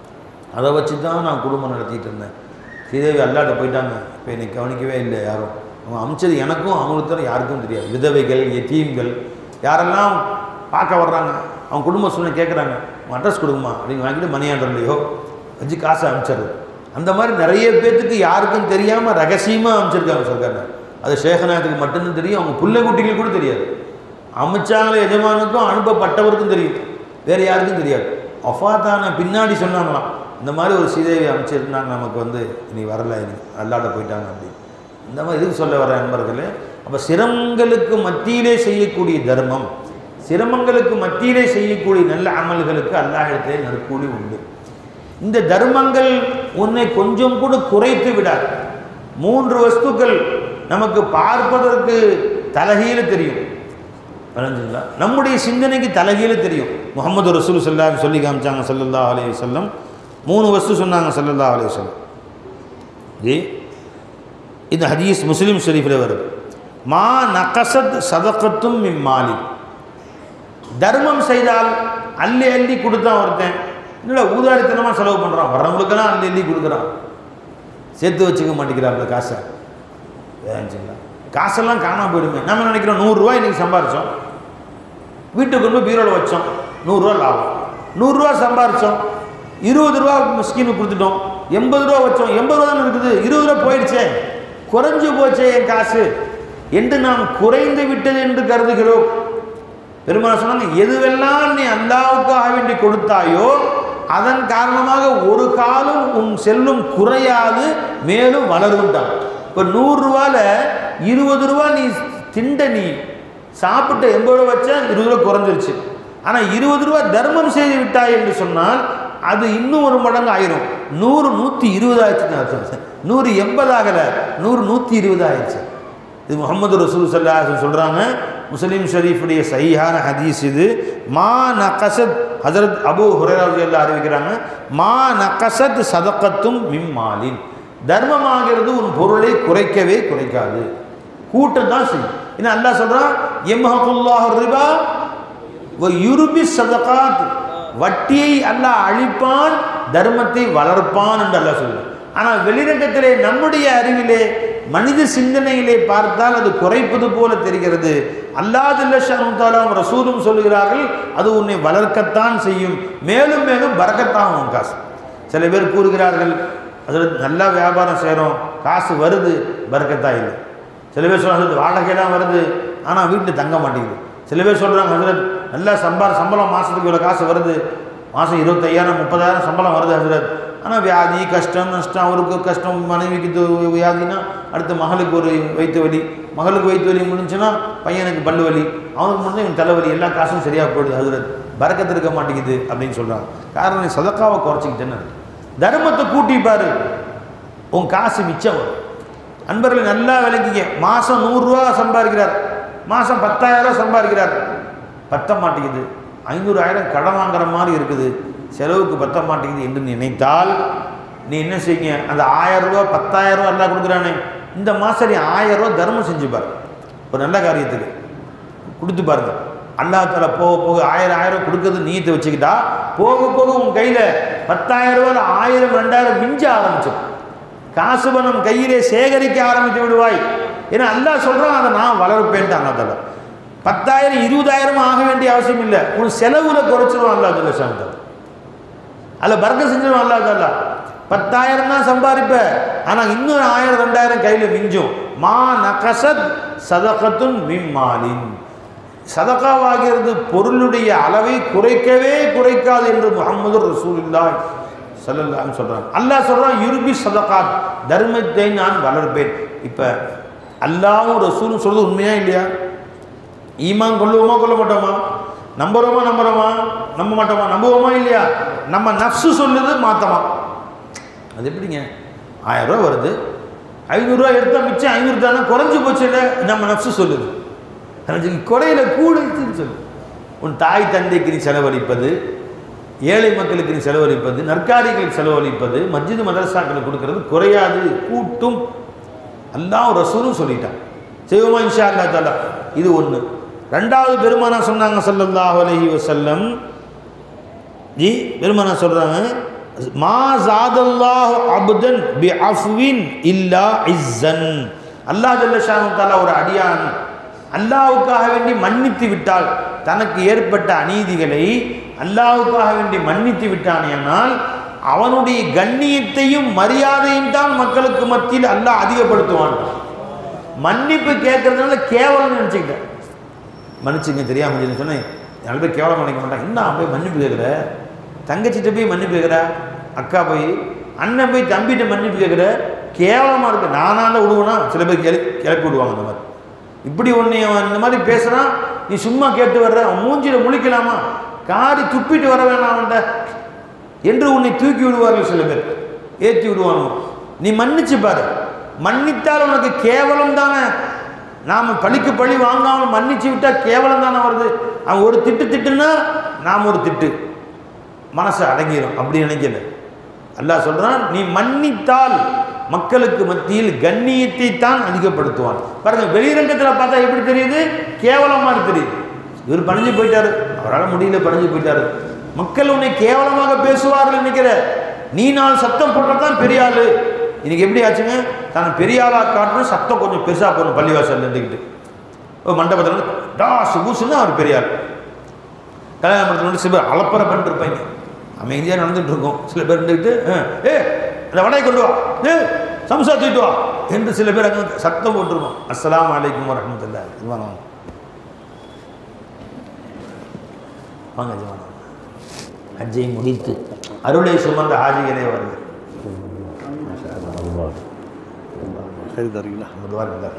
அதை வச்சு தான் நான் குடும்பம் நடத்திட்டு இருந்தேன் ஸ்ரீதேவி அல்லாட்ட போயிட்டாங்க இப்போ என்னை கவனிக்கவே இல்லை யாரும் அவங்க அமிச்சது எனக்கும் அவங்களுக்கு தவிர யாருக்கும் தெரியாது விதவைகள் எத்தீம்கள் யாரெல்லாம் பார்க்க வர்றாங்க அவங்க குடும்ப சூழ்நிலை கேட்குறாங்க உங்கள் அட்ரஸ் கொடுக்குமா அப்படின்னு வாங்கிட்டு மணி ஆர்டர்லையோ வச்சு காசை அனுப்பிச்சிடுறது அந்த மாதிரி நிறைய பேர்த்துக்கு யாருக்கும் தெரியாமல் ரகசியமாக அனுப்பிச்சிருக்காங்க சர்க்கார் அது சேகநாயத்துக்கு மட்டும்தான் தெரியும் அவங்க புள்ள குட்டிகளுக்கு கூட தெரியாது அமைச்சாங்களே எஜமானுக்கும் அனுப்பப்பட்டவருக்கும் தெரியும் வேறு யாருக்கும் தெரியாது ஒஃபாத்தான பின்னாடி சொன்னாங்களாம் இந்த மாதிரி ஒரு சீதேவி அமைச்சிருந்தாங்க நமக்கு வந்து நீ வரல நீ அல்லாட்ட போயிட்டாங்க அப்படின்னு இந்த மாதிரி இதுக்கு சொல்ல வர நண்பர்களே அப்போ சிரமங்களுக்கு மத்தியிலே செய்யக்கூடிய தர்மம் சிரமங்களுக்கு மத்தியிலே செய்யக்கூடிய நல்ல அமல்களுக்கு அல்லாஹிடத்திலே நற்கூலி உண்டு இந்த தர்மங்கள் உன்னை கொஞ்சம் கூட குறைத்து விடாது மூன்று வஸ்துக்கள் நமக்கு பார்ப்பதற்கு தலகீழ தெரியும் விளங்குங்களா நம்முடைய சிந்தனைக்கு தலகீழ தெரியும் முகமது ரசூல் சல்லா சொல்லி காமிச்சாங்க சல்லல்லா அலைஹி வஸல்லம் மூணு வஸ்து சொன்னாங்க சல்லல்லா அலைஹி வஸல்லம் இது இந்த ஹதீஸ் முஸ்லீம் ஷெரீஃபில் வருது மா நகசத் சதகத்தும் மிம்மாலி தர்மம் செய்தால் அள்ளி அள்ளி கொடுத்தான் ஒருத்தன் இல்லை ஊதாரித்தனமாக செலவு பண்ணுறான் வர்றவங்களுக்கெல்லாம் அள்ளி அள்ளி கொடுக்குறான் சேர்த்து வச்சுக்க மாட்டேங்கிறாப்புல காசை வேணுச்சுங்களா காசெல்லாம் காணாம போயிடுமே நம்ம நினைக்கிறோம் நூறுரூவா இன்றைக்கி சம்பாரித்தோம் வீட்டுக்கு கொண்டு போய் பீரோவில் வச்சோம் நூறுரூவா லாபம் நூறுரூவா சம்பாரித்தோம் இருபது ரூபா ஸ்கீமுக்கு கொடுத்துட்டோம் எண்பது ரூபா வச்சோம் எண்பது ரூபா தானே இருக்குது இருபது ரூபா போயிடுச்சே குறைஞ்சு போச்சே என் காசு என்று நாம் குறைந்து விட்டது என்று கருதுகிறோம் பெருமாள் சொன்னாங்க எதுவெல்லாம் நீ அல்லாவுக்காக வேண்டி கொடுத்தாயோ அதன் காரணமாக ஒரு காலம் உன் செல்லும் குறையாது மேலும் வளரும்ட்டான் இப்போ நூறுரூவாவில் இருபது ரூபா நீ திண்ட நீ சாப்பிட்ட எண்பது ரூபா வச்சா இருபது ரூபா குறைஞ்சிருச்சு ஆனால் இருபது ரூபா தர்மம் செய்து விட்டாய் என்று சொன்னால் அது இன்னும் ஒரு மடங்கு ஆயிரும் நூறு நூற்றி இருபது ஆயிடுச்சுன்னு அர்த்தம் நூறு எண்பது ஆகலை நூறு நூற்றி இருபது ஆயிடுச்சு இது முகமது ரசூல் சல்லா சொல்கிறாங்க முஸ்லீம் ஷரீஃபுடைய சையான ஹதீஸ் இது மா நகசத் ஹசரத் அபு ஹுரேராஜ் எல்லாம் அறிவிக்கிறாங்க மா நகசத் சதக்கத்தும் மிம்மாலின் தர்மமாகிறது உன் பொருளை குறைக்கவே குறைக்காது கூட்டம் தான் செய்யும் என்ன அல்லாஹ் சொல்கிறான் எம்ஹகுல்லாஹ் ரிபா வ யுருபி சதகாத் வட்டியை அல்லாஹ் அழிப்பான் தர்மத்தை வளர்ப்பான் என்று அல்லாஹ் சொல்றான் ஆனால் வெளிரங்கத்திலே நம்முடைய அறிவிலே மனித சிந்தனையிலே பார்த்தால் அது குறைப்பது போல தெரிகிறது அல்லாஹ் ரசூலும் சொல்லுகிறார்கள் அது உன்னை வளர்க்கத்தான் செய்யும் மேலும் மேலும் பறக்கத்தான் உன் காசு சில பேர் கூறுகிறார்கள் அதில் நல்லா வியாபாரம் செய்கிறோம் காசு வருது பறக்கத்தா இல்லை சில பேர் சொல்கிறாங்க வாடகைலாம் வருது ஆனால் வீட்டில் தங்க மாட்டேங்குது சில பேர் சொல்கிறாங்க ஹசரத் நல்லா சம்பா சம்பளம் மாதத்துக்கு இவ்வளோ காசு வருது மாதம் இருபத்தையாயிரம் முப்பதாயிரம் சம்பளம் வருது ஹசரத் ஆனால் வியாதி கஷ்டம் நஷ்டம் அவருக்கு கஷ்டம் மனைவிக்கு இது வியாதினா அடுத்து மகளுக்கு ஒரு வயிற்று வலி மகளுக்கு வயிற்று வலி முடிஞ்சுன்னா பையனுக்கு பல்லு வலி அவனுக்கு முடிஞ்சு இவன் தலைவலி எல்லா காசும் சரியாக போயிடுது ஹசரத் பறக்கத்து இருக்க மாட்டேங்குது அப்படின்னு சொல்கிறாங்க காரணம் நீ சதக்காவை குறைச்சிக்கிட்டேன்னு தர்மத்தை கூட்டிப்பாரு உன் காசு மிச்சம் வரும் அன்பர்களை நல்லா விளங்கிக்க மாதம் நூறுரூவா சம்பாதிக்கிறார் மாதம் பத்தாயிரம் சம்பாதிக்கிறார் பத்த மாட்டேங்குது ஐநூறு ஆயிரம் கடன் வாங்குற மாதிரி இருக்குது செலவுக்கு பத்த மாட்டேங்குது என்று நினைத்தால் நீ என்ன செய்யுங்க அந்த ஆயிரம் ரூபா பத்தாயிரம் ரூபா எல்லாம் கொடுக்குறானே இந்த மாதம் நீ ஆயிரம் ரூபா தர்மம் செஞ்சு பாரு ஒரு நல்ல காரியத்துக்கு கொடுத்து பாருங்க அல்லாஹால போக போக ஆயிரம் ஆயிரம் கொடுக்கறது நீயத்தை வச்சுக்கிட்டா போக போக உன் கையில் பத்தாயிரம் ரூபாய் ஆயிரம் ரெண்டாயிரம் மிஞ்ச ஆரம்பிச்சிடும் காசு பணம் கையிலே சேகரிக்க ஆரம்பித்து விடுவாய் ஏன்னா அல்லாஹ் சொல்கிறான் அதை நான் வளர்ப்பேன்ட்டு அல்லாத்தால பத்தாயிரம் இருபதாயிரம் ஆக வேண்டிய அவசியம் இல்லை உன் செலவுல குறைச்சிருவான் அல்லா ஜல்ல சாந்தம் அதில் பறக்க செஞ்சிருவான் அல்லா தாலா பத்தாயிரம் தான் சம்பாதிப்ப ஆனால் இன்னொரு ஆயிரம் ரெண்டாயிரம் கையில் மிஞ்சும் மா நகசத் சதகத்துன் மிம்மாலின் சதகாவாகிறது பொருளுடைய அளவை குறைக்கவே குறைக்காது என்று முகமது ரசூலுல்லாஹ் சல்லல்லாஹு சொல்றாங்க அல்லாஹ் சொல்றான் யுருபி சதகாத் தர்மத்தை நான் வளர்ப்பேன் இப்போ அல்லாவும் ரசூலும் சொல்றது உண்மையா இல்லையா ஈமான் கொள்ளுவோமா கொள்ள மாட்டோமா நம்புறோமா நம்புறோமா நம்ப மாட்டோமா நம்புவோமா இல்லையா நம்ம நஃப்ஸு சொல்லுது மாத்தமா அது எப்படிங்க ஆயிரம் ரூபா வருது ஐநூறுரூவா எடுத்தா மிச்சம் ஐநூறு தானே குறைஞ்சி போச்சு இல்லை நம்ம நஃப்ஸு சொல்லுது அது குறையில கூடுச்சுன்னு சொல்லு உன் தாய் தந்தைக்கு நீ செலவழிப்பது ஏழை மக்களுக்கு நீ செலவழிப்பது நற்காரிகளுக்கு செலவழிப்பது மஸ்ஜிது மதரசாக்களுக்கு கொடுக்கறது குறையாது கூட்டும் அல்லாஹ் ரசூலும் சொல்லிட்டான் செய்வோமா இன்ஷா அல்லா தாலா இது ஒன்று ரெண்டாவது பெருமானா சொன்னாங்க ஸல்லல்லாஹு அலைஹி வஸல்லம் ஜி பெருமானா சொல்றாங்க மா ஜாதல்லாஹு அப்தன் பி அஃவின் இல்லா இஸ்ஸன் அல்லாஹ் ஜல்ல ஷானு தஆலா ஒரு அடியான் அல்லாஹ்வுக்காக வேண்டி மன்னித்து விட்டால் தனக்கு ஏற்பட்ட அநீதிகளை அல்லாஹ்வுக்காக வேண்டி மன்னித்து விட்டானேனால் அவனுடைய கண்ணியத்தையும் மரியாதையும் தான் மக்களுக்கு மத்தியில் அல்லாஹ் அதிகப்படுத்துவான் மன்னிப்பு கேட்கறதுனால கேவலம் நினச்சிக்கிட்டேன் மன்னிச்சுங்க தெரியாம செஞ்சு சொன்னேன் நாலு பேர் கேவலம் நினைக்க மாட்டான் என்ன அவன் போய் மன்னிப்பு கேட்குற தங்கச்சிட்ட போய் மன்னிப்பு கேட்குற அக்கா போய் அண்ணன் போய் தம்பிகிட்ட மன்னிப்பு கேட்குற கேவலமாக இருக்கு நானால விடுவேனா சில பேர் கிளி கிளப்பி விடுவாங்க அந்த மாதிரி இப்படி ஒன்று இந்த மாதிரி பேசுகிறான் நீ சும்மா கேட்டு வர்ற அவன் மூஞ்சில முழிக்கலாமா காரி துப்பிட்டு வர வேணாம் அவன்கிட்ட என்று உன்னை தூக்கி விடுவார்கள் சில பேர் ஏற்றி விடுவானோ நீ மன்னிச்சு பாரு மன்னித்தால் உனக்கு கேவலம் தானே நாம் பழிக்கு பழி வாங்காமல் மன்னிச்சு விட்டால் கேவலம் தானே வருது அவன் ஒரு திட்டு திட்டுன்னா நாம் ஒரு திட்டு மனசு அடங்கிடும் அப்படி நினைக்கல அல்லாஹ் சொல்றான் நீ மன்னித்தால் மக்களுக்கு மத்தியில் கண்ணியத்தை தான் அதிகப்படுத்துவான் பாருங்க வெளிரங்கத்தில் பார்த்தா எப்படி தெரியுது கேவலமா தெரியுது இவர் பணிஞ்சு போயிட்டாரு அவரால் முடியல பணிஞ்சு போயிட்டாரு மக்கள் உன்னை கேவலமாக பேசுவார்கள் நினைக்கிற நீ நாள் சத்தம் போட்டதான் பெரிய ஆளு இன்னைக்கு எப்படி ஆச்சுங்க தான் பெரிய ஆளா காட்டணும் சத்தம் கொஞ்சம் பெருசா போகணும் பள்ளிவாசல் நின்றுக்கிட்டு ஒரு மண்டபத்தில் வந்து டாஸ் பூசுன்னு அவர் பெரிய ஆள் கல்யாண மண்டபத்தில் வந்து சில பேர் அலப்பறை பண்ணிட்டு இருப்பாங்க அமைதியாக நடந்துட்டு இருக்கோம் சில பேர் இருந்துக்கிட்டு ஏ அந்த வடையை கொண்டு வா ஏ சம்சா தூக்கிட்டு வா என்று சில பேர் அங்கே சத்தம் போட்டுருக்கோம் அஸ்ஸலாமு அலைக்கும் வரஹமத்துல்லா வாங்க வாங்க வாங்க ஜி, வாங்க ஹஜ்ஜை முடித்து அருளை சுமந்த ஹாஜிகளே வருது சரி தரீங்களா மெதுவா இருந்தார்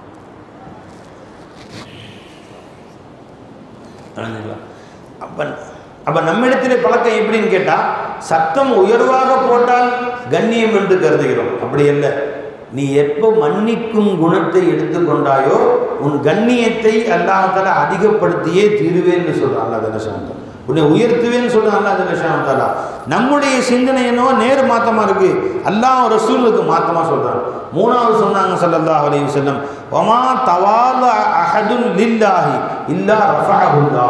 அப்ப அப்ப நம்மிடத்திலே பழக்கம் எப்படின்னு கேட்டா சத்தம் உயர்வாக போட்டால் கண்ணியம் என்று கருதுகிறோம் அப்படி அல்ல நீ எப்போ மன்னிக்கும் குணத்தை எடுத்துக்கொண்டாயோ உன் கண்ணியத்தை அல்லாஹால அதிகப்படுத்தியே தீருவேன்னு சொல்றான் அல்லா தலசாந்தம் உன்னை உயர்த்துவேன்னு சொல்றான் அல்லா தலசாந்தாலா நம்முடைய சிந்தனை என்னவோ நேர் மாத்தமா இருக்கு அல்லாஹ் ரசூலுக்கு மாத்தமா சொல்றான் மூணாவது சொன்னாங்க ஸல்லல்லாஹு அலைஹி வஸல்லம் வமா தவால அஹதுன் லில்லாஹி இல்லா ரஃபஅஹுல்லா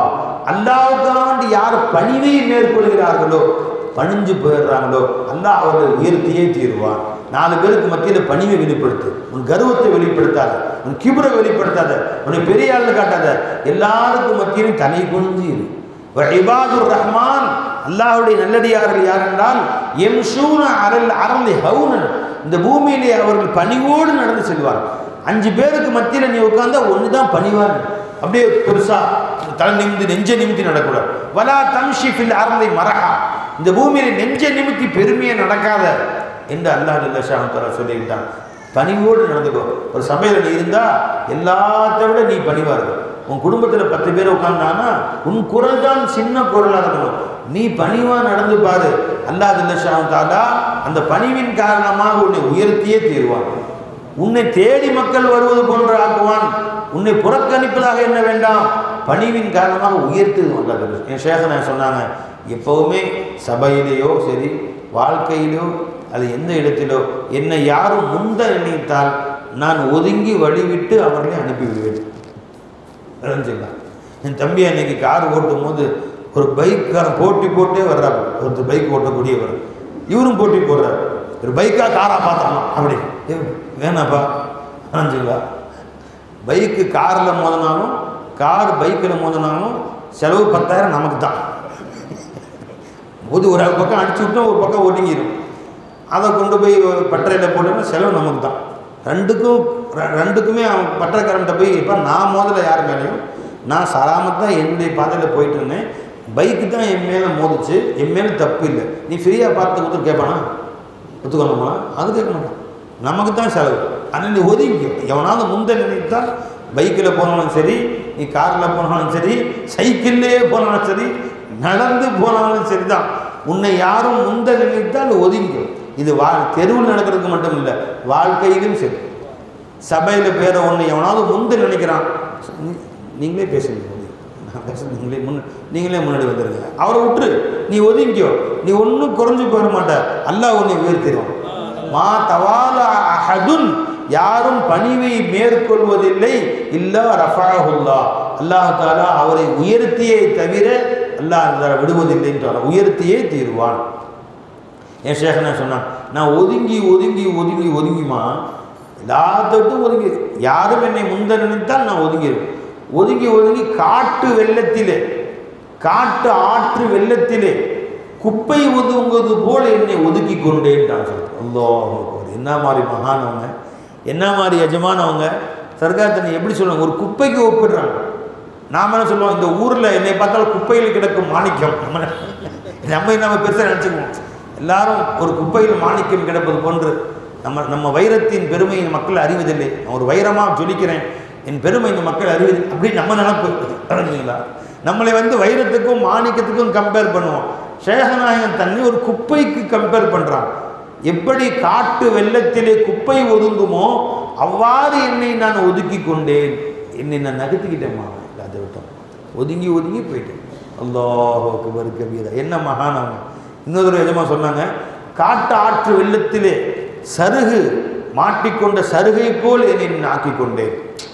அல்லாவுக்காண்டி யார் பணிவை மேற்கொள்கிறார்களோ பணிஞ்சு போயிடுறாங்களோ அல்லாஹ் அவர்கள் உயர்த்தியே தீருவான் நாலு பேருக்கு மத்தியில் பணிவை வெளிப்படுத்து உன் கர்வத்தை வெளிப்படுத்தாத உன் கிபரை வெளிப்படுத்தாத உன்னை பெரிய ஆள்னு காட்டாத எல்லாருக்கும் மத்தியிலும் தலை குனிஞ்சு இரு இபாதுர் ரஹ்மான் அல்லாஹ்வுடைய நல்லடியார்கள் யார் என்றால் எம்சூன அரல் அரல் ஹவுனன் இந்த பூமியிலே அவர்கள் பணிவோடு நடந்து செல்வார் அஞ்சு பேருக்கு மத்தியில் நீ உட்கார்ந்தா ஒன்று தான் பணிவார் அப்படியே பெருசா தலை நிமிந்து நெஞ்ச நிமித்தி நடக்கூடாது வலா தம்ஷி ஃபில் அரலை மரகா இந்த பூமியில நெஞ்ச நிமித்தி பெருமையை நடக்காத என்று அல்லாஹ் ஜல்லஷாஹால சொல்லிவிட்டான் பணிவோடு நடந்துக்கோ ஒரு சபையில் நீ இருந்தா எல்லாத்த விட நீ பணிவா இருக்கும் உன் குடும்பத்தில் பத்து பேர் உட்கார்ந்தானா உன் குரல் தான் சின்ன குரலாக இருக்கணும் நீ பணிவா நடந்து பாரு அல்லாஹ் ஜல்லஷாஹாலா அந்த பணிவின் காரணமாக உன்னை உயர்த்தியே தீர்வான் உன்னை தேடி மக்கள் வருவது போன்று ஆக்குவான் உன்னை புறக்கணிப்பதாக என்ன வேண்டாம் பணிவின் காரணமாக உயர்த்துது என் சேகன சொன்னாங்க எப்பவுமே சபையிலேயோ சரி வாழ்க்கையிலோ அது எந்த இடத்திலோ என்னை யாரும் முந்த நினைத்தால் நான் ஒதுங்கி வழிவிட்டு அவர்களை அனுப்பிவிடுவேன் விளைஞ்சிடலாம் என் தம்பி அன்னைக்கு கார் ஓட்டும் போது ஒரு பைக்காரன் போட்டி போட்டே வர்றாரு ஒருத்தர் பைக் ஓட்டக்கூடியவர் இவரும் போட்டி போடுறாரு ஒரு பைக்கா காரா பார்த்தாலும் அப்படி ஏய், வேணாப்பா விளைஞ்சிங்களா பைக்கு காரில் மோதினாலும் கார் பைக்கில் மோதினாலும் செலவு பத்தாயிரம் நமக்கு தான் போது ஒரு பக்கம் அடிச்சு விட்டோம் ஒரு பக்கம் ஒடுங்கிடும் அதை கொண்டு போய் பட்டறையில் போட்டோம்னா செலவு நமக்கு தான் ரெண்டுக்கும் ரெ- ரெண்டுக்குமே அவன் பட்டறைக்காரன்ட்ட போய் இப்போ நான் முதல்ல யார் மேலேயும் நான் சராமத் தான் என்னுடைய பாதையில் போயிட்டு இருந்தேன் பைக்கு தான் என் மேலே மோதிச்சு என் மேலே தப்பு இல்லை நீ ஃப்ரீயாக பார்த்து கொடுத்து கேட்பானா ஒத்துக்கணுமா அது கேட்க மாட்டான் நமக்கு தான் செலவு ஆனால் நீ ஒதுங்கி எவனாவது முந்த நினைத்தால் பைக்கில் போனாலும் சரி நீ காரில் போனாலும் சரி சைக்கிள்லேயே போனாலும் சரி நடந்து போனாலும் சரிதான் உன்னை யாரும் முந்த நினைத்தால் ஒதுங்கி இது வா தெருவில் நடக்கிறதுக்கு மட்டும் இல்லை வாழ்க்கையிலும் சரி சபையில் பேர ஒன்று எவனாவது முந்து நினைக்கிறான் நீ- நீங்களே பேசுங்க நான் பேச நீங்களே முன் நீங்களே முன்னாடி வந்துடுங்க அவரை விட்டுரு நீ ஒதுங்கியோ நீ ஒன்றும் குறைஞ்சு போயிட மாட்ட அல்லாஹ் உன்னை உயர்த்திடுவான் மா தவால அஹதுன் யாரும் பணிவை மேற்கொள்வதில்லை இல்லா ரஃபாஹுல்லா அல்லாஹ் தாலா அவரை உயர்த்தியே தவிர அல்லாஹ் அதை விடுவதில்லை என்றார் உயர்த்தியே தீருவான் என் சேகனா சொன்னான் நான் ஒதுங்கி ஒதுங்கி ஒதுங்கி ஒதுங்கிமா எல்லாத்தட்டும் ஒதுங்கி யாரும் என்னை முந்த நினைத்தால் நான் ஒதுங்கிடுவேன் ஒதுங்கி ஒதுங்கி காட்டு வெள்ளத்திலே காட்டு ஆற்று வெள்ளத்திலே குப்பை ஒதுங்குவது போல என்னை ஒதுக்கி கொண்டேன் நான் சொல்றேன் அல்லாஹ் அக்பர். என்ன மாதிரி மகானவங்க என்ன மாதிரி எஜமானவங்க சர்க்கார் எப்படி சொல்லுவாங்க ஒரு குப்பைக்கு ஒப்பிடுறாங்க நாம என்ன சொல்லுவோம் இந்த ஊரில் என்னை பார்த்தாலும் குப்பையில் கிடக்கும் மாணிக்கம் நம்ம நம்ம நம்ம பெருசாக நினச்சிக்குவோம் எல்லாரும் ஒரு குப்பையில் மாணிக்கம் கிடப்பது போன்று நம்ம நம்ம வைரத்தின் பெருமையை இந்த மக்கள் அறிவதில்லை நான் ஒரு வைரமாக ஜொலிக்கிறேன் என் பெருமை இந்த மக்கள் அறிவது அப்படி நம்ம நினப்பு அறிஞ்சுங்களா நம்மளை வந்து வைரத்துக்கும் மாணிக்கத்துக்கும் கம்பேர் பண்ணுவோம் சேகநாயகன் தன்னை ஒரு குப்பைக்கு கம்பேர் பண்ணுறான் எப்படி காட்டு வெள்ளத்திலே குப்பை ஒதுங்குமோ அவ்வாறு என்னை நான் ஒதுக்கி கொண்டேன் என்னை நான் நகர்த்திக்கிட்டேம்மா அதை விட்டோம் ஒதுங்கி ஒதுங்கி போயிட்டேன் அல்லாஹுக்கு வரு கபீரா என்ன மகானாங்க இன்னொரு விதமாக சொன்னாங்க காட்டு ஆற்று வெள்ளத்திலே சருகு மாட்டிக்கொண்ட சருகை போல் என்னை நான் ஆக்கிக் கொண்டேன்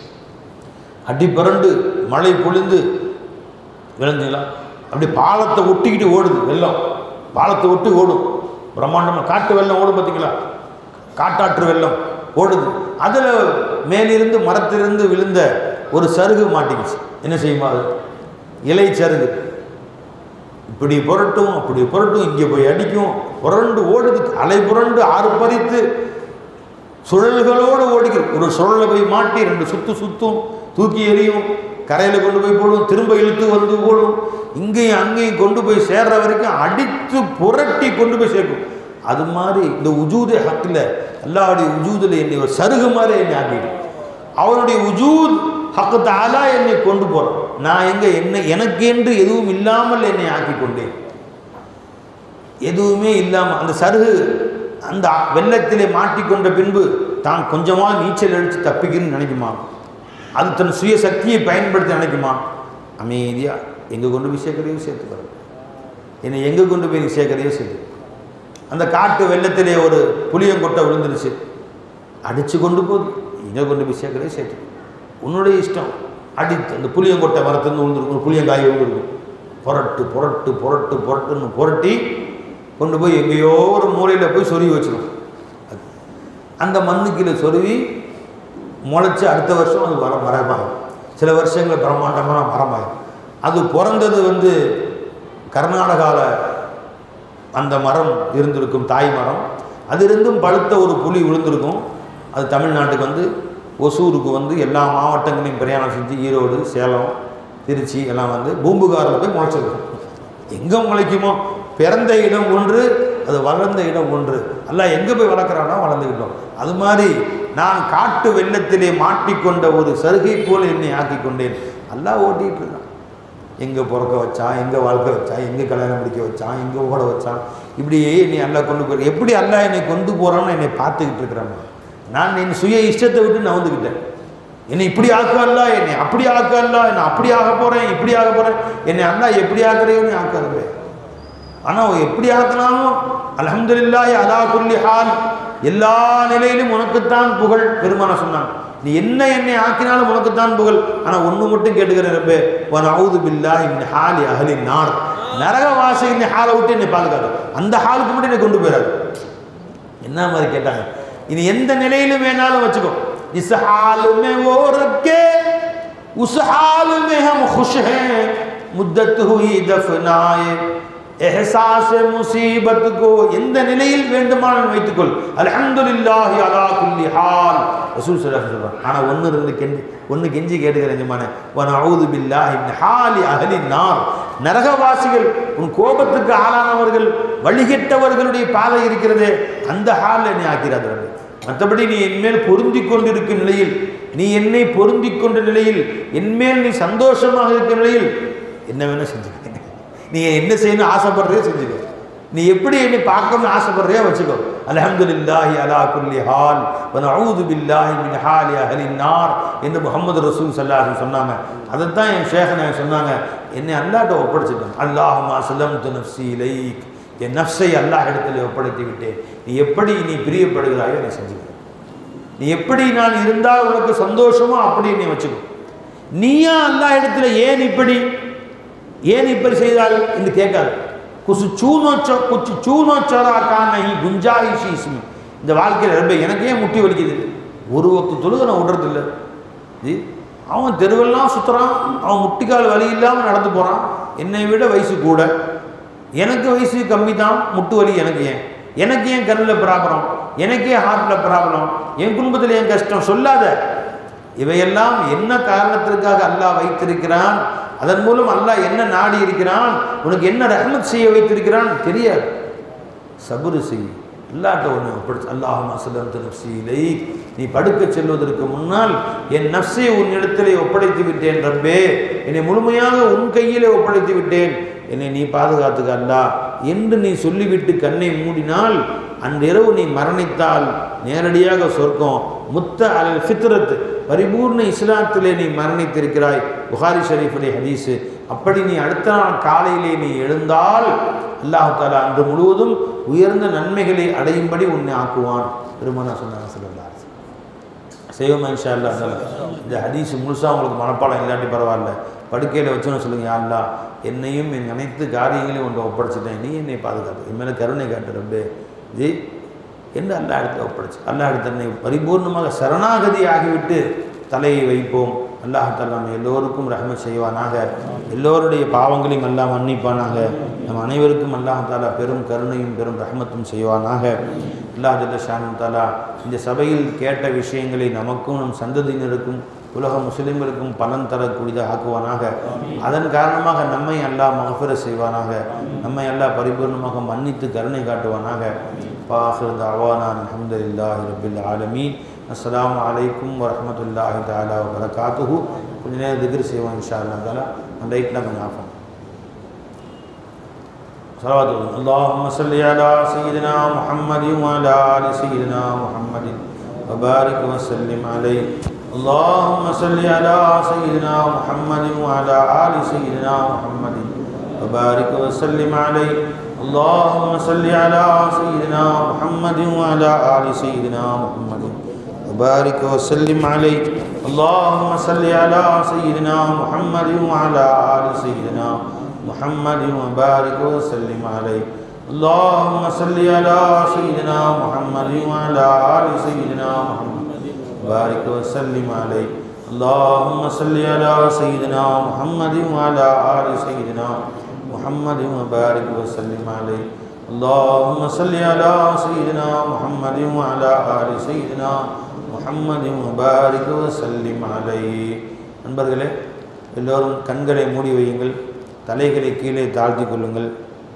அடி புரண்டு மழை பொழிந்து விளைஞ்சுங்களா அப்படி பாலத்தை ஒட்டிக்கிட்டு ஓடுது வெள்ளம் பாலத்தை ஒட்டி ஓடும் பிரம்மாண்டமாக காட்டு வெள்ளம் ஓடும் பார்த்தீங்களா காட்டாற்று வெள்ளம் ஓடுது அதில் மேலிருந்து மரத்திலிருந்து விழுந்த ஒரு சருகு மாட்டிக்கிச்சு என்ன செய்யுமா அது இலை சருகு இப்படி புரட்டும் அப்படி புரட்டும் இங்கே போய் அடிக்கும் புரண்டு ஓடுது அலை புரண்டு ஆர்ப்பரித்து சுழல்களோடு ஓடுகிறது ஒரு சுழலை போய் மாட்டி ரெண்டு சுத்து சுத்தும் தூக்கி எறியும் கரையில் கொண்டு போய் போடும் திரும்ப இழுத்து வந்து போடும் இங்கேயும் அங்கேயும் கொண்டு போய் சேர்ற வரைக்கும் அடித்து புரட்டி கொண்டு போய் சேர்க்கும் அது மாதிரி இந்த உஜூது ஹக்கில் அல்லாவுடைய உஜூதில் என்னை ஒரு சருகு மாதிரி என்னை ஆக்கிடும் அவருடைய உஜூத் ஹக்கு தாலா என்னை கொண்டு போகிறான் நான் எங்கே என்ன எனக்கென்று எதுவும் இல்லாமல் என்னை ஆக்கி கொண்டேன் எதுவுமே இல்லாமல் அந்த சருகு அந்த வெள்ளத்திலே மாட்டிக்கொண்ட பின்பு தான் கொஞ்சமாக நீச்சல் அடித்து தப்பிக்கணும்னு நினைக்குமா அது தன் சுய சக்தியை பயன்படுத்தி நினைக்குமா அமைதியாக எங்கே கொண்டு போய் சேர்க்கறையோ சேர்த்துக்கிறோம் என்னை எங்கே கொண்டு போய் நீ சேர்க்கறையோ சேர்த்து அந்த காட்டு வெள்ளத்திலே ஒரு புளியங்கொட்டை விழுந்துருச்சு அடித்து கொண்டு போகுது எங்கே கொண்டு போய் சேர்க்கறையோ சேர்த்து உன்னுடைய இஷ்டம் அடித்து அந்த புளியங்கொட்டை மரத்துலேருந்து விழுந்துருக்கும் ஒரு புளியங்காய் விழுந்துருக்கும் புரட்டு புரட்டு புரட்டு புரட்டுன்னு புரட்டி கொண்டு போய் எங்கேயோ ஒரு மூலையில் போய் சொருவி வச்சிடும் அந்த மண்ணுக்கீழே சொருவி முளைச்சி அடுத்த வருஷம் அது வர மரமாகும் சில வருஷங்கள் பிரம்மாண்டமான மரமாகும் அது பிறந்தது வந்து கர்நாடகாவில் அந்த மரம் இருந்திருக்கும் தாய் மரம் அதிலிருந்தும் பழுத்த ஒரு புலி விழுந்திருக்கும் அது தமிழ்நாட்டுக்கு வந்து ஒசூருக்கு வந்து எல்லா மாவட்டங்களையும் பிரயாணம் செஞ்சு ஈரோடு சேலம் திருச்சி எல்லாம் வந்து பூம்புகாரில் போய் முளைச்சிருக்கும் எங்கே முளைக்குமோ பிறந்த இடம் ஒன்று அது வளர்ந்த இடம் ஒன்று எல்லாம் எங்கே போய் வளர்க்குறானோ வளர்ந்துக்கிட்டோம் அது மாதிரி நான் காட்டு வெள்ளத்திலே மாட்டிக்கொண்ட ஒரு சருகை போல் என்னை ஆக்கி கொண்டேன் எல்லாம் ஓட்டிகிட்டு இருக்கான் எங்கே பிறக்க வச்சான் எங்கே வாழ்க்கை வச்சான் எங்கே கல்யாணம் முடிக்க வச்சான் எங்கே ஓட வச்சான் இப்படியே என்னை அல்லா கொண்டு போய் எப்படி அல்லா என்னை கொண்டு போகிறான்னு என்னை பார்த்துக்கிட்டு இருக்கிறான் நான் என் சுய இஷ்டத்தை விட்டு நான் வந்துக்கிட்டேன் என்னை இப்படி ஆக்கல்ல என்னை அப்படி ஆக்கல்ல என்னை அப்படி ஆக போகிறேன் இப்படி ஆக போகிறேன் என்னை அல்லா எப்படி ஆக்குறையோ நீ ஆக்காதே ஆனால் எப்படி ஆக்கினாலும் அல்ஹம்துலில்லாஹி அலா குல்லி ஹால் எல்லா நிலையிலும் உனக்குத்தான் புகழ் பெருமான சொன்னான் நீ என்ன என்னை ஆக்கினாலும் உனக்குத்தான் புகழ் ஆனால் ஒன்று மட்டும் கேட்டுக்கிறேன் ரப்பே உன் அவுது பில்லா இந்த ஹாலி அகலி நார் நரகவாசி இந்த ஹாலை விட்டு என்னை பாதுகாத்து அந்த ஹாலுக்கு மட்டும் என்னை கொண்டு போயிடாது என்ன மாதிரி கேட்டாங்க இனி எந்த நிலையிலும் வேணாலும் வச்சுக்கோ इस हाल में वो रखे उस हाल में हम खुश हैं मुद्दत हुई दफनाए எஹசாஸ் முசீபத் கோ எந்த நிலையில் வேண்டுமானாலும் வைத்துக்கொள் அல்ஹம்துலில்லாஹி அலா குல்லி ஹால் ரசூல் ஸல்லல்லாஹு அலைஹி வஸல்லம் ஆனா ஒன்னு ரெண்டு கெஞ்சி ஒன்னு கெஞ்சி கேட்டுக்கிறேன் ஜமானே வ நஊது பில்லாஹி மின் ஹாலி அஹ்லி நார் நரகவாசிகள் உன் கோபத்துக்கு ஆளானவர்கள் வழிகெட்டவர்களுடைய பாதை இருக்கிறதே அந்த ஹாலில் என்னை ஆக்கிறாது ரப்பே மற்றபடி நீ என்மேல் பொருந்தி கொண்டிருக்கும் நிலையில் நீ என்னை பொருந்தி கொண்ட நிலையில் என்மேல் நீ சந்தோஷமாக இருக்கும் நிலையில் என்ன வேணா செஞ்சுக்க நீ என்ன செய்யணும் ஆசைப்படுறதே செஞ்சுக்கோ நீ எப்படி என்னை பார்க்கணும்னு ஆசைப்படுறியோ வச்சுக்கோ அல்ஹம்துலில்லாஹி அலா குல்லி ஹால் வ நஊது பில்லாஹி மின் ஹாலி அஹ்லின் நார் என்று முகமது ரசூல் ஸல்லல்லாஹு அலைஹி சொன்னாங்க அதைத்தான் என் ஷேഖனை சொன்னாங்க என்னை அல்லாஹ்ட்ட ஒப்படைச்சிட்டேன் அல்லாஹுமா சலம்து நஃப்ஸி இலைக் என் நஃப்ஸை அல்லாஹ் இடத்துல ஒப்படைத்து விட்டேன் நீ எப்படி நீ பிரியப்படுகிறாயோ நீ செஞ்சுக்க நீ எப்படி நான் இருந்தால் உனக்கு சந்தோஷமோ அப்படி நீ வச்சுக்கோ நீயா அல்லாஹ் இடத்துல ஏன் இப்படி ஏன் இப்படி செய்தால் என்று கேட்காது குசு சூனோச்சோ குச்சு சூனோச்சோரா காணி குஞ்சாயிஷி இஸ்மி இந்த வாழ்க்கையில் ரொம்ப எனக்கு ஏன் முட்டி வலிக்குது ஒரு வக்து தொழுக நான் விடுறது இல்லை இது அவன் தெருவெல்லாம் சுற்றுறான் அவன் முட்டிக்கால் வலி இல்லாமல் நடந்து போகிறான் என்னை விட வயசு கூட எனக்கு வயசு கம்மி தான் முட்டு வலி எனக்கு ஏன் எனக்கு ஏன் கண்ணில் ப்ராப்ளம் எனக்கு ஏன் ஹார்ட்டில் ப்ராப்ளம் என் குடும்பத்தில் ஏன் கஷ்டம் சொல்லாத இவையெல்லாம் என்ன காரணத்திற்காக அல்லாஹ் வைத்திருக்கிறான் அதன் மூலம் அல்லாஹ் என்ன நாடி இருக்கிறான் உனக்கு என்ன ரஹ்மத் செய்ய வைத்திருக்கிறான் தெரியாது சபுரு செய் அல்லாட்ட ஒன்று ஒப்படைச்சு அல்லாஹ் அசலம் நப்சியிலை நீ படுக்க செல்வதற்கு முன்னால் என் நப்சை உன் இடத்திலே ஒப்படைத்து விட்டேன் ரப்பே என்னை முழுமையாக உன் கையிலே ஒப்படைத்து விட்டேன் என்னை நீ பாதுகாத்துக்க அல்லா என்று நீ சொல்லிவிட்டு கண்ணை மூடினால் அன்றிரவு நீ மரணித்தால் நேரடியாக சொர்க்கம் முத்த அல் ஃபித்ரத் பரிபூர்ண இஸ்லாத்திலே நீ மரணித்திருக்கிறாய் புகாரி ஷரீஃபுடைய ஹதீஸு அப்படி நீ அடுத்த நாள் காலையிலே நீ எழுந்தால் அல்லாஹ் தாலா அன்று முழுவதும் உயர்ந்த நன்மைகளை அடையும்படி உன்னை ஆக்குவான் பெருமானா சொன்னாங்க சொல்லலாம் செய்வோமா இன்ஷா அல்லா இந்த ஹதீஸ் முழுசாக உங்களுக்கு மனப்பாடம் இல்லாட்டி பரவாயில்ல படுக்கையில் வச்சோன்னு சொல்லுங்க யா அல்லா என்னையும் என் அனைத்து காரியங்களையும் ஒன்று ஒப்படைச்சிட்டேன் நீ என்னை பாதுகாத்து என் மேலே கருணை காட்டு ரப்பே ஜி என்று அல்லா இடத்துல ஒப்படைச்சு அல்லா இடத்துல பரிபூர்ணமாக சரணாகதி ஆகிவிட்டு தலையை வைப்போம் அல்லாஹால நம்ம எல்லோருக்கும் ரஹமத் செய்வானாக எல்லோருடைய பாவங்களையும் எல்லாம் மன்னிப்பானாக நம் அனைவருக்கும் அல்லாஹாலா பெரும் கருணையும் பெரும் ரஹமத்தும் செய்வானாக அல்லாஹ் ஜல்ல ஷானு தாலா இந்த சபையில் கேட்ட விஷயங்களை நமக்கும் நம் சந்ததியினருக்கும் உலக முஸ்லிம்களுக்கும் பலன் தரக்கூடியதாக ஆக்குவானாக அதன் காரணமாக நம்மை அல்லாஹ் மகஃபிர செய்வானாக நம்மை அல்லாஹ் பரிபூர்ணமாக மன்னித்து கருணை காட்டுவானாக பாஹிர் தாவானான் அஹமதுல்லாஹி ரபில் ஆலமீன் அஸ்ஸலாமு அலைக்கும் வரஹமத்துல்லாஹி தாலா வரகாத்துஹு கொஞ்ச நேரம் திக்ர் செய்வோம் இன்ஷா அல்லா தாலா அந்த லைட்லாம் கொஞ்சம் ஆஃப் صلوات اللهم صل على سيدنا محمد وعلى آل سيدنا محمد وبارك وسلم عليه اللهم صل على سيدنا محمد وعلى آل سيدنا محمد وبارك وسلم عليه اللهم صل على سيدنا محمد وعلى آل سيدنا محمد وبارك وسلم عليه اللهم صل على سيدنا محمد وعلى آل سيدنا محمد وبارك وسلم عليه اللهم صل على سيدنا محمد وعلى آل سيدنا محمد وبارك وسلم عليه اللهم صل على سيدنا محمد وعلى آل سيدنا محمد وبارك وسلم عليه اللهم صل على سيدنا محمد وعلى آل سيدنا محمد وبارك وسلم عليه நண்பர்களே எல்லோரும் கண்களை மூடி வையுங்கள் தலைகளை கீழே தாழ்த்தி கொள்ளுங்கள்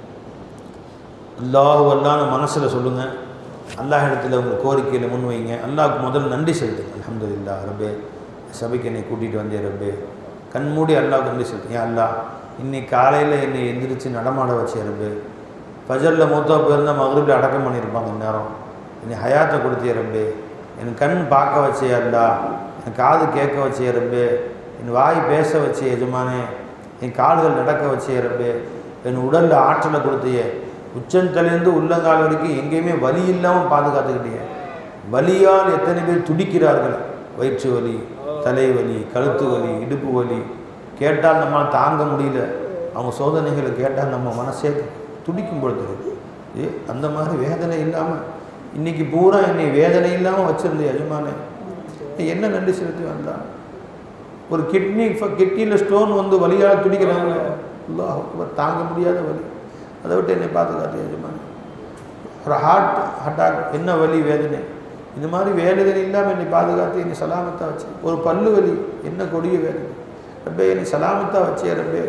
அல்லாஹ் அல்லான்னு மனசில் சொல்லுங்கள் அல்லாஹ் இடத்துல உங்கள் கோரிக்கையில் முன் வைங்க அல்லாஹ்க்கு முதல்ல நன்றி செலுத்துங்க அல்ஹம்துலில்லா ரப்பே சபைக்கு என்னை கூட்டிகிட்டு வந்தே ரப்பே கண் மூடி அல்லாஹ்க்கு நன்றி செலுத்துங்க ஏன் அல்லாஹ் இன்னைக்கு காலையில் என்னை எந்திரிச்சு நடமாட வச்சே ரப்பே ஃபஜரில் மூத்தா போயிருந்தால் மகரிபில் அடக்கம் பண்ணியிருப்பாங்க இந்நேரம் என்னை ஹயாத்தை கொடுத்தே ரப்பே என் கண் பார்க்க வச்சே அல்லா என் காது கேட்க வச்சே ரப்பே என் வாய் பேச வச்சே எஜமானே என் கால்கள் நடக்க வச்சே ரப்பே என் உடலில் ஆற்றலை கொடுத்தியே உச்சந்தலேருந்து உள்ளங்கால் வரைக்கும் எங்கேயுமே வலி இல்லாமல் பாதுகாத்துக்கிட்டீங்க வலியால் எத்தனை பேர் துடிக்கிறார்கள் வயிற்று வலி தலைவலி கழுத்து வலி இடுப்பு வலி கேட்டால் நம்மால் தாங்க முடியல அவங்க சோதனைகளை கேட்டால் நம்ம மனசே துடிக்கும் பொழுது ஏ அந்த மாதிரி வேதனை இல்லாமல் இன்னைக்கு பூரா என்னை வேதனை இல்லாமல் வச்சிருந்த எஜமானே நீ என்ன நன்றி செலுத்தி வந்தான் ஒரு கிட்னி கிட்னியில் ஸ்டோன் வந்து வலியால் துடிக்கிறாங்க அல்லாஹ் அக்பர், தாங்க முடியாத வலி அதை விட்டு என்னை பாதுகாத்து எஜமானே ஒரு ஹார்ட் அட்டாக் என்ன வலி வேதனை இந்த மாதிரி வேதனை இல்லாமல் என்னை பாதுகாத்து என்னை சலாமத்தாக வச்சு ஒரு பல்லு வலி என்ன கொடிய வேதனை ரப்பே என்னை சலாமத்தாக வச்சே ரப்பே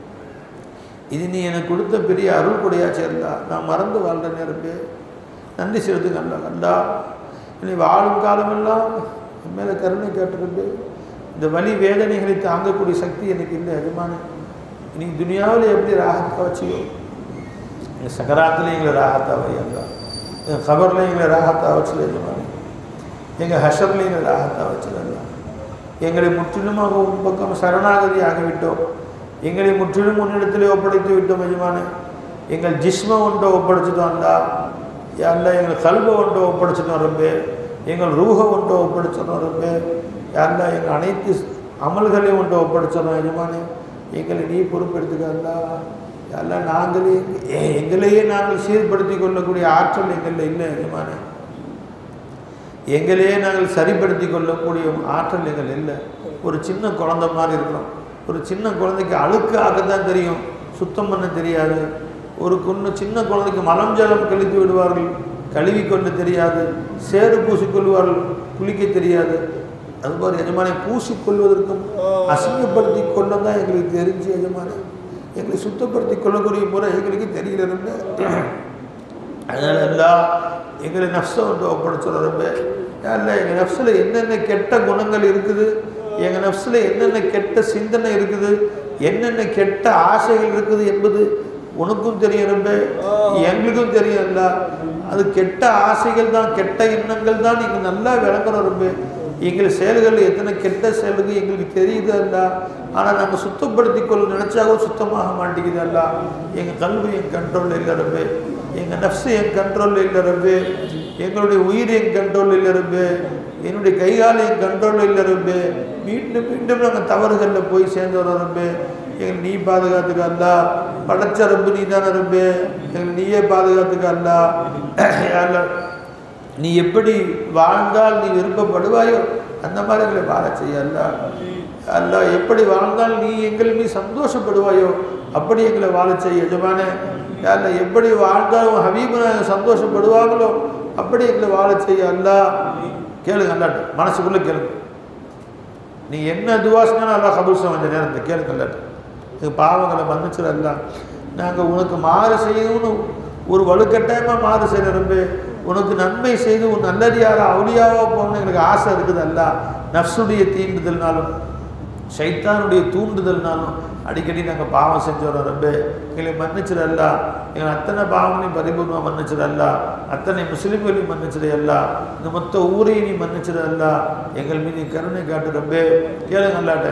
இது நீ எனக்கு கொடுத்த பெரிய அருள் கொடையாச்சே இருந்தா நான் மறந்து வாழ்ற நேரப்பே நன்றி செலுத்துங்க அல்லா அல்லா என்னை வாழும் காலமெல்லாம் என் மேலே கருணை காட்டுறது இந்த வலி வேதனைகளை தாங்கக்கூடிய சக்தி எனக்கு இல்லை எஜமானே நீ துனியாவில் எப்படி ராகத்தா வச்சியோ எங்கள் சக்கராத்தில் எங்களை ராகத்தா வையல்லா எங்கள் கபரில் எங்களை ராகத்தா வச்சல எஜமானே எங்கள் ஹஷரில் எங்களை ராகத்தா வச்சதல்லா எங்களை முற்றிலுமாக உன் பக்கம் சரணாகதி ஆகிவிட்டோம் எங்களை முற்றிலும் உன்னிடத்திலே ஒப்படைத்து விட்டோம் எஜமானே எங்கள் ஜிஸ்மை ஒன்றை ஒப்படைச்சிட்டோம் அல்லா அல்ல எங்கள் கல்வை ஒன்றை ஒப்படைச்சிட்டோம் ரப்பே எங்கள் ரூஹ ஒன்றை ஒப்படைச்சிட்டோம் ரப்பே அல்ல எங்கள் அனைத்து அமல்களையும் ஒன்றை ஒப்படைச்சிடறோம் எஜமானே எங்களை நீ பொறுப்பெடுத்துக்க அல்லா அல்ல நாங்களே எ- எங்களையே நாங்கள் சீர்படுத்தி கொள்ளக்கூடிய ஆற்றல் எங்களில் இல்லை எஜமானே எங்களையே நாங்கள் சரிப்படுத்தி கொள்ளக்கூடிய ஆற்றல் எங்கள் இல்லை ஒரு சின்ன குழந்தை மாதிரி இருக்கிறோம் ஒரு சின்ன குழந்தைக்கு அழுக்கு ஆக்கத்தான் தெரியும் சுத்தம் பண்ண தெரியாது ஒரு குன்னு சின்ன குழந்தைக்கு மலம் ஜலம் கழித்து விடுவார்கள் கழுவி கொண்டு தெரியாது சேறு பூசிக்கொள்வார்கள் குளிக்க தெரியாது அதுபோல் எஜமானை பூசிக்கொள்வதற்கும் அசிங்கப்படுத்தி கொள்ள தான் எங்களுக்கு தெரிஞ்சு எஜமானை எங்களை சுத்தப்படுத்தி கொள்ளக்கூடிய முறை எங்களுக்கு தெரியல அதனால எல்லாம் எங்களை நஃப்ஸை வந்து ஒப்படைச்சுறப்ப இல்லை எங்கள் நஃப்ஸில் என்னென்ன கெட்ட குணங்கள் இருக்குது எங்கள் நஃப்ஸில் என்னென்ன கெட்ட சிந்தனை இருக்குது என்னென்ன கெட்ட ஆசைகள் இருக்குது என்பது உனக்கும் தெரியும் ரொம்ப எங்களுக்கும் தெரியும் இல்ல அது கெட்ட ஆசைகள் தான் கெட்ட எண்ணங்கள் தான் நீங்கள் நல்லா விளங்கணும் ரொம்ப எங்கள் செயல்கள் எத்தனை கெட்ட செயல்கள் எங்களுக்கு தெரியுது அல்ல ஆனால் நாங்கள் சுத்தப்படுத்தி கொள்ள நினச்சாகவும் சுத்தமாக மாட்டேங்குது அல்ல எங்கள் கல்வி என் கண்ட்ரோலில் இல்லை ரொம்ப எங்கள் நஃப்ஸு என் கண்ட்ரோலில் இல்லை ரப்பு எங்களுடைய உயிர் என் கண்ட்ரோலில் இல்லை ரப்பு என்னுடைய கைகால் என் கண்ட்ரோலில் இல்லை ரப்பு மீண்டும் மீண்டும் நாங்கள் தவறுகளில் போய் சேர்ந்துடுறோம் ரப்பு எங்களை நீ பாதுகாத்துக்க அல்லா படைச்ச ரப்பு நீ தானே ரப்பு எங்களை நீயே பாதுகாத்துக்க அல்லா அல்லா நீ எப்படி வாழ்ந்தால் நீ விருப்பப்படுவாயோ அந்த மாதிரி எங்களை வாழ செய்ய அல்லா அல்லா எப்படி வாழ்ந்தால் நீ எங்கள் மீது சந்தோஷப்படுவாயோ அப்படி எங்களை வாழ செய்ய எஜமானே அல்ல எப்படி வாழ்ந்தால் உன் ஹபீபு சந்தோஷப்படுவாங்களோ அப்படி எங்களை வாழ செய்ய அல்லா கேளுங்க அல்லாட்டு மனசுக்குள்ளே கேளுங்க நீ என்ன துவாசினாலும் அல்லா கபூசம் கொஞ்சம் நேரத்தை கேளுங்க அல்லாட்டு எங்கள் பாவங்களை மன்னிச்சிட அல்லா நாங்கள் உனக்கு மாறு செய்யணும்னு ஒரு வலுக்கட்டாயமாக மாறு செய்கிற ரொம்ப உனக்கு நன்மை செய்து உன் நல்லடியாரா அவுளியாவா போகணும்னு எங்களுக்கு ஆசை இருக்குது அல்ல நஃப்ஸுடைய தீண்டுதல்னாலும் சைத்தானுடைய தூண்டுதல்னாலும் அடிக்கடி நாங்கள் பாவம் செஞ்சோம் ரொம்ப எங்களை மன்னிச்சிடல்ல எங்கள் அத்தனை பாவங்களையும் பரிபூர்ணமாக மன்னிச்சிடல்ல அத்தனை முஸ்லீம்களையும் மன்னிச்சிடல்ல இந்த மொத்த ஊரையும் நீ மன்னிச்சிடல்ல எங்கள் மீது நீ கருணை காட்டு ரொம்ப கேளுங்க அல்லாட்ட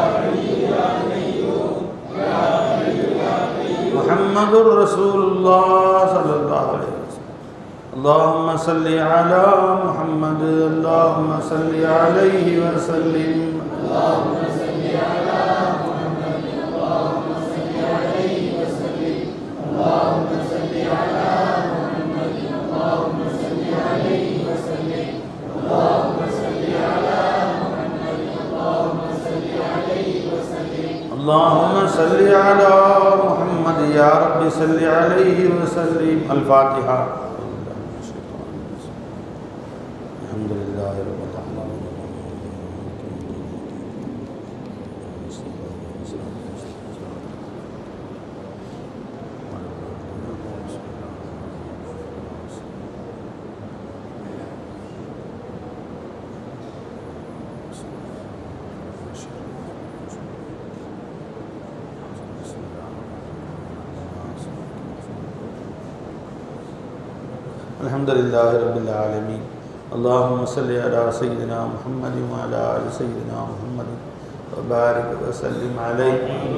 محمد رسول الله صلى الله عليه وسلم اللهم صل على محمد اللهم صل عليه وسلم اللهم صل على محمد يا رب صل عليه وسلم الفاتحة الحمد لله رب الحمد لله رب العالمين اللهم صل على سيدنا محمد وعلى آل سيدنا محمد وبارك وسلم عليه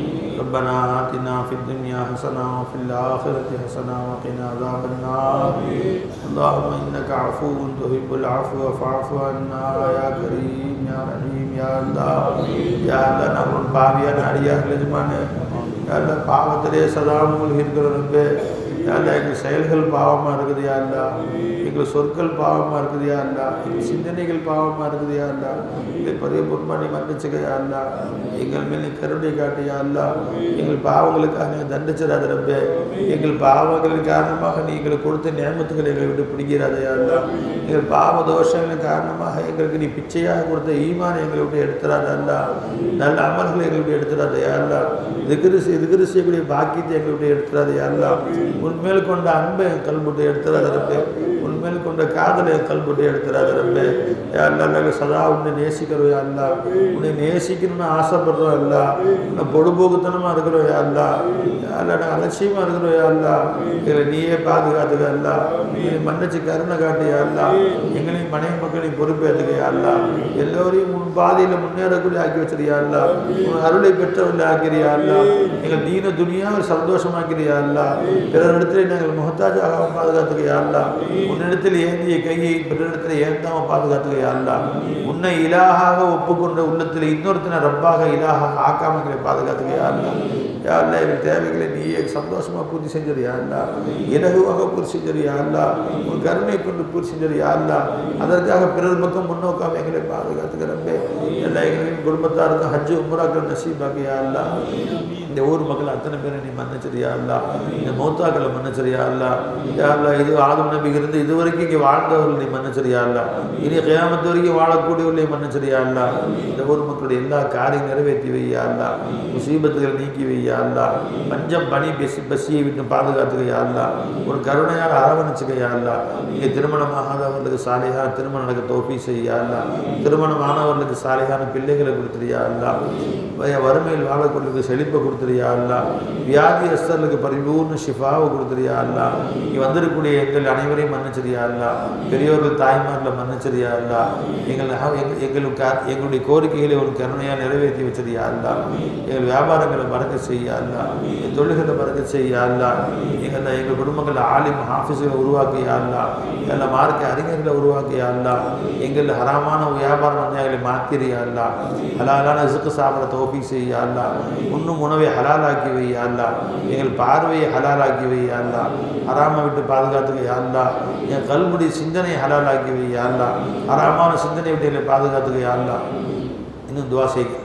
ربنا آتنا في الدنيا حسنة وفي الآخرة حسنة وقنا عذاب النار اللهم إنك عفو تحب العفو فاعف عنا يا كريم يا رحيم يا الله يا الله நம்ம பாவியான அடியார்கள் எஜமானே யா அல்லா பாவத்திலே சதா மூழ்கி இருக்கிற ரப்பே யா அல்லா எங்கள் செயல்கள் பாவமாக இருக்குது யா அல்லா எங்கள் சொற்கள் பாவமாக இருக்குது யா அல்லா எங்கள் சிந்தனைகள் பாவமாக இருக்குது யா அல்லா எங்களை பெரிய பொறுமானி மன்னிச்சுக்க யா அல்லா எங்கள் மேல் நீ கருணை காட்டு யா அல்லா எங்கள் பாவங்களுக்காக நீங்கள் தண்டிச்சிடாத ரப்பே எங்கள் பாவங்களின் காரணமாக நீ எங்களுக்கு கொடுத்த நியமத்துக்களை எங்களை விட்டு பிடிக்கிறாத யா அல்லா எங்கள் பாவ தோஷங்களின் காரணமாக எங்களுக்கு நீ பிச்சையாக கொடுத்த ஈமான் எங்களை விட்டு எடுத்துறாத அல்லா நல்ல அமல்களை எங்களை விட்டு எடுத்துறாத யா அல்லா திகிரு திகிரு செய்யக்கூடிய பாக்கியத்தை எங்களை விட்டு எடுத்துறாத யா அல்லா உன்மேல் கொண்ட அன்பை என் கல்புட்டு எடுத்துறாத ரப்பே உன்மேல் கொண்ட காதலை என் கல்புட்டு எடுத்துறாத ரப்பே யா அல்லா நாங்கள் சதா உன்னை நேசிக்கிறோம் யா அல்லா உன்னை நேசிக்கணும்னு ஆசைப்படுறோம் அல்லா உன்னை பொடுபோக்குத்தனமாக இருக்கிறோம் யா அல்லா யா அல்லா நாங்கள் அலட்சியமாக இருக்கிறோம் யா அல்லா எங்களை நீயே பாதுகாத்துக்க அல்லா நீ மன்னிச்சு கருணை காட்டு யா அல்லா எங்களையும் மனைவி மக்களையும் பொறுப்பேற்றுக்க யா அல்லா எல்லோரையும் உன் பாதையில் முன்னேறக்கூடிய ஆக்கி வச்சிருயா அல்லா உன் அருளை பெற்றவர்கள் ஆக்கிறியா அல்லா எங்கள் தீன துணியாக சந்தோஷமாக்கிறியா அல்லா பிறரிடத்தில் நாங்கள் முகத்தாஜாக பாதுகாத்துக்கையா அல்லா உன்னிடத்தில் ஏந்திய கையை பிறரிடத்தில் ஏந்தாம பாதுகாத்துக்கையா அல்லா உன்னை இலாகாக ஒப்புக்கொண்ட உள்ளத்தில் இன்னொருத்தனை ரப்பாக இலாகாக ஆக்காம எங்களை பாதுகாத்துக்கையா அல்லா யா அல்லா எங்கள் தேவைகளை நீயே சந்தோஷமாக பூர்த்தி செஞ்சிருயா அல்லா இலகுவாக பூர்த்தி செஞ்சிருயா அல்லா உன் கருணை கொண்டு பூர்த்தி செஞ்சிருயா அல்லா அதற்காக பிறர் பக்கம் முன்னோக்காம எங்களை பாதுகாத்துக்கிறப்பே எல்லா எங்களின் குடும்பத்தாருக்கும் ஹஜ்ஜு உம்ராக்கள் நசீபாக்கியா அல்லா இந்த ஊர் மக்கள் அத்தனை பேரை நீ மன்னிச்சிரியா அல்லா இந்த மௌத்தாக்களை மன்னிச்சிரியா அல்லா யா அல்லா இது ஆதம் நபி இருந்து இது வரைக்கும் இங்கே வாழ்ந்தவர்கள் நீ மன்னிச்சிரியா அல்லா இனி கியாமத்து வரைக்கும் வாழக்கூடியவர்களை மன்னிச்சிரியா அல்லா இந்த ஊர் மக்களுடைய எல்லா காரியம் நிறைவேற்றி வையா அல்லா முசீபத்துகளை நீக்கி வையா அல்லா பஞ்சம் பனி பெசி பசியை விட்டு பாதுகாத்துக்கையா அல்லா ஒரு கருணையால் அரவணைச்சுக்கையா அல்லா இங்கே திருமணமாகாதவர்களுக்கு சாலையாக திருமணம் நடக்க தோப்பி செய்யா அல்லா திருமணமானவர்களுக்கு சாலையான பிள்ளைகளை கொடுத்துறியா அல்லா வய- வறுமையில் வாழக்கூடியவர்களுக்கு செழிப்பை கொடுத்துறியா அல்லா வியாதியஸ்தர்களுக்கு பரிபூர்ண ஷிஃபாவை கொடுத்துறியா அல்லா இங்கே வந்திருக்கக்கூடிய எங்கள் அனைவரையும் மன்னிச்சிரியா அல்லா பெரியோர்கள் தாய்மார்களை மன்னிச்சிரியா அல்லா எங்கள் எங்கள் எங்களுக்கு கா- எங்களுடைய கோரிக்கைகளை ஒரு கருணையாக நிறைவேற்றி வச்சிருயா அல்லா எங்கள் வியாபாரங்களை மறக்க செய்யா அல்லா எங்கள் தொழில்களை மறக்க செய்யா அல்லா எங்கள் எங்கள் குடும்பங்களில் ஆலிம் ஹாஃபிஸுகளை உருவாக்கியா அல்லா எல்லாம் மார்க்க அறிஞர்களை உருவாக்கியா அல்லா எங்கள் ஹராமான வியாபார மந்தியாகளை மாத்திரியா அல்லா ஹலாலான ரிசுக்கு சாப்பிட தோப்பி செய்யா அல்லா உண்ணும் உணவை ஹலாலாக்கி வையா அல்லா எங்கள் பார்வையை ஹலாலாக்கி வையா அல்லா ஹராமை விட்டு பாதுகாத்துக்க அல்லா என் கல்முடி சிந்தனை ஹலாலாக்கி வையா அல்லா ஹராமான சிந்தனை விட்டு எங்களை பாதுகாத்துக்க அல்லா இன்னும் துவா செய்க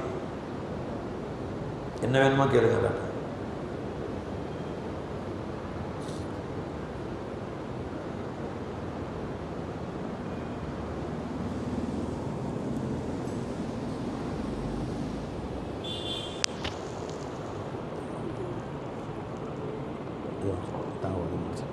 என்ன வேணுமோ கேளுங்க எல்லாரும். தாங்க ஒரு நிமிஷம்.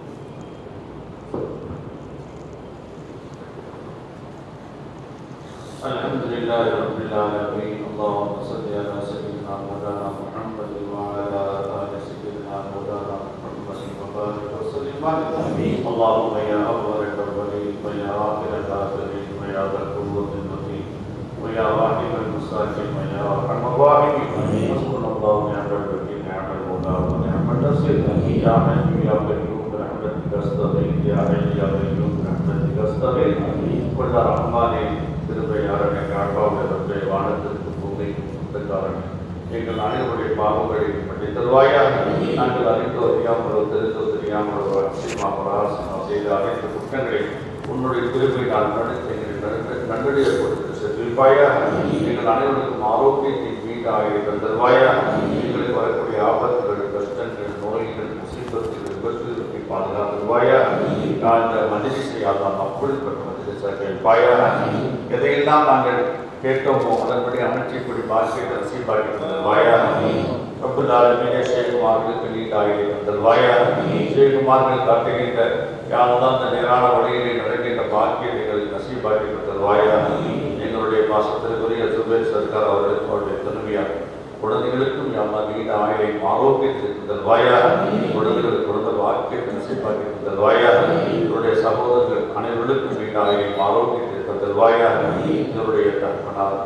الحمد لله رب العالمين اللهم صل على سيدنا مولانا محمد وعلى ال سيدنا مولانا محمد وبارك وسلم عليه اللهم يا اول الاولين ويا اخر الاخرين ويا ذا القوه المتين ويا راحم المساكين ويا ارحم الراحمين حسبنا الله ونعم الوكيل نعم المولى ونعم النصير فاغفر يا حي يا قيوم برحمتك استغيث يا حي يا قيوم برحمتك استغيث கொண்ட ரஹ்மானே திருப்பையாரனை காப்பாவுடைய ரப்பே வானத்திற்கு பூமிக்கு முத்தக்காரனே எங்கள் அனைவருடைய பாவங்களை பற்றி தருவாயா நாங்கள் அறிந்தோ அறியாமலோ தெரிந்தோ தெரியாமலோ அசியமாமலோ ஆசனோ செய்த அனைத்து குற்றங்களை உன்னுடைய திருப்பை நான் நடத்தி எங்களுக்கு நன்கடியை கொடுத்து செல்வாயா எங்கள் அனைவருக்கும் ஆரோக்கியத்தை மீண்டு ஆகிய தருவாயா எங்களுக்கு வரக்கூடிய ஆபத்துகள் கஷ்டங்கள் நோய்கள் முசீபத்துகள் விபத்துகளுக்கு பாதுகாத்துவாயா அந்த மஜிலிசை அல்லாம் அப்படிப்பட்ட மஜிலிசை கேட்பாயா எதையெல்லாம் நாங்கள் கேட்டோமோ அதன்படி அமைச்சைப்படி பாக்கியத்தை நசீபாக்கி தருவாயா ரப்புல் ஆலமீனே ஷேகுமார்களுக்கு நீண்டாகிய தருவாயா ஷேகுமார்கள் காட்டுகின்ற யாரெல்லாம் அந்த நேரான வழியிலே நடக்கின்ற பாக்கியத்தை எங்களுக்கு நசீபாக்கி தருவாயா எங்களுடைய பாசத்திற்குரிய சுபேர் சர்க்கார் அவர்களுக்கு அவருடைய தன்மையாக குழந்தைகளுக்கும் யாமா நீண்ட ஆயுளை ஆரோக்கியத்தை தருவாயா குழந்தைகளுக்கு குழந்தை வாக்கியத்தை நசீபாக்கி தருவாயா என்னுடைய சகோதரர்கள் அனைவருக்கும் நீண்ட ஆயுளை ஆரோக்கியத்தை தருவாயா என்னுடைய தகப்பனார்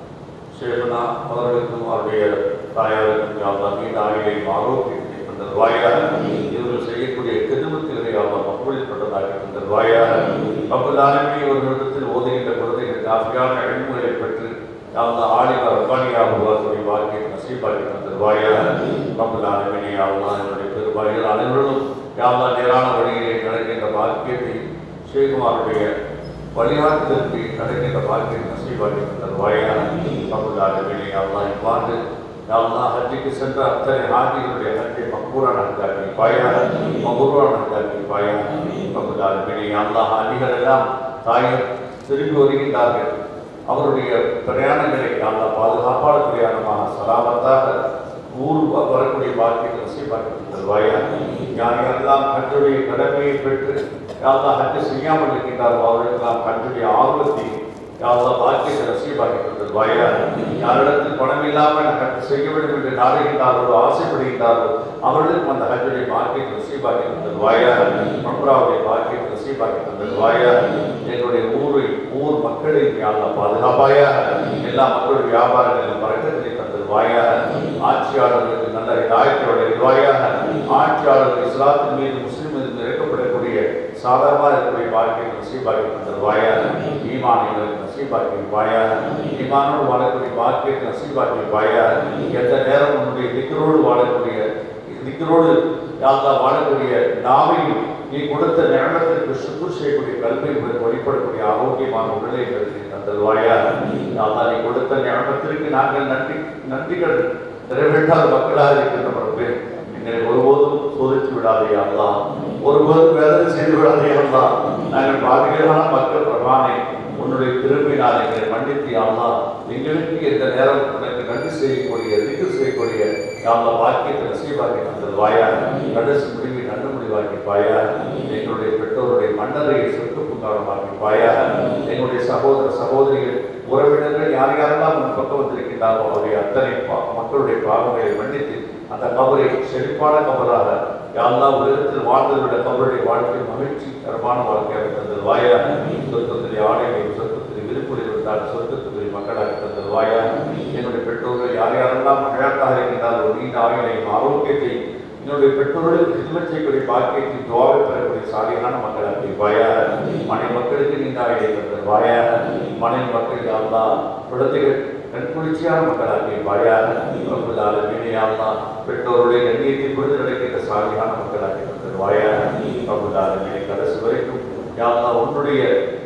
சேவனா அவர்களுக்கும் அவருடைய தாயாருக்கும் யாவா நீண்ட ஆயுளை ஆரோக்கியத்தை தருவாயா இவர்கள் செய்யக்கூடிய கிருமத்திலே யாவா மக்குழிப்பட்டதாக தருவாயா அப்பதானமே ஒரு நிமிடத்தில் ஓதுகின்ற குழந்தைகள் காஃபியான எழுமுறை பெற்று யாவா ஆலிக ரப்பானியா உருவாக்கி வாழ்க்கை நசீபாக்கி தருவாயா அப்பதானமே யாவா என்னுடைய பெருவாய்கள் அனைவரும் யாவா நேரான வழியிலே நடக்கின்ற பாக்கியத்தை ஷேகுமாருடைய வழிகாட்டுதலுக்கு நடக்கின்ற பாக்கியம் நசீபாக்கி தருவாயா அப்பதானமே யாவா இவ்வாறு அல்லாஹ் ஹஜ்ஜுக்கு சென்ற அத்தனை ஹாஜிகளுடைய ஹஜ்ஜை மக்கூரான ஹஜ்ஜாக்கி பாயா மகுரான ஹஜ்ஜாக்கி பாயா பகுதால் பிணி அல்லாஹ் ஹாஜிகள் எல்லாம் தாயை திரும்பி வருகின்றார்கள் அவருடைய பிரயாணங்களை அல்லாஹ் பாதுகாப்பான பிரயாணமாக சலாமத்தாக ஊர் வ- வரக்கூடிய பாக்கியத்தை நசீபாக்கி தருவாயா யார் யாரெல்லாம் ஹஜ்ஜுடைய கடமையை பெற்று யாரெல்லாம் ஹஜ்ஜு செய்யாமல் இருக்கின்றாரோ அவர்களுக்கெல்லாம் ஹஜ்ஜுடைய ஆர்வத்தை யாரெல்லாம் பாக்கியத்தை நசீபாக்கி தருவாயா யாரிடத்தில் பணம் இல்லாமல் ஹஜ் செய்ய வேண்டும் என்று நாடுகின்றார்களோ ஆசைப்படுகின்றார்களோ அவர்களுக்கும் அந்த ஹஜ்ஜுடைய பாக்கியத்தை நசீபாக்கி தருவாயா மம்ராவுடைய பாக்கியத்தை நசீபாக்கி தருவாயா எங்களுடைய ஊரை ஊர் மக்களை யாரெல்லாம் பாதுகாப்பாயா எல்லா மக்களுடைய வியாபாரங்களிலும் பறக்கத்திலே தந்துருவாயா ஆட்சியாளர்களுக்கு நல்ல தாயத்தோட இருவாயாக ஆட்சியாளர்கள் இஸ்லாத்தின் மீது முஸ்லிம் மீது இறக்கப்படக்கூடிய சாதாரணமாக இருக்கக்கூடிய வாழ்க்கையை நசீபாக்கி தந்துருவாயா ஈமானிகளுக்கு நசீபாக்கி வாயா ஈமானோடு வாழக்கூடிய பாக்கியத்தை நசீபாக்கி வாயா எந்த நேரம் உன்னுடைய திக்கரோடு வாழக்கூடிய திக்கரோடு யாழ்லா வாழக்கூடிய நாவையும் நீ கொடுத்த ஞானத்திற்கு சுக்குர் செய்யக்கூடிய கல்வி வழிபடக்கூடிய ஆரோக்கியமான உடலை எங்களுக்கு தந்தல்வாயா யாழ்லா நீ கொடுத்த ஞானத்திற்கு நாங்கள் நன்றி நன்றிகள் நிறைவேற்றாத மக்களாக இருக்கின்ற பிறகு எங்களை ஒருபோதும் சோதித்து விடாதே அல்லா ஒருபோதும் வேதனை செய்து விடாதே அல்லா நாங்கள் பாதிகளான மக்கள் பிரமாணை உன்னுடைய திரும்பினால் எங்களை மன்னித்து அல்லா எங்களுக்கு இந்த நேரம் உனக்கு நன்றி செய்யக்கூடிய திக்கு செய்யக்கூடிய யாழ்லா வாக்கியத்தை நசீபாக்கி தந்தது வாயா கடைசி முடிவை நன்று முடிவாக்கி பாயா எங்களுடைய பெற்றோருடைய மன்னரையை சொத்து புங்காரமாக்கி பாயா எங்களுடைய சகோதர சகோதரிகள் உறவினர்கள் யார் யாரெல்லாம் உன் பக்கம் வந்திருக்கின்றாரோ அவருடைய அத்தனை பா- மக்களுடைய பாவங்களை மன்னித்து அந்த கபரை செழிப்பான கபராக யாரெல்லாம் உலகத்தில் வாழ்ந்தவருடைய கபருடைய வாழ்க்கை மகிழ்ச்சி தரமான வாழ்க்கையாக தந்தது வாயா சொர்க்கத்திலே ஆடைகள் சொர்க்கத்திலே விருப்புகள் இருந்தால் சொர்க்கத்துக்குரிய மக்களாக தந்தது வாயா என்னுடைய பெற்றோர்கள் யார் யாரெல்லாம் மழையாக இருக்கின்றார்களோ நீண்ட ஆயுளையும் ஆரோக்கியத்தை என்னுடைய பெற்றோர்களுக்கு ஹிதமத் செய்யக்கூடிய பாக்கியத்தை துவாவை பெறக்கூடிய சாலியான மக்களாக வாயா மனை மக்களுக்கு நீண்ட ஆயுளை தந்தது வாயா மனை மக்கள் யாருலா குழந்தைகள் கண்குளிர்ச்சியான மக்களாக வாயா பிரபுதால மீனையாருலா பெற்றோருடைய கண்ணியத்தை பொழுது நடக்கின்ற சாலியான மக்களாக தந்தது வாயா பிரபுதால மீனை கடைசி வரைக்கும் யாருலா உன்னுடைய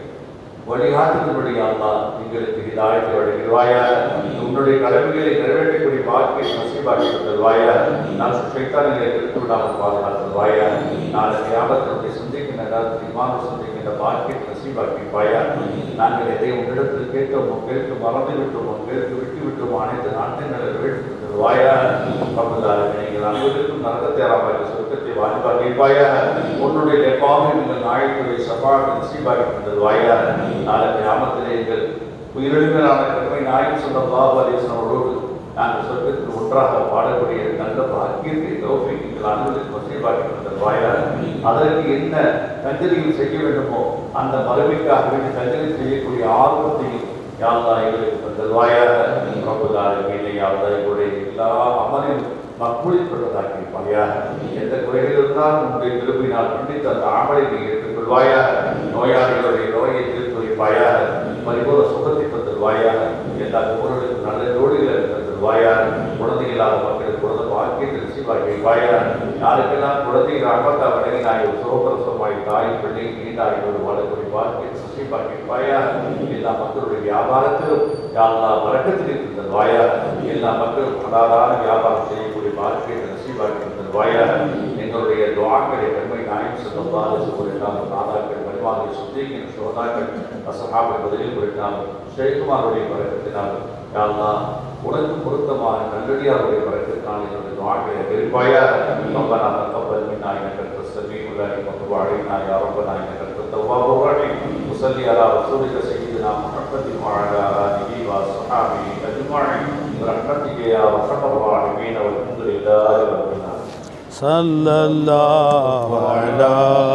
வழிகாட்டுதல்படி அல்லா எங்களுக்கு ஹிதாயத்தை வழங்கிடுவாயா உன்னுடைய கடமைகளை நிறைவேற்றக்கூடிய பாக்கியை நசீபாக்கி தருவாயா நான் சைத்தானிகளை எடுத்து விடாமல் பாதுகாத்துவாயா நாளை தியாகத்தினுடைய சிந்திக்கின்ற நேரத்தில் விமானம் சிந்திக்கின்ற பாக்கியை நசீபாக்கி வாயா நாங்கள் எதை உன்னிடத்தில் கேட்டோமோ கேட்டு மறந்து விட்டோமோ கேட்டு விட்டு விட்டோமோ அனைத்து நாட்டின் நிறைவேற்றி தருவாயா பகுதால் நீங்கள் அனைவருக்கும் நரகத்தை ஆரம்பிக்க சொர்க்கத்தை வாய்ப்பாக்கிப்பாயா உன்னுடைய லெப்பாவை நீங்கள் நாயக்குடைய சபாக நசீபாக்கி தருவாயா நாளை கிராமத்திலே எங்கள் உயிரிழமையிலான கருமை நாயகம் சொன்ன பாபு அலிஸ்வரோடு நாங்கள் சொர்க்கத்தில் ஒன்றாக பாடக்கூடிய நல்ல பாக்கியத்தை தோப்பை நீங்கள் அனைவருக்கு நசீபாக்கி தருவாயா அதற்கு என்ன கஞ்சலிகள் செய்ய வேண்டுமோ அந்த மரபிற்காக வேண்டி கஞ்சலி செய்யக்கூடிய ஆர்வத்தையும் யாழ்லா எங்களுக்கு தருவாயாக பிரபுதார கீழே யாழ்லா எங்களுடைய எல்லா அமலையும் மக்பூலிப்பட்டதாக்கி இருப்பாயா எந்த குறைகள் இருந்தாலும் உங்களுடைய திருப்பினால் கண்டித்து அந்த ஆமலை நீ ஏற்றுக்கொள்வாயா நோயாளிகளுடைய நோயை தீர்த்து வைப்பாயா பரிபூர்ண சுகத்தை தந்துருவாயா எல்லா பொருளுக்கும் நல்ல ஜோடிகளை தந்துருவாயா குழந்தை இல்லாத மக்களுக்கு குழந்தை வாழ்க்கையை ரிசீவாகி வைப்பாயா யாருக்கெல்லாம் குழந்தைகள் அமர்த்த வழங்கி நான் ஒரு சுகப்பிரசமாய் தாய் பிள்ளை நீண்டாகியோடு வாழக்கூடிய வாழ்க்கையை ரிசீவாகி வைப்பாயா எல்லா மக்களுடைய வியாபாரத்திலும் யாரா வழக்கத்தில் தருவாயா எல்லா மக்களும் அடாதான வியாபாரம் செய்யக்கூடிய வாழ்க்கையை ரிசீவாகி தருவாயா எங்களுடைய துவாக்களை பெருமை நாயம் சொல்லலாம் சொல்லலாம் நாதாக்கள் பரிமாறு சுத்திகள் சோதாக்கள் அசகாபல் பதிலில் குறித்தாலும் ஷேகுமாருடைய பழக்கத்தினாலும் யாரெல்லாம் உனக்கு பொருத்தமான நல்லடியாருடைய பழக்கத்தினால் என்னுடைய துவாக்களை விருப்பாயா ربنا تقبل منا انك انت السميع العليم وتب علينا يا ربنا انك انت التواب الرحيم وصلي على رسولك سيدنا محمد وعلى اله واصحابه اجمعين برحمتك يا ارحم الراحمين والحمد لله رب العالمين صلى الله على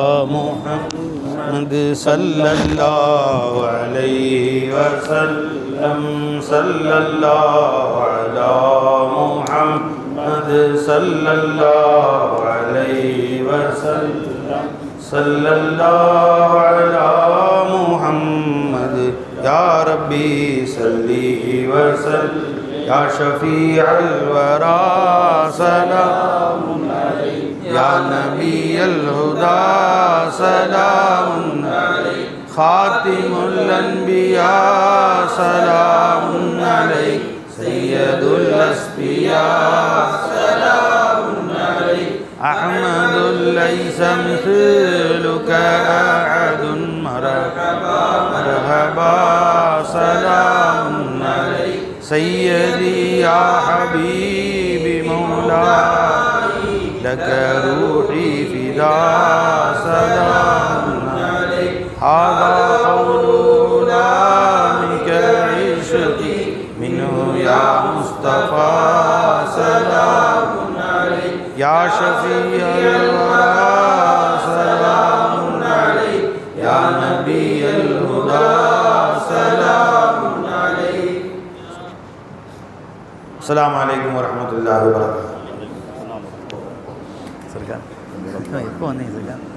محمد صلى الله عليه وسلم صلى الله على محمد صلى الله عليه وسلم صلى الله على محمد يا ربي صلي وسلم يا شفيع الورى سلام يا نبي الهدى سلام عليك خاتم الأنبياء سلام عليك سيد الأسبياء سلام عليك أحمد ليس مثلك أحد مرحبا مرحبا سلام عليك سيدي يا حبيبي مولاي لك روحي فداء سلام عليك هذا قول لامك عشقي منه يا مصطفى سلام عليك يا شفيع الورى سلام عليك يا نبي الهدى سلام عليك السلام عليكم ورحمة الله وبركاته சரிக்கா எப்போ வந்தீங்க சரிக்கா